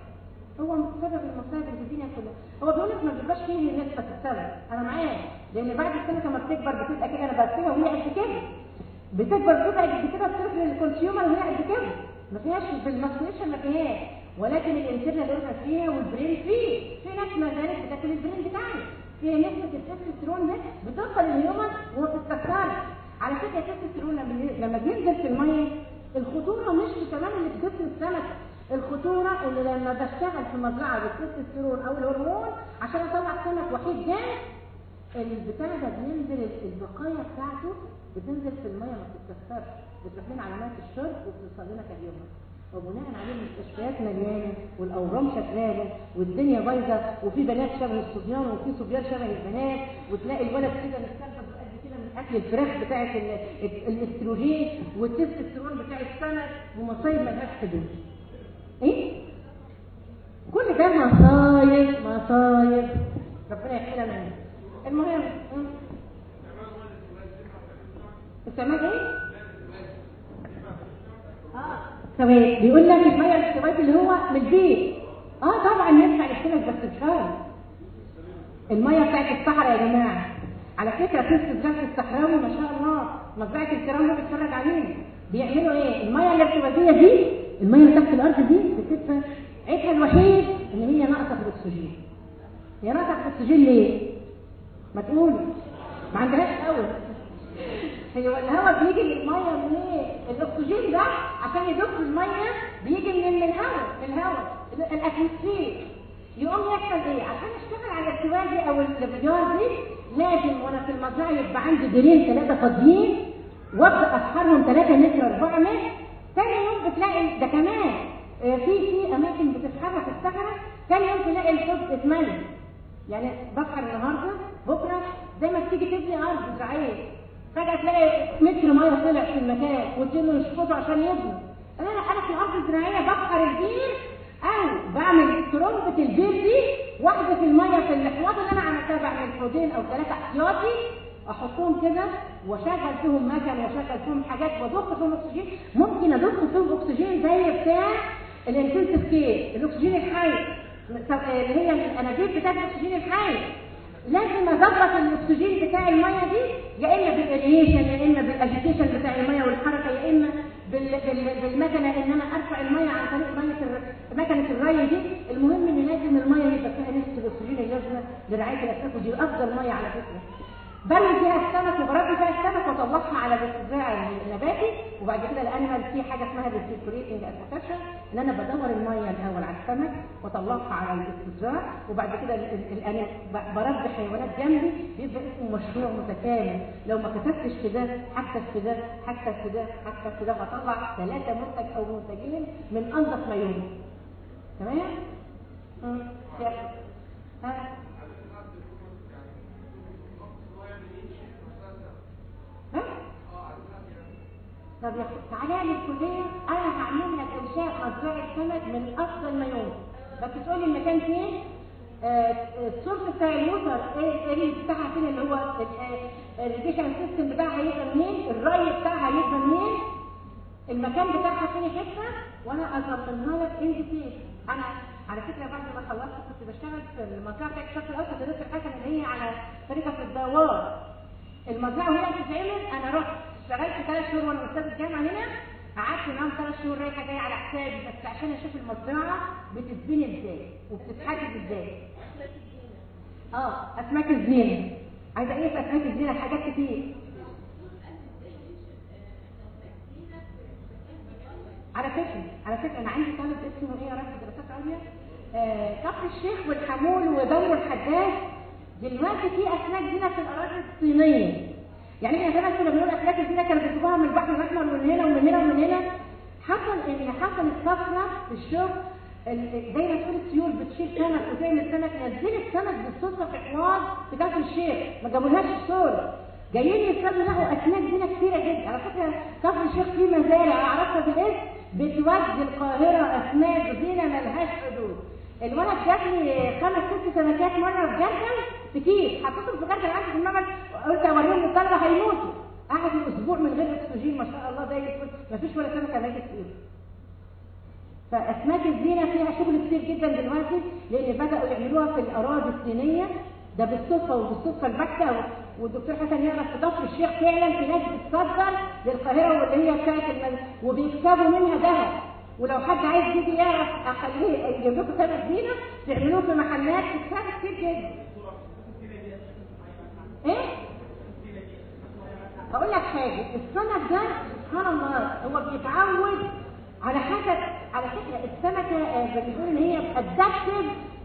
هو سبب المصايب اللي في الدنيا كلها هو بيقول لك ما بيبقاش فيه نسبه في السنه انا معاك لان بعد السنه لما بتكبر بتبقى كده انا بكتبها وهي قد كده بتكبر بتبقى قد كده بتصرف للكونسيومر وهي قد كده ما فيهاش في الماسكوليشن ما فيهاش ولكن الانترنال اورجن فيها والبرين فيه في ناس ما زالت بتاكل البرين بتاعي فيها نسبه التستوستيرون ده بتوصل للهيومن وما بتتكسرش على فكره التستوستيرون لما لما بينزل في الميه الخطوره مش في كمان اللي في جسم السمك الخطورة اللي لما بشتغل في مزرعة بالتستوستيرون أو الهرمون عشان أطلع سمك وحيد جاي البتاع ده بينزل البقايا بتاعته بتنزل في المية ما بتتكسرش بتروح لنا علامات الشرب وبتوصل لنا كاليوم وبناء عليه المستشفيات مليانه والاورام شغاله والدنيا بايظه وفي بنات شبه الصبيان وفي صبيان شبه البنات وتلاقي الولد كده مستنفذ قد كده من اكل الفراخ بتاعه الاستروجين والتستوستيرون بتاع السمك ومصايب ملهاش حدود. ايه؟ كل ده مصايب مصايب ربنا يحمينا منه. المهم السماء ايه؟ ثواني بيقول لك الميه الاستوائيه اللي هو من البيت اه طبعا ينفع للسمك بس بشرط الميه بتاعت الصحراء يا جماعه على فكره في استدراك الصحراوي ما شاء الله مزرعه الكرام اللي بتتفرج علينا بيعملوا ايه الميه الارتباطيه دي الميه اللي تحت الارض دي بتبقى عيبها الوحيد ان هي ناقصه في الاكسجين هي ناقصه في الاكسجين ليه ما تقولي ما عندهاش قوي هي الهواء بيجي للميه منين؟ الاكسجين ده عشان يدق الميه بيجي من من الهواء من الهواء الاتموسفير يقوم يحصل ايه؟ عشان اشتغل على السواجي او الابيار دي لازم وانا في المزرعه يبقى عندي ديرين ثلاثه فاضيين وابدا اسحرهم 3 متر 4 متر ثاني يوم بتلاقي ده كمان آه، في في اماكن بتتحرك في الصحراء ثاني يوم تلاقي الحوض اتملى يعني بسحر النهارده بكره زي ما تيجي تبني ارض زراعيه فجأة تلاقي متر مية طلع في المكان وتنوا يشفطوا عشان يبنوا انا انا في الارض الزراعية بفحر البير او بعمل ترمبة البير دي واحدة في المية في الحواض اللي انا عملتها بعمل حوضين او ثلاثة احتياطي احطهم كده واشغل فيهم مكن واشغل فيهم حاجات واضخ فيهم اكسجين ممكن اضخ فيهم اكسجين زي بتاع الانتنسيف كير الاكسجين الحي اللي هي الانابيب بتاعت الاكسجين الحي لازم اظبط الاكسجين بتاع الميه دي يا اما بالاريشن يا اما بالاجيتيشن بتاع الميه والحركه يا اما بال... بال... بالمكنه ان انا ارفع الميه عن طريق ميه الر... مكنه الري دي المهم ان لازم الميه يبقى فيها نسبه الاكسجين اللازمه لرعايه الاسماك ودي افضل ميه على فكره برمي فيها السمك وبربي فيها السمك واطلعها على الاستزراع النباتي وبعد كده الانيمال في حاجه اسمها الريسيركوليتنج اسوسيشن ان انا بدور الميه الاول على السمك واطلعها على الاستزراع وبعد كده ال- ال- الأنا بربي حيوانات جنبي بيبقى اسمه مشروع متكامل لو ما كتبتش في ده هكتب في ده هكتب في ده هكتب في ده هطلع ثلاثه منتج او منتجين من انظف ما يمكن تمام؟ مم. يلا. ها ها؟ طب يا أخي، تعالى لي الكلية أنا هعمل لك إنشاء مزرعة سمك من أفضل ما يمكن بس تقولي المكان فين؟ آه، السورس بتاع الوتر ايه اللي بتاعها فين اللي هو الريجيشن سيستم بتاعها هيبقى منين؟ الري بتاعها هيبقى منين؟ المكان بتاعها فين حته وانا اصممها لك ان ديتيل انا على فكره بعد ما خلصت كنت بشتغل في المزرعه بتاعت الشرق الاوسط دكتور حسن اللي هي على طريقه في الدوار المزرعه وهي بتتعمل انا رحت اشتغلت ثلاث شهور وانا استاذ الجامعه هنا قعدت معاهم ثلاث شهور رايحه جايه على حسابي بس عشان اشوف المزرعه بتتبني ازاي وبتتحدد ازاي اه اسماك الزينه عايزه ايه في اسماك الزينه حاجات كتير على فكره على فكره انا عندي طالب اسمه ايه يا رب دراسات عليا آه، كفر الشيخ والحمول ودور الحداد دلوقتي في اسماك زينه في الاراضي الصينيه يعني احنا زمان كنا بنقول اسماك الزينه كانوا بيجيبوها من البحر الاحمر ومن هنا ومن هنا ومن هنا حصل ان حصلت طفره في الشغل ال- زي ما تقول الطيور بتشيل سمك وتعمل سمك نزلت سمك بالصدفه في حوار في كفر الشيخ ما جابولهاش الصوره جايين يصطادوا لقوا اسماك زينه كتيره جدا على فكره كفر الشيخ فيه مزارع اعرفها بالاسم بتودي القاهره اسماك زينه ملهاش حدود الولد جاب لي خمس ست سمكات مره في جردل في كيس حطيتهم في جردل عندي في المعمل قلت اوريهم للطلبه هيموتوا قعدوا اسبوع من غير اكسجين ما شاء الله زي الفل مفيش ولا سمكه ماتت فيهم فاسماك الزينه فيها شغل كتير جدا دلوقتي لان بداوا يعملوها في الاراضي الصينيه ده بالصدفه وبالصدفه البحته والدكتور حسن يعرف في كفر الشيخ فعلا في ناس بتصدر للقاهره واللي هي بتاعت المن... وبيكسبوا منها ذهب ولو حد عايز يجي يعرف اخليه يجيب لكم سمك زينه تعملوه في محلات تكسبوا كتير جدا. ايه؟ هقول لك حاجه السمك ده سبحان الله هو بيتعود على حسب على فكره السمكه آه، بيقول ان هي ادابتد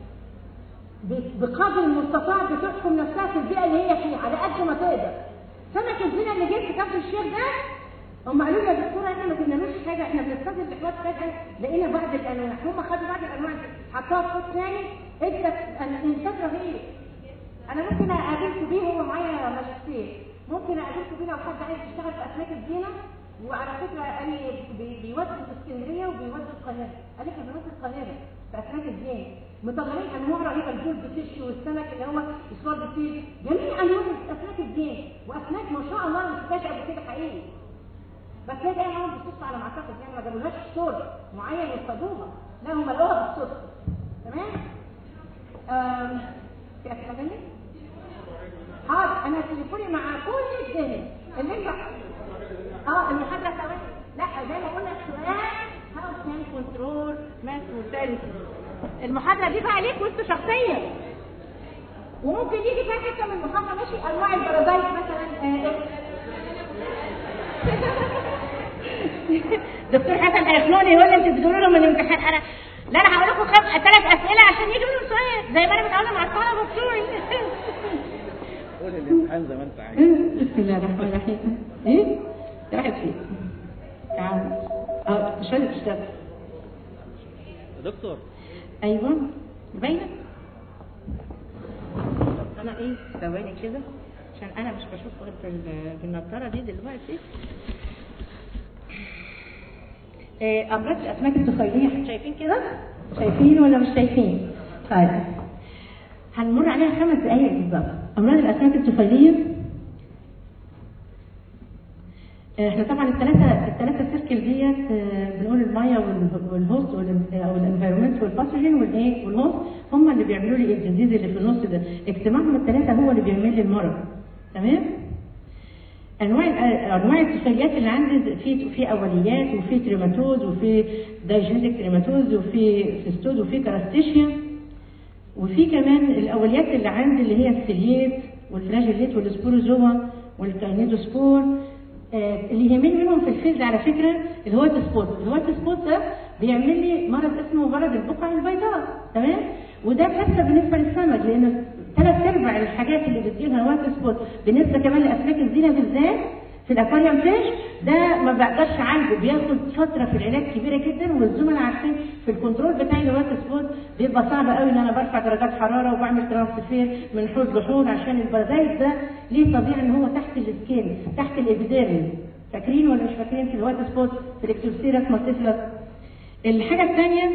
بقدر المستطاع بتحكم نفسها في البيئه اللي هي فيها على قد ما تقدر سمك الزنا اللي جه في كفر الشيخ ده هم قالوا لي يا دكتوره احنا ما جبنالوش حاجه احنا بنستخدم الاخوات فجاه لقينا بعض الانواع هم خدوا بعض الانواع دي حطوها في صوت ثاني ادت انتاج رهيب انا ممكن اقابلكم بيه هو معايا ماجستير ممكن اقابلكم بيه لو حد عايز يشتغل في اسماك الزينه وعلى فكره قال لي بي- بيودوا في اسكندريه وبيودوا القاهره قال لي احنا بنودي القاهره في اسماك الزينه مطلعين انواع رهيبه الجول بتشي والسمك اللي هو اسود بتيل جميع انواع اسماك الزينه واسماك ما شاء الله ما شفتهاش قبل كده حقيقي بس هي جايه معاهم بالصدفه على ما اعتقد يعني ما جابولهاش صور معين يصطادوها لا هم لقوها بالصدفه تمام؟ آم، في اسئله ثانيه؟ حاضر انا تليفوني مع كل الدنيا اللي انت اه المحاضره ثواني لا زي ما قلنا السؤال هاو كان كنترول ماس mortality المحاضره دي بقى ليك وانت شخصيا وممكن يجي فيها حته من المحاضره ماشي انواع البرازيت مثلا آه، دكتور حسن هيخنقني يقول لي انت بتقولوا لهم الامتحان انا لا انا هقول لكم خمس ثلاث اسئله عشان يجوا لهم سؤال زي ما انا متعامله مع الطلبه بتوعي قول الامتحان زي ما انت عايز بسم الله الرحمن الرحيم ايه راحت فين تعال اه مش عايزه تشتغل يا دكتور ايوه باينه انا ايه ثواني كده عشان انا مش بشوف غير بال- بالنضاره دي دلوقتي إيه، امراض الاسماك الطفيليه شايفين كده شايفين ولا مش شايفين طيب هنمر عليها خمس دقايق بالظبط امراض الاسماك الطفيليه احنا طبعا الثلاثه الثلاثه سيركل ديت آه، بنقول الميه وال- والهوست وال- او الانفيرمنت والباثوجين والايه والهوست هم اللي بيعملوا لي الديزيز اللي في النص ده اجتماعهم الثلاثه هو اللي بيعمل لي المرض تمام انواع انواع الطفيليات اللي عندي في في اوليات وفي تريماتوز وفي دايجينيك تريماتوز وفي سيستود وفي كراستيشيا وفي كمان الاوليات اللي عندي اللي هي السيليت والفلاجيليت والسبوروزوا والكاينيدوسبور آه، اللي يهمني منهم في الفيز على فكره الهوت سبوت الهوت سبوت ده بيعمل لي مرض اسمه مرض البقع البيضاء تمام وده كارثه بالنسبه للسمك لان ثلاث ارباع الحاجات اللي بتجيلها هوت سبوت بالنسبه كمان لاسماك الزينه بالذات في الاكواريوم فيش ده ما بقدرش اعالجه بياخد فتره في العلاج كبيره جدا والزملاء عارفين في الكنترول بتاعي الوقت سبوت بيبقى صعب قوي ان انا برفع درجات حراره وبعمل ترانسفير من حوض لحوض عشان البرازيت ده ليه طبيعه ان هو تحت السكين تحت الابيديرمي فاكرين ولا مش فاكرين في الوقت سبوت في الاكتوسيرس مالتيفلس الحاجه الثانيه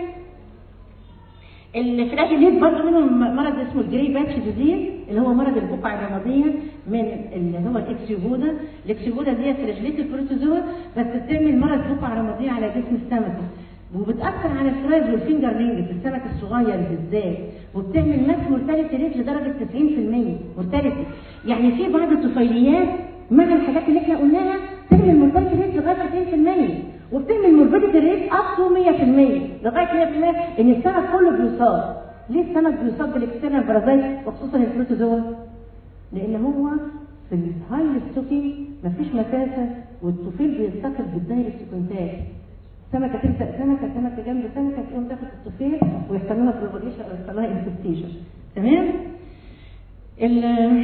الفلاجيليت برضه منهم مرض اسمه الجري باتش ديزيز اللي هو مرض البقع الرماديه من اللي هو الاكسيوبودا الاكسيوبودا دي فلاجيليت البروتوزوا بس بتعمل مرض بقع رماديه على جسم السمكه وبتاثر على الفرايز والفينجر رينجز السمك الصغير بالذات وبتعمل ماس مورتاليتي ريت لدرجه 90% مورتاليتي يعني في بعض الطفيليات مع الحاجات اللي احنا قلناها تعمل مورتاليتي ريت لغايه 90% وبتعمل موربيديتي ريت اب تو 100% لغايه 100% ان السمك كله بيصاب ليه السمك بيصاب بالاكسترنال بارازايت وخصوصا البروتوزوا لان هو في الهاي ستوكينج مفيش مسافه والطفيل بيستقر بالدايركت كونتاكت سمكه تبدا سمكه سمكه جنب سمكه تقوم تاخد الطفيل ويحصل لها بروبوليشن او يحصل لها انفكتيشن تمام ال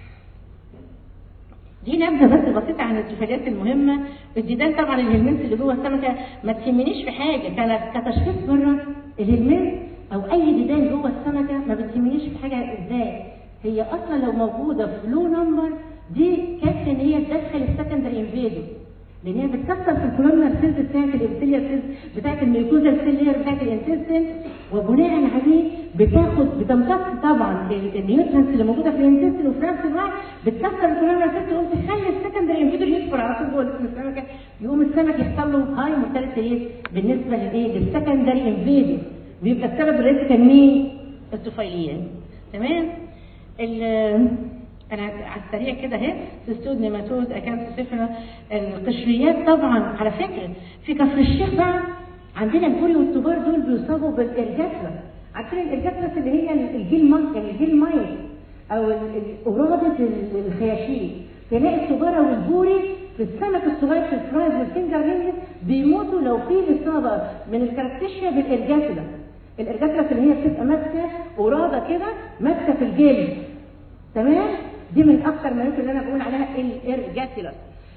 دي نبذه بس بسيطه عن الطفيليات المهمه الديدان طبعا الهلمنت اللي جوه السمكه ما تهمنيش في حاجه كانت كتشخيص بره الهلمنت او اي ديدان جوه السمكه ما بتهمنيش في حاجه ازاي هي اصلا لو موجوده في لو نمبر دي كافيه ان هي تدخل السكندري انفيدو لان هي بتكسر في الكولومنر سيلز بتاعت الابتليا سيلز بتاعت الميكوزا سيل هي بتاعت الانتستين وبناء عليه بتاخد بتمتص طبعا النيوترنس اللي موجوده في الانتستين وفي نفس الوقت بتكسر الكولومنر سيلز تقوم تخلي السكندري انفيدو يدخل على طول جوه جسم السمكه يقوم السمك يحصل له هاي مورتاليتي ريت بالنسبه للايه؟ للسكندري انفيدو بيبقى السبب الرئيسي كان مين؟ الطفيليات تمام؟ انا على السريع كده اهي سيستود نيماتود اكانت صفر القشريات طبعا على فكره في كفر الشيخ بقى عندنا البوري والتجار دول بيصابوا بالارجاترا عارفين الارجاترا اللي هي الجيل مايت يعني الجيل مايت او قرادة الخياشيم تلاقي التجارة والبوري في السمك الصغير في الفرايز والفينجر رينجز بيموتوا لو في اصابه من الكاركتيشيا بالارجاترا الارجاترا اللي هي بتبقى ماسكه قراده كده ماسكه في الجلد تمام دي من اكثر ما يمكن اللي انا بقول عليها الارجاتيلا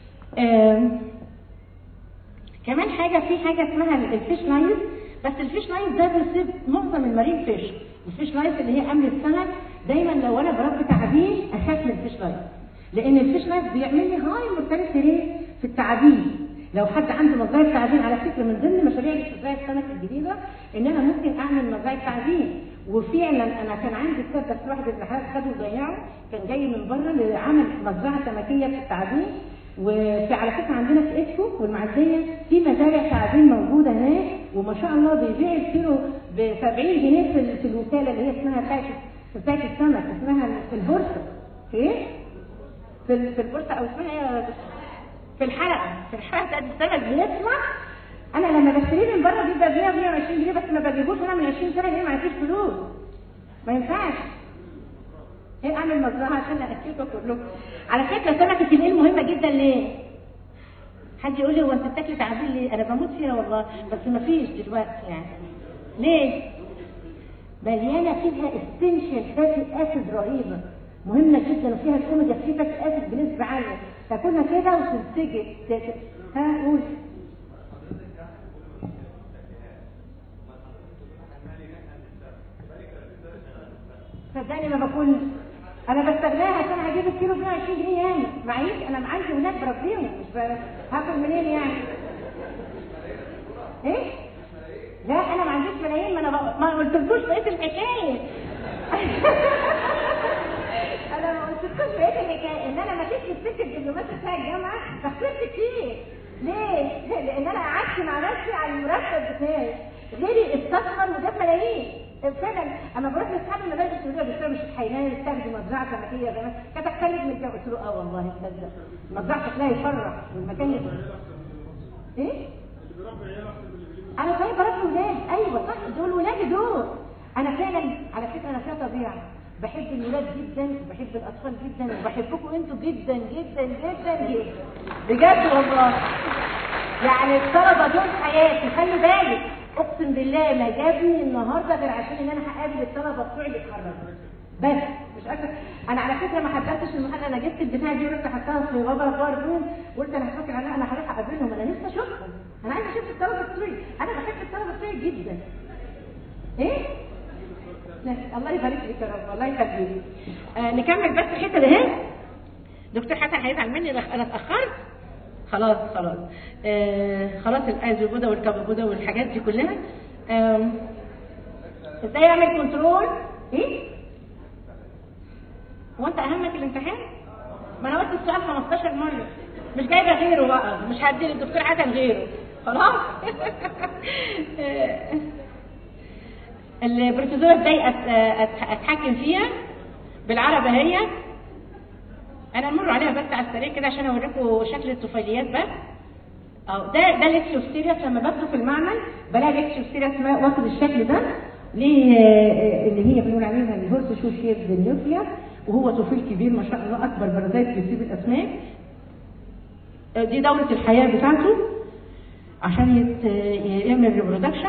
كمان حاجه في حاجه اسمها الفيش لايز بس الفيش لايز ده بيصيب معظم المارين فيش الفيش لايز اللي هي امن السمك دايما لو انا بربي تعابين اخاف من الفيش لايز لان الفيش لايز بيعمل لي هاي مورتاليتي ريت في التعابين لو حد عنده مزرعه تعابين على فكره من ضمن مشاريع مزرعه السمك الجديده ان انا ممكن اعمل مزرعه تعابين وفعلا انا كان عندي كتاب بس واحد ابن حلال خده ضيعه كان جاي من بره لعمل مزرعه سمكيه في التعابين وفي على فكره عندنا في اكسبو والمعديه في مزارع تعابين موجوده هناك وما شاء الله بيبيع الكيلو ب 70 جنيه في, في الوكاله اللي هي اسمها بتاعت بتاعت السمك اسمها في البورصه في ايه؟ في في البورصه او اسمها ايه؟ في الحلقه في الحلقه بتاعت السمك بيطلع انا لما بشتريه من بره بيبقى ب 100 120 جنيه بس ما بجيبوش انا من 20 سنه ليه ما عنديش فلوس ما ينفعش ايه اعمل مزرعه عشان اكلكم كلكم على فكره سمكه الايل مهمه جدا ليه حد يقول لي هو انت بتاكلي تعابين ليه انا بموت فيها والله بس ما فيش دلوقتي يعني ليه مليانه فيها استنشال فاتي اسيد رهيبه مهمه جدا وفيها الاوميجا 3 فاتي اسيد بنسبه عاليه تاكلها كده وتنسجي ها قول صدقني ما بكون انا بستغناها عشان هجيب الكيلو ب 120 جنيه يعني معيش انا عندي ولاد بربيهم مش ب... هاكل منين يعني ايه لا انا ما عنديش ملايين ما انا ب... ما قلتلكوش بقيه الحكايه انا ما قلتلكوش بقيه الحكايه ان انا ما جيتش الست الدبلومات بتاع الجامعه فخسرت كتير ليه؟ لان انا قعدت مع نفسي على المرتب بتاعي غيري استثمر وجاب ملايين فعلا انا بروح لاصحاب المدارس السعوديه بس مش الحيوان استخدم مزرعه سمكيه زمان كانت اتكلم من الجو قلت له اه والله تصدق المزرعه شكلها يفرح والمكان يفرح ايه؟ انا طيب بربي ولاد ايوه صح دول ولادي دول انا فعلا على فكره انا فيها طبيعه بحب الولاد جدا وبحب الاطفال جدا وبحبكم انتوا جدا جدا جدا جدا بجد والله يعني الطلبه دول حياتي خلي بالك اقسم بالله ما جابني النهارده غير عشان ان انا هقابل الطلبه بتوعي اللي اتخرجوا بس مش اكتر انا على فكره ما حضرتش المحاضره انا جبت البتاع دي ورحت حطها في بابا باور قلت انا هفكر عليها انا هروح اقابلهم انا نفسي اشوفهم انا عايزه اشوف الطلبه بتوعي انا بحب الطلبه بتوعي جدا ايه الله يبارك لك يا رب الله يخليك آه نكمل بس الحته دي اهي دكتور حسن هيزعل مني انا اتاخرت خلاص خلاص آه خلاص الازوبودا والكابوبودا والحاجات دي كلها آه ازاي اعمل كنترول ايه هو انت اهمك الامتحان ما انا قلت السؤال 15 مره مش جايبه غيره بقى مش هدي للدكتور حسن غيره خلاص البروسيدور ازاي أت- أت- اتحكم فيها بالعربي هي انا نمر عليها بس على السريع كده عشان اوريكم شكل الطفيليات بس اه ده ده الاكسوستيريس لما باخده في المعمل بلاقي الاكسوستيريس ما- واخد الشكل ده ليه آه، اللي هي بنقول عليها الهورس شو شيب النيوكليا وهو طفيل كبير ما شاء الله اكبر بارازيت بيسيب الاسماك آه، دي دورة الحياة بتاعته عشان يت- يعمل ريبرودكشن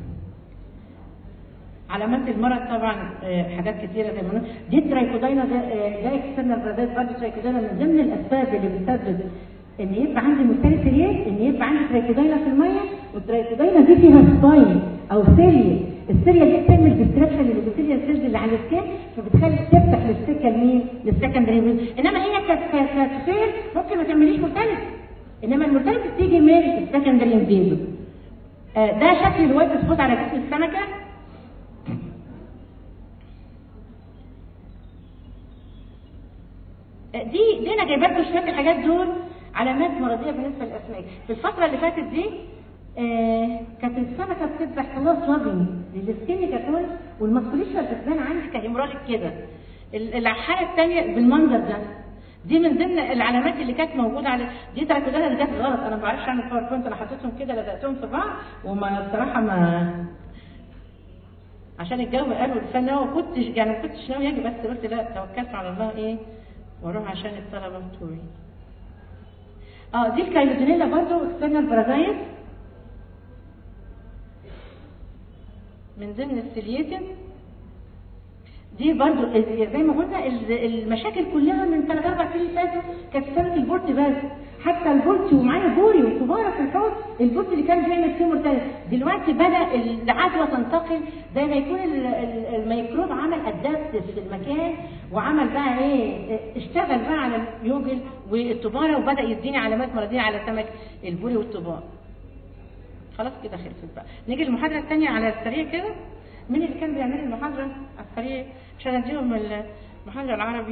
علامات المرض طبعا آه، حاجات كتيره زي ما قلنا دي الترايكوداينا ده آه، ده اكسترنال برادات برضه ترايكوداينا من ضمن الاسباب اللي بتسبب ان يبقى عندي مورتاليتي ريت ان يبقى عندي ترايكوداينا في الميه والترايكوداينا دي فيها سباين او سيريا السيريا دي بتعمل ديستراكشن للبكتيريا سيلز اللي على السكين فبتخلي تفتح للسكه لمين؟ للسكندري انما هي كانت كاتفير ممكن ما تعمليش مورتاليتي انما المورتاليتي بتيجي من السكندري انفيزو آه، ده شكل الوايت سبوت على جسم السمكه دي دي انا جايبه لكم شويه الحاجات دول علامات مرضيه بالنسبه للاسماك في الفتره اللي فاتت دي آه كانت السمكه بتذبح خلاص وجن للسكين كتون والماسكوليشن بتبان عندي كهيموراليك كده ال- الحاله الثانيه بالمنظر ده دي من ضمن العلامات اللي كانت موجوده على دي تراكودانا اللي جت غلط انا ما بعرفش اعمل باوربوينت انا حطيتهم كده لزقتهم في بعض وما بصراحه ما عشان الجو قالوا الفن هو كنتش يعني ما كنتش ناوي اجي بس قلت لا توكلت على الله ايه واروح عشان الطلبه بتوعي اه دي الكايلوجينيلا برضو اكسترنال برازايت من ضمن السيليتن دي برضو ال- زي ما قلنا ال- المشاكل كلها من ثلاث اربع سنين فاتوا كانت سنه البورت بس حتى البورت ومعايا بوري وكبارة في الحوض البورت اللي كان بيعمل فيه مرتبط دلوقتي بدا العدوى تنتقل زي ما يكون ال- ال- الميكروب عمل ادابت في المكان وعمل بقى ايه اشتغل بقى على اليوجل والتباره وبدا يديني علامات مرضيه على سمك البوري والتبار خلاص كده خلصت بقى نيجي المحاضرة الثانية على السريع كده مين اللي كان بيعمل المحاضرة على السريع عشان اديهم المحاضرة العربي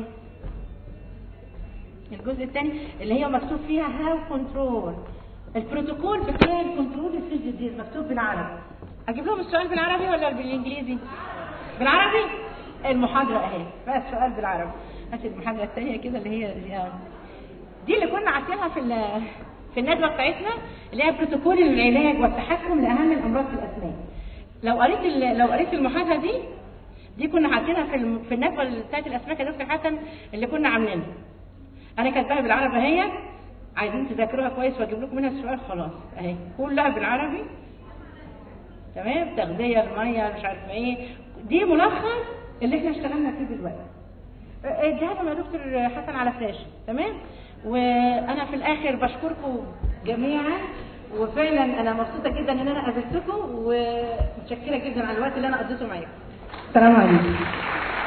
الجزء الثاني اللي هي مكتوب فيها هاو كنترول البروتوكول بتاع الكنترول السي دي مكتوب بالعربي اجيب لهم السؤال بالعربي ولا بالانجليزي بالعربي المحاضرة اهي بقى السؤال بالعربي هات المحاضرة الثانية كده اللي هي دي اللي كنا عارفينها في ال- في الندوه بتاعتنا اللي هي بروتوكول العلاج والتحكم لاهم الامراض في الاسنان لو قريت ال- لو قريت المحاضره دي دي كنا حاطينها في الم- في الندوه بتاعت الاسماك يا دكتور حسن اللي كنا عاملينها انا كاتباها بالعربي اهي عايزين تذاكروها كويس واجيب لكم منها السؤال خلاص اهي كلها بالعربي تمام تغذيه الميه مش عارفه ايه دي ملخص اللي احنا اشتغلنا فيه دلوقتي اديها لهم يا دكتور حسن على فلاش تمام وانا في الاخر بشكركم جميعا وفعلا انا مبسوطه جدا ان انا قابلتكم ومتشكره جدا على الوقت اللي انا قضيته معاكم السلام عليكم